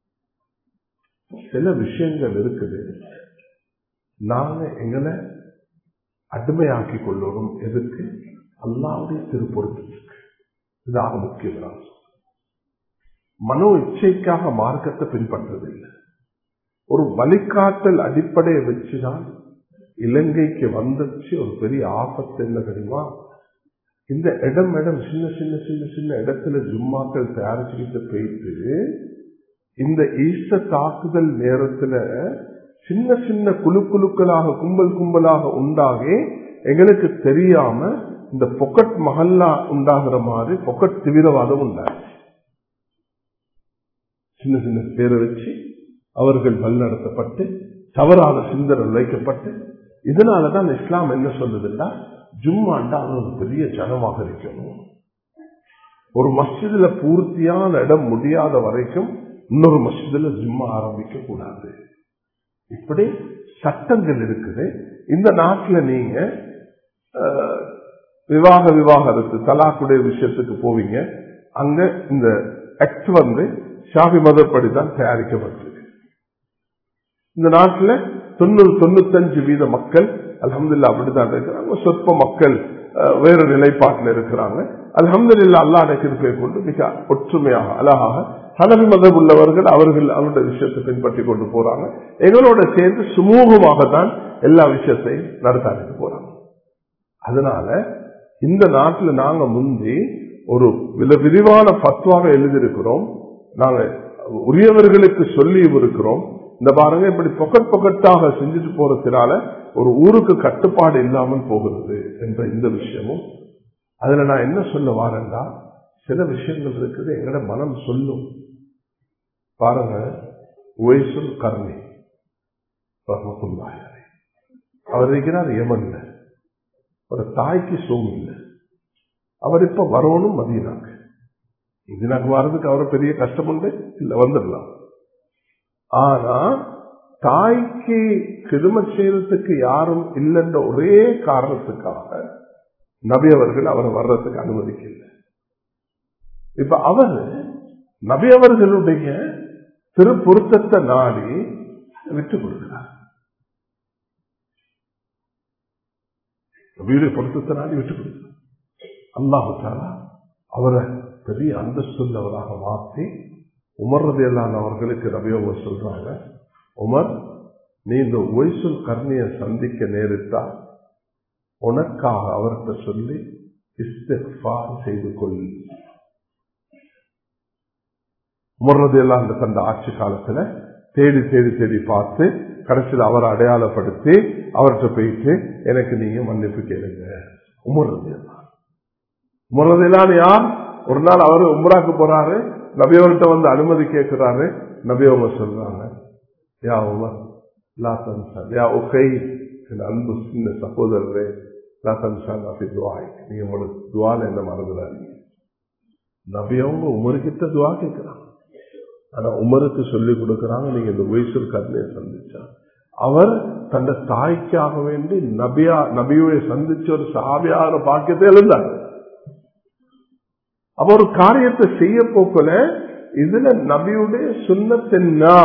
சில விஷயங்கள் இருக்குது நாங்க எங்களை அடிமையாக்கி கொள்ளணும் எதுக்கு அல்லாவுடைய திருப்பொருத்தத்துக்கு இதாக முக்கியம் மனோ இச்சைக்காக மார்க்கத்தை பின்பற்றதில்லை ஒரு வழிகாட்டல் அடிப்படையை வச்சுதான் இலங்கைக்கு வந்துச்சு ஒரு பெரிய ஆபத்து என்ன தெரியுமா இந்த இடம் இடம் சின்ன சின்ன சின்ன சின்ன இடத்துல ஜும்மாக்கள் தயாரிச்சுக்கிட்டு போயிட்டு இந்த ஈஸ்ட தாக்குதல் நேரத்துல சின்ன சின்ன குழு குழுக்களாக கும்பல் கும்பலாக உண்டாகி எங்களுக்கு தெரியாம இந்த பொக்கட் மகல்லா உண்டாகிற மாதிரி பொக்கட் தீவிரவாதம் உண்டாச்சு சின்ன சின்ன பேரை வச்சு அவர்கள் வழிநடத்தப்பட்டு தவறான சிந்தனை வைக்கப்பட்டு இதனாலதான் இஸ்லாம் என்ன சொல்லுதுன்னா ஜும்மாண்டா அது ஒரு பெரிய ஜனமாக இருக்கணும் ஒரு மஸ்ஜிதுல பூர்த்தியான இடம் முடியாத வரைக்கும் இன்னொரு மஸ்ஜிதுல ஜும்மா ஆரம்பிக்க கூடாது இப்படி சட்டங்கள் இருக்குது இந்த நாட்டில் நீங்க விவாக விவாகரத்து தலாக்குடைய விஷயத்துக்கு போவீங்க அங்க இந்த ஆக்ட் வந்து ஷாபி மதப்படி தான் தயாரிக்கப்பட்டது இந்த நாட்டில் தொண்ணூறு தொண்ணூத்தஞ்சு வீத மக்கள் அலமதுல்லா அப்படிதான் இருக்கிறாங்க சொற்ப மக்கள் வேறு நிலைப்பாட்டில் இருக்கிறாங்க அலமதுல்லா அல்லாட கிருப்பை கொண்டு மிக ஒற்றுமையாக அழகாக ஹனவி மதம் உள்ளவர்கள் அவர்கள் அவருடைய விஷயத்தை பின்பற்றி கொண்டு போறாங்க எங்களோட சேர்ந்து சுமூகமாக தான் எல்லா விஷயத்தையும் நடத்தாடிட்டு போறாங்க அதனால இந்த நாட்டில் நாங்க முந்தி ஒரு விரிவான பத்வாவை எழுதியிருக்கிறோம் நாங்க உரியவர்களுக்கு சொல்லியும் இருக்கிறோம் இந்த பாருங்க இப்படி பொக்கட் பொக்கட்டாக செஞ்சுட்டு போறதுனால ஒரு ஊருக்கு கட்டுப்பாடு இல்லாமல் போகிறது என்ற இந்த விஷயமும் அதுல நான் என்ன சொல்ல வாரேன்டா சில விஷயங்கள் இருக்குது எங்கட மனம் சொல்லும் பாருங்க ஒய்சுல் கர்ணி ரஹமத்துல்லாஹி அவர் இருக்கிறார் யமன்ல ஒரு தாய்க்கு சோம் இல்லை அவர் இப்ப வரணும் மதியனாக்கு மதியனாக்கு வர்றதுக்கு அவர் பெரிய கஷ்டம் உண்டு இல்ல வந்துடலாம் ஆனா தாய்க்கு கிரும செய்யறதுக்கு யாரும் இல்லைன்ற ஒரே காரணத்துக்காக நபி அவர்கள் அவரை வர்றதுக்கு அனுமதிக்கல இப்ப அவர் நபி அவர்களுடைய திருப்பொருத்தத்தை நாடி விட்டு கொடுக்கிறார் நபியுடைய பொருத்தத்தை நாடி விட்டு கொடுக்கிறார் அல்லாஹாலா அவரை பெரிய அந்தஸ்துள்ளவராக மாற்றி உமர்றது எல்லாம் அவர்களுக்கு நபியோக சொல்றாங்க உமர் நீ இந்த ஒய்சுல் கர்ணிய சந்திக்க நேரிட்டா உனக்காக அவர்கிட்ட சொல்லி இஸ்திஃபார் செய்து கொள் உமர்றது எல்லாம் அந்த தந்த ஆட்சி காலத்துல தேடி தேடி தேடி பார்த்து கடைசியில் அவரை அடையாளப்படுத்தி அவர்கிட்ட போயிட்டு எனக்கு நீங்க மன்னிப்பு கேளுங்க உமர்றது எல்லாம் உமர்றது எல்லாம் யார் ஒரு நாள் அவர் உம்ராக்கு போறாரு நபியவர்கிட்ட வந்து அனுமதி கேட்கிறாரு நபி அவங்க சொல்றாங்க யா உமர் லா தன்சா யா உகை என் அன்பு சின்ன சகோதரரே லா தன்சா நபி துவாய் நீங்க உங்களோட துவால என்ன மறந்துடாதீங்க நபி அவங்க உமர்கிட்ட துவா கேட்கிறாங்க ஆனா உமருக்கு சொல்லி கொடுக்கறாங்க நீங்க இந்த வயசூர் கருணையை சந்திச்சா அவர் தந்த தாய்க்காக வேண்டி நபியா நபியுடைய சந்திச்ச ஒரு சாவியார பாக்கியத்தை எழுந்தார் அப்ப ஒரு காரியத்தை செய்ய போக்கல இதுல நபியுடைய சுண்ணத்தென்னா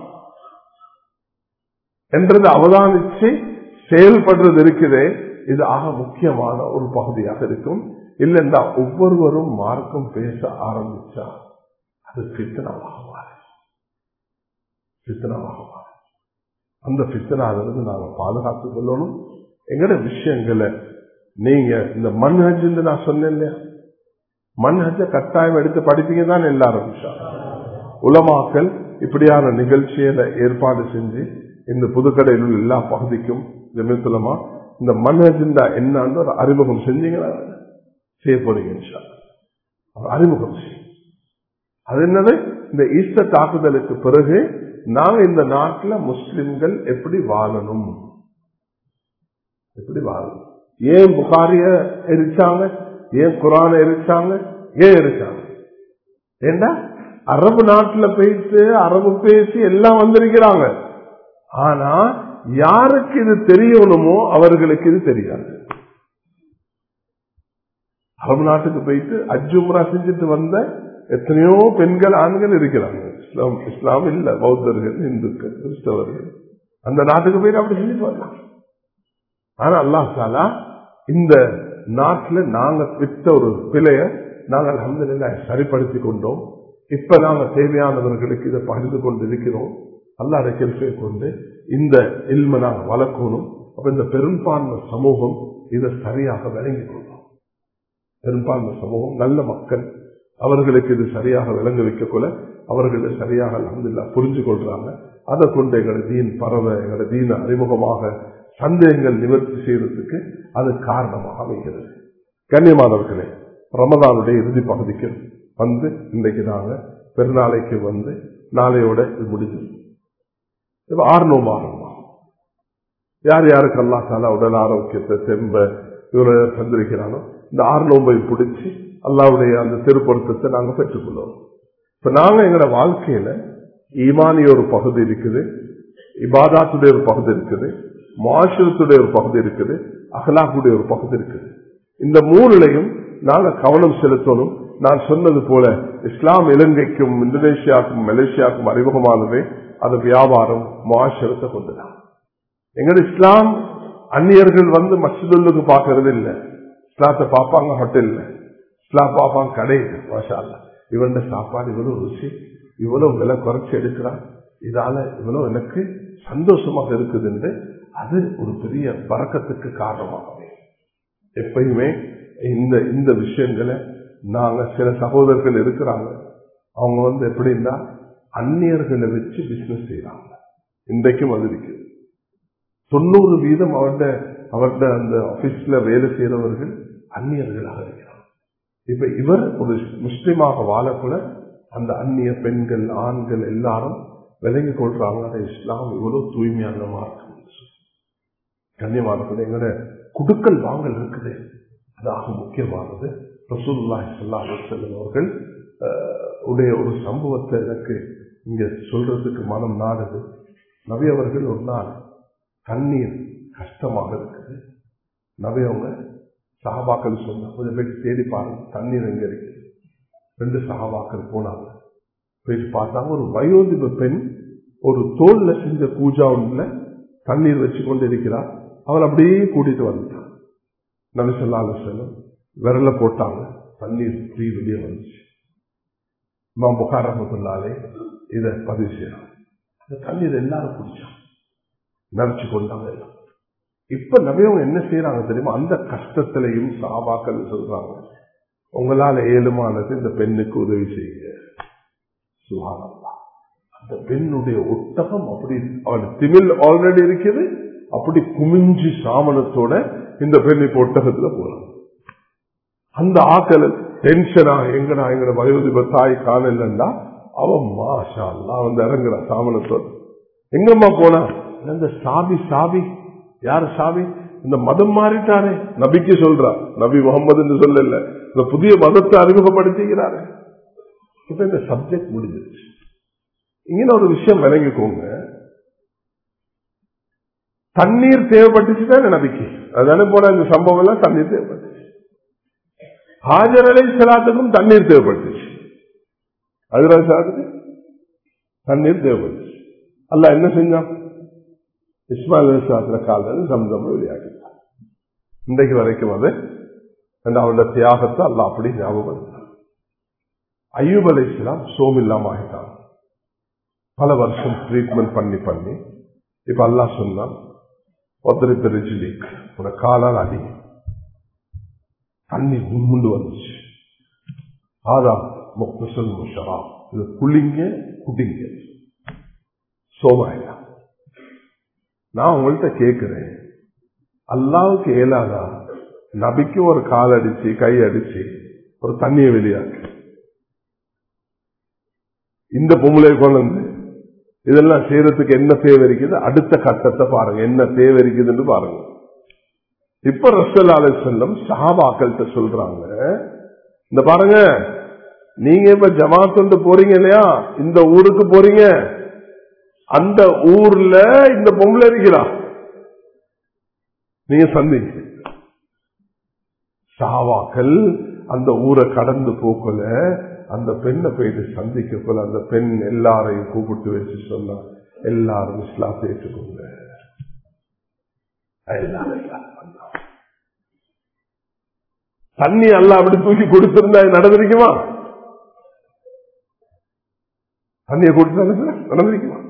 என்றது அவதானிச்சு செயல்படுறது இருக்குது இது ஆக முக்கியமான ஒரு பகுதியாக இருக்கும் இல்லைன்னா ஒவ்வொருவரும் மார்க்கம் பேச ஆரம்பிச்சா அது பித்தனமாக மாறும் பித்தனமாக மாறும் அந்த பித்தனாலிருந்து நாங்க பாதுகாத்துக் கொள்ளணும் எங்கட விஷயங்களை நீங்க இந்த மண்ஹஜ் நான் சொன்னேன் இல்லையா மண்ஹஜ கட்டாயம் எடுத்து படிப்பீங்க தான் எல்லாரும் உலமாக்கல் இப்படியான நிகழ்ச்சியில ஏற்பாடு செஞ்சு இந்த புதுக்கடையில் உள்ள எல்லா பகுதிக்கும் ஜமித்துலமா இந்த மண்ஹஜிண்டா என்னன்னு ஒரு அறிமுகம் செஞ்சீங்களா செய்ய போறீங்க இன்ஷா அல்லாஹ். அறிமுகம் செய்யும் அது என்னது இந்த ஈஸ்டர் தாக்குதலுக்கு பிறகு நாங்க இந்த நாட்டில் முஸ்லிம்கள் எப்படி வாழணும் எப்படி வாழணும் ஏன் புகாரிய எரிச்சாங்க ஏன் குரான எரிச்சாங்க ஏன் எரிச்சாங்க ஏண்டா அரபு நாட்டுல போயிட்டு அரபு பேசி எல்லாம் வந்திருக்கிறாங்க ஆனா யாருக்கு இது தெரியணுமோ அவர்களுக்கு இது தெரியாது அரபு நாட்டுக்கு போயிட்டு அஜும்ரா செஞ்சுட்டு வந்த எத்தனையோ பெண்கள் ஆண்கள் இருக்கிறாங்க இஸ்லாம் இஸ்லாம் இல்ல பௌத்தர்கள் இந்துக்கள் கிறிஸ்தவர்கள் அந்த நாட்டுக்கு போயிட்டு அப்படி செஞ்சுட்டு வரலாம் ஆனா அல்லாஹ் தாலா இந்த நாட்டில் நாங்க விட்ட ஒரு பிழைய நாங்கள் அல்ஹம்துலில்லாஹ் சரிப்படுத்தி கொண்டோம் இப்ப நாங்க தேவையானவர்களுக்கு இதை பகிர்ந்து கொண்டு இருக்கிறோம் அல்லாத கிருப்பை கொண்டு இந்த இல்ம நாங்க வளர்க்கணும் அப்ப இந்த பெரும்பான்மை சமூகம் இதை சரியாக விளங்கிக் கொள்ளும் பெரும்பான்மை சமூகம் நல்ல மக்கள் அவர்களுக்கு இது சரியாக விளங்க வைக்கக்குள்ள அவர்கள் இதை சரியாக அலமதுல்லா புரிஞ்சு கொள்றாங்க அதை கொண்டு எங்களோட தீன் பரவ எங்களோட தீன அறிமுகமாக சந்தேகங்கள் நிவர்த்தி செய்யறதுக்கு அது காரணமாக அமைகிறது கண்ணியமானவர்களே ரமதானுடைய இறுதி பகுதிக்கு வந்து இன்றைக்கு நாங்க பெருநாளைக்கு வந்து நாளையோட இது முடிஞ்சு இப்ப ஆறு நோம்பு ஆரம்பம் யார் யாருக்கு அல்லா தாலா உடல் ஆரோக்கியத்தை தெம்ப இவரை சந்திருக்கிறானோ இந்த ஆறு நோம்பை பிடிச்சி அல்லாவுடைய அந்த திருப்பொருத்தத்தை நாங்க பெற்றுக்கொள்வோம் இப்ப நாங்க எங்களோட வாழ்க்கையில ஈமானிய ஒரு பகுதி இருக்குது இபாதாத்துடைய ஒரு பகுதி இருக்குது மாஷத்துடைய ஒரு பகுதி இருக்குது அகலாக்குடைய ஒரு பகுதி இருக்குது இந்த மூணுலையும் நாங்க கவனம் செலுத்தணும் நான் சொன்னது போல இஸ்லாம் இலங்கைக்கும் இந்தோனேஷியாவுக்கும் மலேசியாவுக்கும் அறிமுகமானது அது வியாபாரம் மாஷரத்தை கொண்டுதான் எங்கட இஸ்லாம் அந்நியர்கள் வந்து மசிதுல்லுக்கு பாக்குறது இல்ல இஸ்லாத்தை பார்ப்பாங்க ஹோட்டல்ல இஸ்லாம் பார்ப்பாங்க கடையில் மாஷா இவன் சாப்பாடு இவ்வளவு ருசி இவ்வளவு விலை குறைச்சி எடுக்கிறான் இதால இவ்வளவு எனக்கு சந்தோஷமாக இருக்குது என்று அது ஒரு பெரிய பறக்கத்துக்கு காரணமாகவே எப்பயுமே இந்த இந்த விஷயங்களை நாங்க சில சகோதரர்கள் இருக்கிறாங்க அவங்க வந்து எப்படின்னா அந்நியர்களை வச்சு பிசினஸ் செய்யறாங்க இன்றைக்கும் அது இருக்கு தொண்ணூறு வீதம் அவர்கிட்ட அவர்கிட்ட அந்த ஆபீஸ்ல வேலை செய்யறவர்கள் அந்நியர்களாக இருக்கிறாங்க இப்ப இவர் ஒரு முஸ்லிமாக வாழக்குள்ள அந்த அந்நிய பெண்கள் ஆண்கள் எல்லாரும் விலகி கொள்றாங்க இஸ்லாம் இவ்வளவு தூய்மையான மார்க்கம் கண்ணியமானது எங்களோட குடுக்கல் வாங்கல் இருக்குது அதாக முக்கியமானது ரசூல்லாய் சொல்லா செல்லும் அவர்கள் உடைய ஒரு சம்பவத்தை எனக்கு இங்க சொல்றதுக்கு மனம் நாடுது நபி அவர்கள் ஒரு நாள் தண்ணீர் கஷ்டமாக இருக்குது நபி அவங்க சகாபாக்கள் சொன்ன கொஞ்சம் பேர் தேடி பாருங்க தண்ணீர் எங்க இருக்கு ரெண்டு சகாபாக்கள் போனாங்க போயிட்டு பார்த்தாங்க ஒரு வயோதிப பெண் ஒரு தோல்ல செஞ்ச பூஜா ஒன்றுல தண்ணீர் வச்சு கொண்டு இருக்கிறார் அவள் அப்படியே கூட்டிட்டு வந்துட்டான் நபி சொல்லா செல்லும் விரல போட்டாங்க தண்ணீர் ஃப்ரீ வெளியே வந்துச்சு இம்மா புகார் ரஹமத்துல்லாலே இதை பதிவு செய்யறாங்க அந்த தண்ணீர் எல்லாரும் குடிச்சாங்க நினைச்சு கொண்டாங்க எல்லாம் இப்ப நபியவங்க என்ன செய்யறாங்க தெரியுமா அந்த கஷ்டத்திலையும் சாபாக்கள் சொல்றாங்க உங்களால ஏழுமானது இந்த பெண்ணுக்கு உதவி செய்யுங்க சுகானந்தா அந்த பெண்ணுடைய ஒட்டகம் அப்படி அவள் திமிழ் ஆல்ரெடி இருக்குது அப்படி குமிஞ்சு சாமனத்தோட இந்த பெண் இப்ப ஒட்டகத்துல போறாங்க அந்த ஆக்கள் டென்ஷனா எங்கடா எங்கட வயோதிப தாய் காணலன்னா அவன் மாஷா அல்லாஹ் வந்து இறங்குறான் சாமனத்தோடு எங்கம்மா போனா இந்த சாபி சாபி யார் சாபி இந்த மதம் மாறிட்டானே நபிக்கு சொல்றா நபி முகமது சொல்லல இந்த புதிய மதத்தை அறிமுகப்படுத்திக்கிறாரு இப்ப இந்த சப்ஜெக்ட் முடிஞ்சிருச்சு இங்க ஒரு விஷயம் விளங்கிக்கோங்க தண்ணீர் தேவைப்பட்டுச்சு தான் நபிக்கு அதானே போன இந்த சம்பவம் எல்லாம் தண்ணீர் தேவைப்பட்டுச்சு ஹாஜர் அலை சலாத்துக்கும் தண்ணீர் தேவைப்பட்டுச்சு அதுரா சாத்துக்கு தண்ணீர் தேவைப்பட்டுச்சு அல்ல என்ன செஞ்சான் இஸ்மாயில் அலி சலாத்துல காலில் சம்சம் வெளியாகிட்டான் இன்றைக்கு வரைக்கும் அது அவனோட தியாகத்தை அல்ல அப்படி ஞாபகம் ஐயூப் அலை இஸ்லாம் சோம் இல்லாம ஆகிட்டான் பல வருஷம் ட்ரீட்மெண்ட் பண்ணி பண்ணி இப்ப அல்லா சொன்னான் ஒத்தரி பெருஜிலிக் உன காலால் அடி தண்ணி முண்டு வந்துச்சு ஆதா முக்தசல் முஷரா இது குளிங்க குடிங்க சோமாயா நான் உங்கள்கிட்ட கேட்கிறேன் அல்லாவுக்கு ஏலாதா நபிக்கு ஒரு கால் அடிச்சு கை அடிச்சு ஒரு தண்ணியை வெளியாக்கு இந்த பொம்பளை கொண்டு வந்து இதெல்லாம் செய்யறதுக்கு என்ன தேவை இருக்குது அடுத்த கட்டத்தை பாருங்க என்ன தேவை இருக்குதுன்னு பாருங்க இப்ப ரசல் அலை செல்லம் சஹாபாக்கள்கிட்ட சொல்றாங்க இந்த பாருங்க நீங்க இப்ப ஜமாத்துண்டு போறீங்க இல்லையா இந்த ஊருக்கு போறீங்க அந்த ஊர்ல இந்த பொம்பளை இருக்கிறா நீங்க சந்திங்க சாவாக்கள் அந்த ஊரை கடந்து போக்கல அந்த பெண்ணை போயிட்டு சந்திக்க போல அந்த பெண் எல்லாரையும் கூப்பிட்டு வச்சு சொன்னா எல்லாரும் இஸ்லாம் பேசிக்கோங்க தண்ணி அல்ல அப்படி தூக்கி கொடுத்திருந்தா நடந்திருக்குமா தண்ணியை கொடுத்தா நடந்திருக்குமா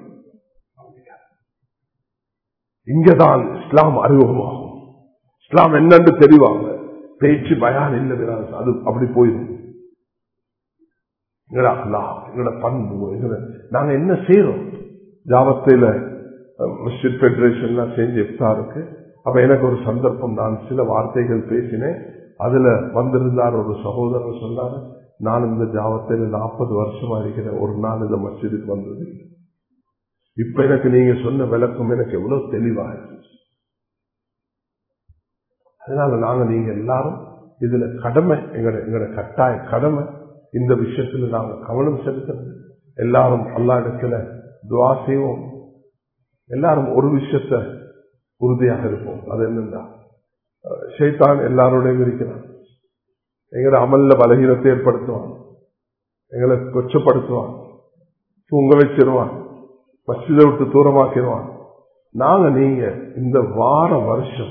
இங்கதான் இஸ்லாம் அறிமுகமாகும் இஸ்லாம் என்னன்னு தெரிவாங்க பேச்சு பயான் இல்லை அது அப்படி போயிடும் எங்கட அல்லா எங்கட பண்பு எங்கட நாங்க என்ன செய்யறோம் ஜாபத்தையில மஸ்ஜித் பெடரேஷன் செஞ்சு இருக்கு அப்ப எனக்கு ஒரு சந்தர்ப்பம் நான் சில வார்த்தைகள் பேசினேன் அதுல வந்திருந்தார் ஒரு சகோதரர் சொன்னாரு நான் இந்த ஜாபத்தையில நாற்பது வருஷமா இருக்கிறேன் ஒரு நாள் இந்த மஸ்ஜிதுக்கு வந்தது இப்ப எனக்கு நீங்க சொன்ன விளக்கம் எனக்கு எவ்வளவு தெளிவா இருந்துச்சு அதனால நாங்க நீங்க எல்லாரும் இதுல கடமை எங்கட எங்கட கட்டாய கடமை இந்த விஷயத்துல நாங்க கவனம் செலுத்துறது எல்லாரும் அல்லா இடத்துல துவா செய்வோம் எல்லாரும் ஒரு விஷயத்த உறுதியாக இருப்போம் அது என்னன்னா ஷைத்தான் எல்லாரோடையும் இருக்கிறான் எங்களை அமல்ல பலகீனத்தை ஏற்படுத்துவான் எங்களை கொச்சப்படுத்துவான் தூங்க வச்சிருவான் மசித விட்டு தூரமாக்கிடுவான் நாங்க நீங்க இந்த வார வருஷம்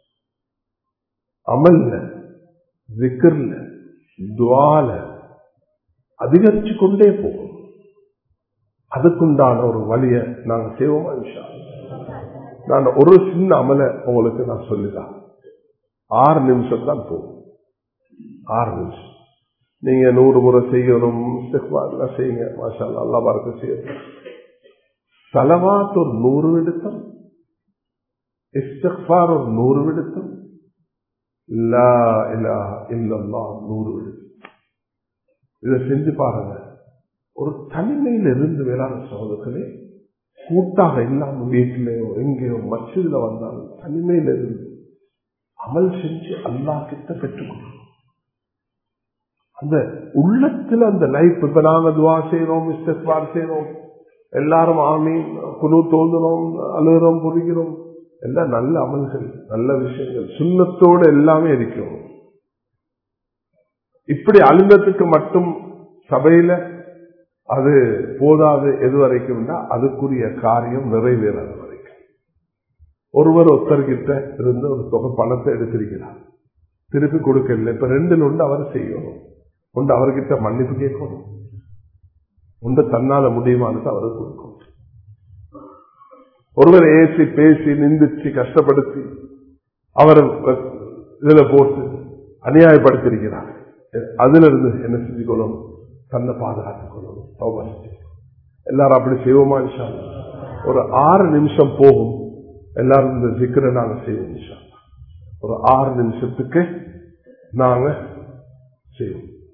அமல்ல விக்கர்ல துவால அதிகரிச்சு கொண்டே போகும் அதுக்குண்டான ஒரு வழிய நாங்க செய்வோமா விஷா நான் ஒரு சின்ன அமல உங்களுக்கு நான் சொல்லிதான் ஆறு நிமிஷம் தான் போகும் ஆறு நிமிஷம் நீங்க நூறு முறை செய்யணும் செய்யுங்க மாஷா அல்லா பார்க்க செய்யணும் சலவாத் ஒரு நூறு விடுத்தம் இஸ்தக்பார் ஒரு நூறு விடுத்தம் லா இலா இல்லல்லா நூறு விடுத்தம் இதை செஞ்சு பாருங்க ஒரு தனிமையில் இருந்து வேளாண் சகோதரர்களே கூட்டாக இல்லாம வீட்டிலேயோ எங்கேயோ மசிதில வந்தாலும் தனிமையில் இருந்து அமல் செஞ்சு அல்லா கிட்ட பெற்றுக்கொள்ளணும் அந்த உள்ளத்துல அந்த லைஃப் இப்ப நாங்க துவா செய்யறோம் இஸ்தார் செய்யறோம் எல்லாரும் ஆமி குழு தோன்றோம் அழுகிறோம் புரிகிறோம் எல்லாம் நல்ல அமல்கள் நல்ல விஷயங்கள் சுண்ணத்தோடு எல்லாமே இருக்கிறோம் இப்படி அழுந்தத்துக்கு மட்டும் சபையில அது போதாது எது வரைக்கும்னா அதுக்குரிய காரியம் நிறைவேறாத வரைக்கும் ஒருவர் ஒருத்தர்கிட்ட இருந்து ஒரு தொகை பணத்தை எடுத்திருக்கிறார் திருப்பி கொடுக்கல இப்ப ரெண்டுல ஒன்று அவர் செய்யணும் ஒன்று அவர்கிட்ட மன்னிப்பு கேட்கணும் ஒன்று தன்னால முடியுமானது அவருக்கு கொடுக்கணும் ஒருவர் ஏசி பேசி நிந்திச்சு கஷ்டப்படுத்தி அவர் இதுல போட்டு அநியாயப்படுத்திருக்கிறார் அதுல இருந்து என்ன செஞ்சு கொள்ளணும் தன்னை பாதுகாத்துக் கொள்ளணும் எல்லாரும் அப்படி செய்வோமா விஷா ஒரு ஆறு நிமிஷம் போகும் எல்லாரும் இந்த சிக்கரை நாங்க செய்வோம் விஷா ஒரு ஆறு நிமிஷத்துக்கு நாங்க செய்வோம்